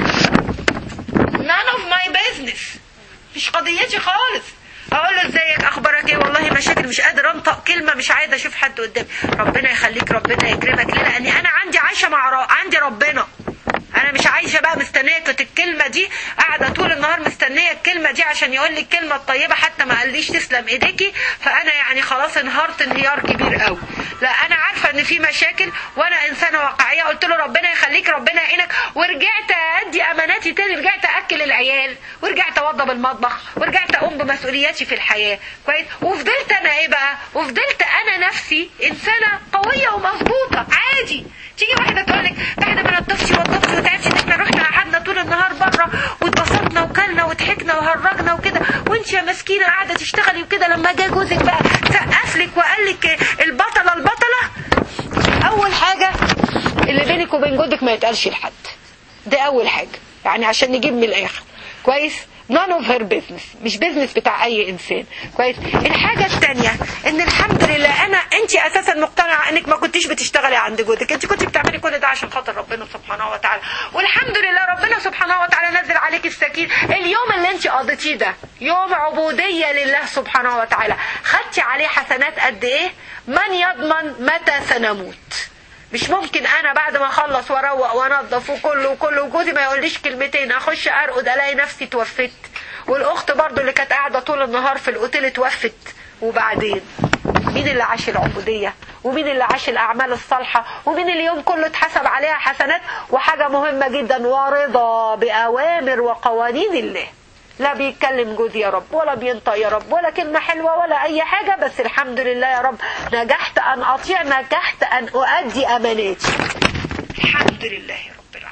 none of my business مش قضيتي خالص اقول له ازيك اخبارك ايه والله مشاكل مش قادر انطق كلمه مش عايزه اشوف حد قدامي ربنا يخليك ربنا يكرمك ليه لاني انا عندي عايشه مع ر... عندي ربنا انا مش عايشه بقى مستنيه كنت الكلمه دي قاعده طول النهار مستنيه الكلمه دي عشان يقول لي الكلمه الطيبه حتى ما قاليش تسلم ايديكي فانا يعني خلاص انهارت انهيار كبير قوي لا انا عارفه ان في مشاكل وانا انسانه واقعيه قلت له ربنا يخليك ربنا يعينك ورجعت ادي اماناتي تاني رجعت اكل العيال ورجعت اوضب المطبخ ورجعت اقوم بمسؤولياتي في الحياه كويس وفضلت انا ايه بقى وفضلت انا نفسي انسانه قويه ومظبوطه عادي تيجي واحده تقول لك بعد ما نضفتي ووضبتي وتعبتي ان احنا رحنا قعدنا طول النهار بره واتبسطنا وكلنا وضحكنا وهرجنا وكده وانت يا مسكينه قاعده تشتغلي وكده لما جه جوزك بقى سقف لك وقال لك البطله البطله اول حاجه اللي بينك وبين جوزك ما يتقالش لحد ده اول حاجه يعني عشان نجيب من الاخر كويس none of her business مش بيزنس بتاع اي انسان كويس الحاجه الثانيه ان الحمد لله انا انت اساسا مقتنعه انك ما كنتيش بتشتغلي عند جوزك انت كنت بتعملي كل ده عشان خاطر ربنا سبحانه وتعالى والحمد لله ربنا سبحانه وتعالى نزل عليك السكين اليوم اللي انت قضيتيه ده يوم عبوديه لله سبحانه وتعالى خدتي عليه حسنات قد ايه من يضمن متى سنموت مش ممكن انا بعد ما اخلص واروق وانضف وكله وكله وجوزي ما يقوليش كلمتين اخش ارقد الاقي نفسي توفت والاخت برضو اللي كانت قاعده طول النهار في الاوتيل اتوفت وبعدين مين اللي عاش العبوديه ومين اللي عاش الاعمال الصالحه ومين اليوم كله اتحسب عليها حسنات وحاجه مهمه جدا ورضا باوامر وقوانين الله لا بيتكلم جوزي يا رب ولا بينطق يا رب ولا كلمة حلوة ولا أي حاجة بس الحمد لله يا رب نجحت أن أطيع نجحت أن أؤدي أماناتي الحمد لله يا رب العالمين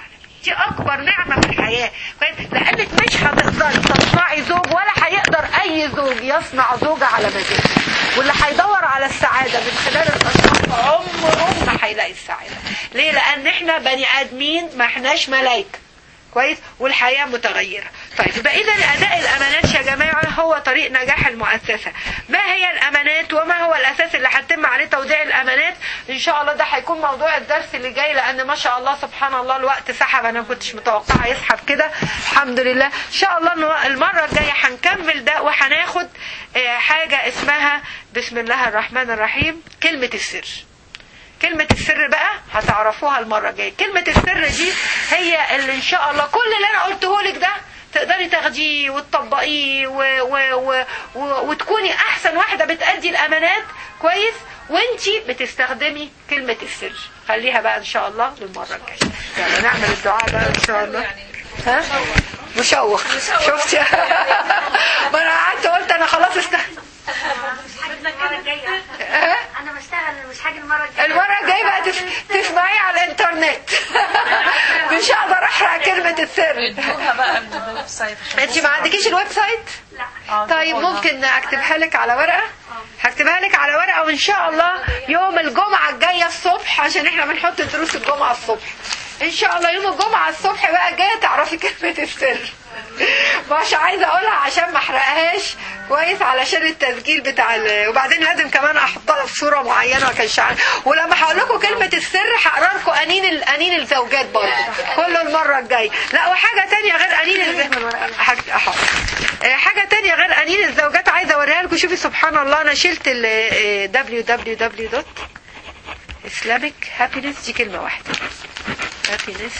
دي اكبر نعمه في الحياه كويس لانك مش هتقدري تصنعي زوج ولا هيقدر اي زوج يصنع زوجه على مزاجه واللي هيدور على السعاده من خلال الاشخاص عمره ما هيلاقي السعاده ليه لان احنا بني ادمين ما احناش ملائكه كويس والحياة متغيرة طيب يبقى إذا أداء الأمانات يا جماعة هو طريق نجاح المؤسسة ما هي الأمانات وما هو الأساس اللي هتتم عليه توديع الأمانات إن شاء الله ده هيكون موضوع الدرس اللي جاي لأن ما شاء الله سبحان الله الوقت سحب أنا ما كنتش متوقعة يسحب كده الحمد لله إن شاء الله إنه المرة الجاية هنكمل ده وهناخد آه، حاجة اسمها بسم الله الرحمن الرحيم كلمة السر كلمة السر بقى هتعرفوها المرة الجاية كلمة السر دي هي اللي ان شاء الله كل اللي انا قلته لك ده تقدري تاخديه وتطبقيه و... و... و... و... وتكوني احسن واحدة بتأدي الامانات كويس وانتي بتستخدمي كلمة السر خليها بقى ان شاء الله للمرة الجاية يلا نعمل الدعاء بقى ان شاء الله ها مشوق شفتي ما انا قعدت قلت انا خلاص است... المرة الجاية ها؟ أنا بشتغل مش حاجة المرة الجاية المرة الجاية بقى تس... تسمعي على الانترنت مش هقدر احرق كلمة السر ادوها بقى من الويب سايت انت ما عندكيش الويب سايت لا طيب ممكن اكتبها لك على ورقة هكتبها لك على ورقة وان شاء الله يوم الجمعة الجاية الصبح عشان احنا بنحط دروس الجمعة الصبح ان شاء الله يوم الجمعة الصبح بقى الجاية تعرفي كلمة السر مش عايزة اقولها عشان ما احرقهاش كويس علشان التسجيل بتاع ال... وبعدين لازم كمان احطها في صورة معينة ما كانش عارف ولما هقول لكم كلمة السر هقرا لكم انين ال... انين الزوجات برضه كله المرة الجاية لا وحاجة تانية غير انين ال... حاجة أحط. آه، حاجة تانية غير انين الزوجات عايزة اوريها لكم شوفي سبحان الله انا شلت ال آه، www islamic happiness دي كلمة واحدة happiness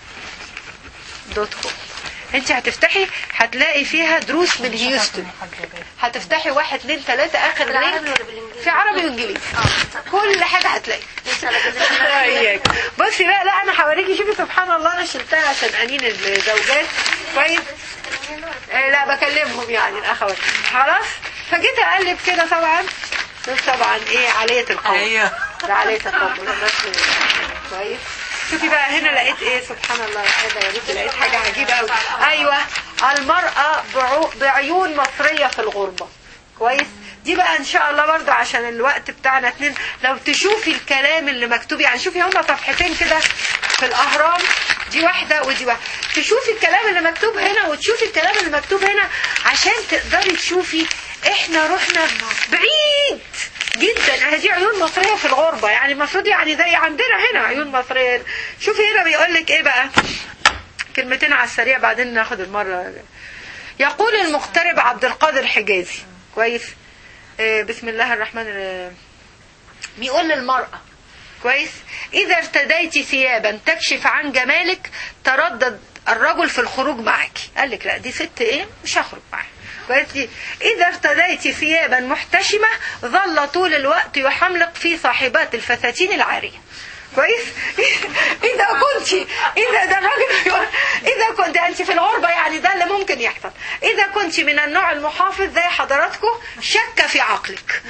دوت كوم انت هتفتحي هتلاقي فيها دروس من هيوستن هتفتحي واحد اتنين تلاتة اخر بالعربي لينك ولا بالإنجليزي؟ في عربي وانجليزي كل حاجة هتلاقي رأيك. بصي بقى لا انا هوريكي شوفي سبحان الله انا شلتها عشان انين الزوجات كويس آه لا بكلمهم يعني الاخوات خلاص فجيت اقلب كده طبعا شوف طبعا ايه عالية القول ايوه ده عالية القول الناس كويس شوفي بقى هنا لقيت ايه سبحان الله هذا يا بنتي لقيت حاجة عجيبة قوي ايوه المرأة بعو- بعيون مصرية في الغربة كويس دي بقى ان شاء الله برضه عشان الوقت بتاعنا اتنين لو تشوفي الكلام اللي مكتوب يعني شوفي هما صفحتين كده في الاهرام دي واحدة ودي واحدة تشوفي الكلام اللي مكتوب هنا وتشوفي الكلام اللي مكتوب هنا عشان تقدري تشوفي احنا رحنا بعيد جدا هذه عيون مصرية في الغربة يعني المفروض يعني زي عندنا هنا عيون مصرية شوفي هنا بيقول لك ايه بقى كلمتين على السريع بعدين ناخد المرة يقول المغترب عبد القادر حجازي كويس آه، بسم الله الرحمن الرحيم بيقول للمرأة كويس إذا ارتديت ثيابا تكشف عن جمالك تردد الرجل في الخروج معك قال لك لا دي ست ايه مش هخرج معاها كويس دي إذا ارتديت ثيابا محتشمة ظل طول الوقت يحملق في صاحبات الفساتين العارية كويس اذا كنت اذا ده الراجل بيقول اذا كنت انت في الغربه يعني ده اللي ممكن يحصل اذا كنت من النوع المحافظ زي حضراتكم شك في عقلك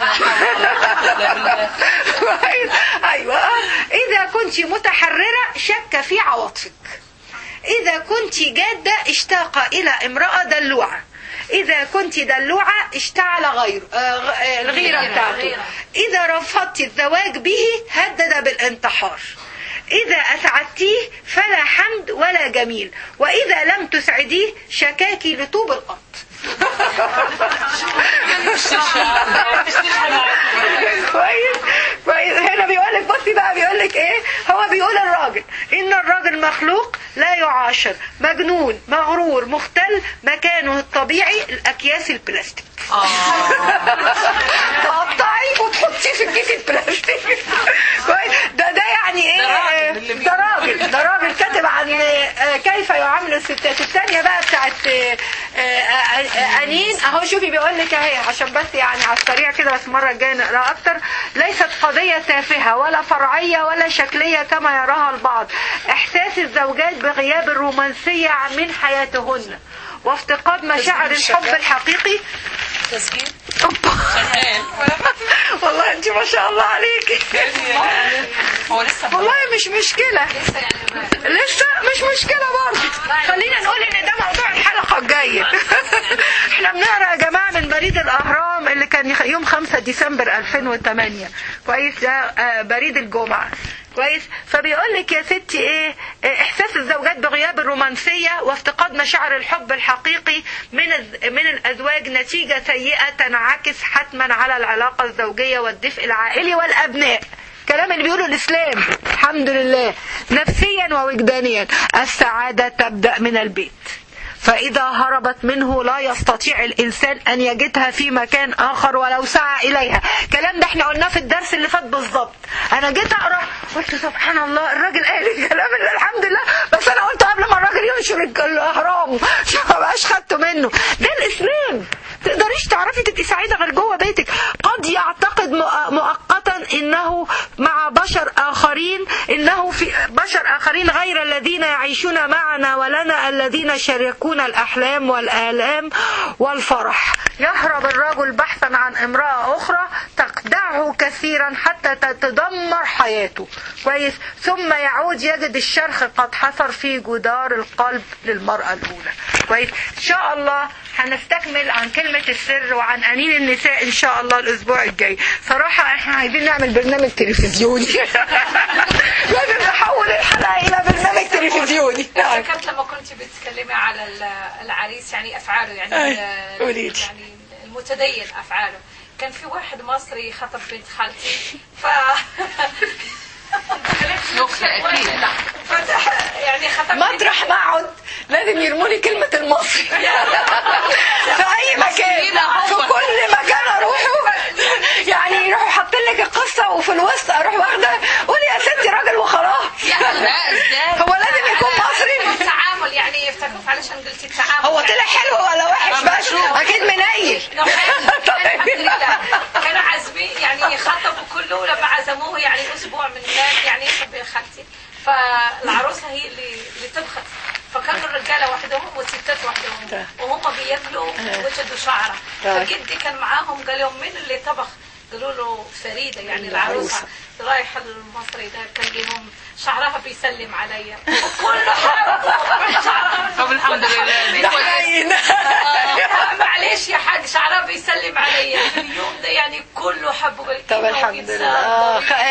كويس؟ ايوه اذا كنت متحرره شك في عواطفك إذا كنت جادة اشتاق إلى امرأة دلوعة إذا كنت دلوعة اشتعل غير آه، غ- آه، الغيرة بتاعته إذا رفضت الزواج به هدد بالانتحار إذا أسعدتيه فلا حمد ولا جميل وإذا لم تسعديه شكاكي لطوب الأرض كويس كويس هنا بيقول لك بصي بقى بيقول لك ايه هو بيقول الراجل ان الراجل مخلوق لا يعاشر مجنون مغرور مختل مكانه الطبيعي الاكياس البلاستيك تقطعي وتحطيه في الكيس البلاستيك كويس ده ده يعني ايه ده راجل اللي ده راجل ده راجل كاتب عن آه، كيف يعامل الستات الثانيه بقى بتاعت آه، آه، آه، انين اهو شوفي بيقول لك اهي عشان بس يعني على السريع كده بس المره الجايه نقراها اكتر ليست قضيه تافهه ولا فرعيه ولا شكليه كما يراها البعض احساس الزوجات بغياب الرومانسيه من حياتهن وافتقاد مشاعر الحب الحقيقي تسجيل أوبا. شغال والله انت ما شاء الله عليكي هو لسه والله مش مشكلة لسه مش مشكلة برضه خلينا نقول ان ده موضوع الحلقة الجاية احنا بنقرا يا جماعة من بريد الاهرام اللي كان يخ- يوم 5 ديسمبر 2008 كويس ده آه، بريد الجمعة كويس فبيقول لك يا ستي ايه آه، احساس الزوجات بغياب الرومانسيه وافتقاد مشاعر الحب الحقيقي من الز- من الازواج نتيجه سيئه تنعكس حتما على العلاقه الزوجيه والدفء العائلي والابناء كلام اللي بيقوله الاسلام الحمد لله نفسيا ووجدانيا السعاده تبدا من البيت فإذا هربت منه لا يستطيع الإنسان أن يجدها في مكان آخر ولو سعى إليها كلام ده احنا قلناه في الدرس اللي فات بالظبط أنا جيت أقرأ قلت سبحان الله الراجل قال الكلام اللي الحمد لله بس أنا قلت قبل ما الراجل ينشر الك- الأهرام عشان ما بقاش خدته منه ده الإسلام تقدريش تعرفي تبقي سعيدة غير جوه بيتك قد يعتقد مؤ- مؤقتا انه مع بشر اخرين انه في بشر اخرين غير الذين يعيشون معنا ولنا الذين يشاركون الاحلام والالام والفرح يهرب الرجل بحثا عن امرأة اخرى تخدعه كثيرا حتى تتدمر حياته كويس ثم يعود يجد الشرخ قد حفر في جدار القلب للمرأة الاولى كويس ان شاء الله هنستكمل عن كلمة السر وعن أنين النساء إن شاء الله الأسبوع الجاي صراحة إحنا عايزين نعمل برنامج تلفزيوني لازم نحول الحلقة إلى برنامج تلفزيوني نعم. ذكرت لما كنت بتتكلمي على ال- العريس يعني افعاله يعني أي، ال- قولي لي. يعني المتدين افعاله كان في واحد مصري خطب بنت خالتي ف نكتة أكيد فتح يعني خطب مطرح ما أقعد لازم يرموني كلمة المصري في أي مكان في كل مكان أروحه يعني يروحوا حاطين لك القصة وفي الوسط أروح واخدة قولي يا ستي راجل وخلاص لا ازاي هو لازم يكون مصري التعامل يعني يفتكروا علشان قلتي التعامل هو طلع حلو ولا وحش بس اكيد منيل إنه حلو. الحمد لله كانوا عازمين يعني خطبوا كله لما عزموه يعني اسبوع من هناك يعني يحب خالتي فالعروسه هي اللي اللي تبخت فكانوا الرجاله وحدهم والستات وحدهم وهم بياكلوا وجدوا شعره فجدي كان معاهم قال لهم مين اللي طبخ قالوا له فريده يعني العروسه رايح المصري ده كان لهم شعرها بيسلم عليا وكله حب شعرها طب الحمد لله ده حنين آه، معلش يا حاج شعرها بيسلم عليا اليوم ده يعني كله حبه قال طب إنه الحمد إنسان لله آه، ضرير.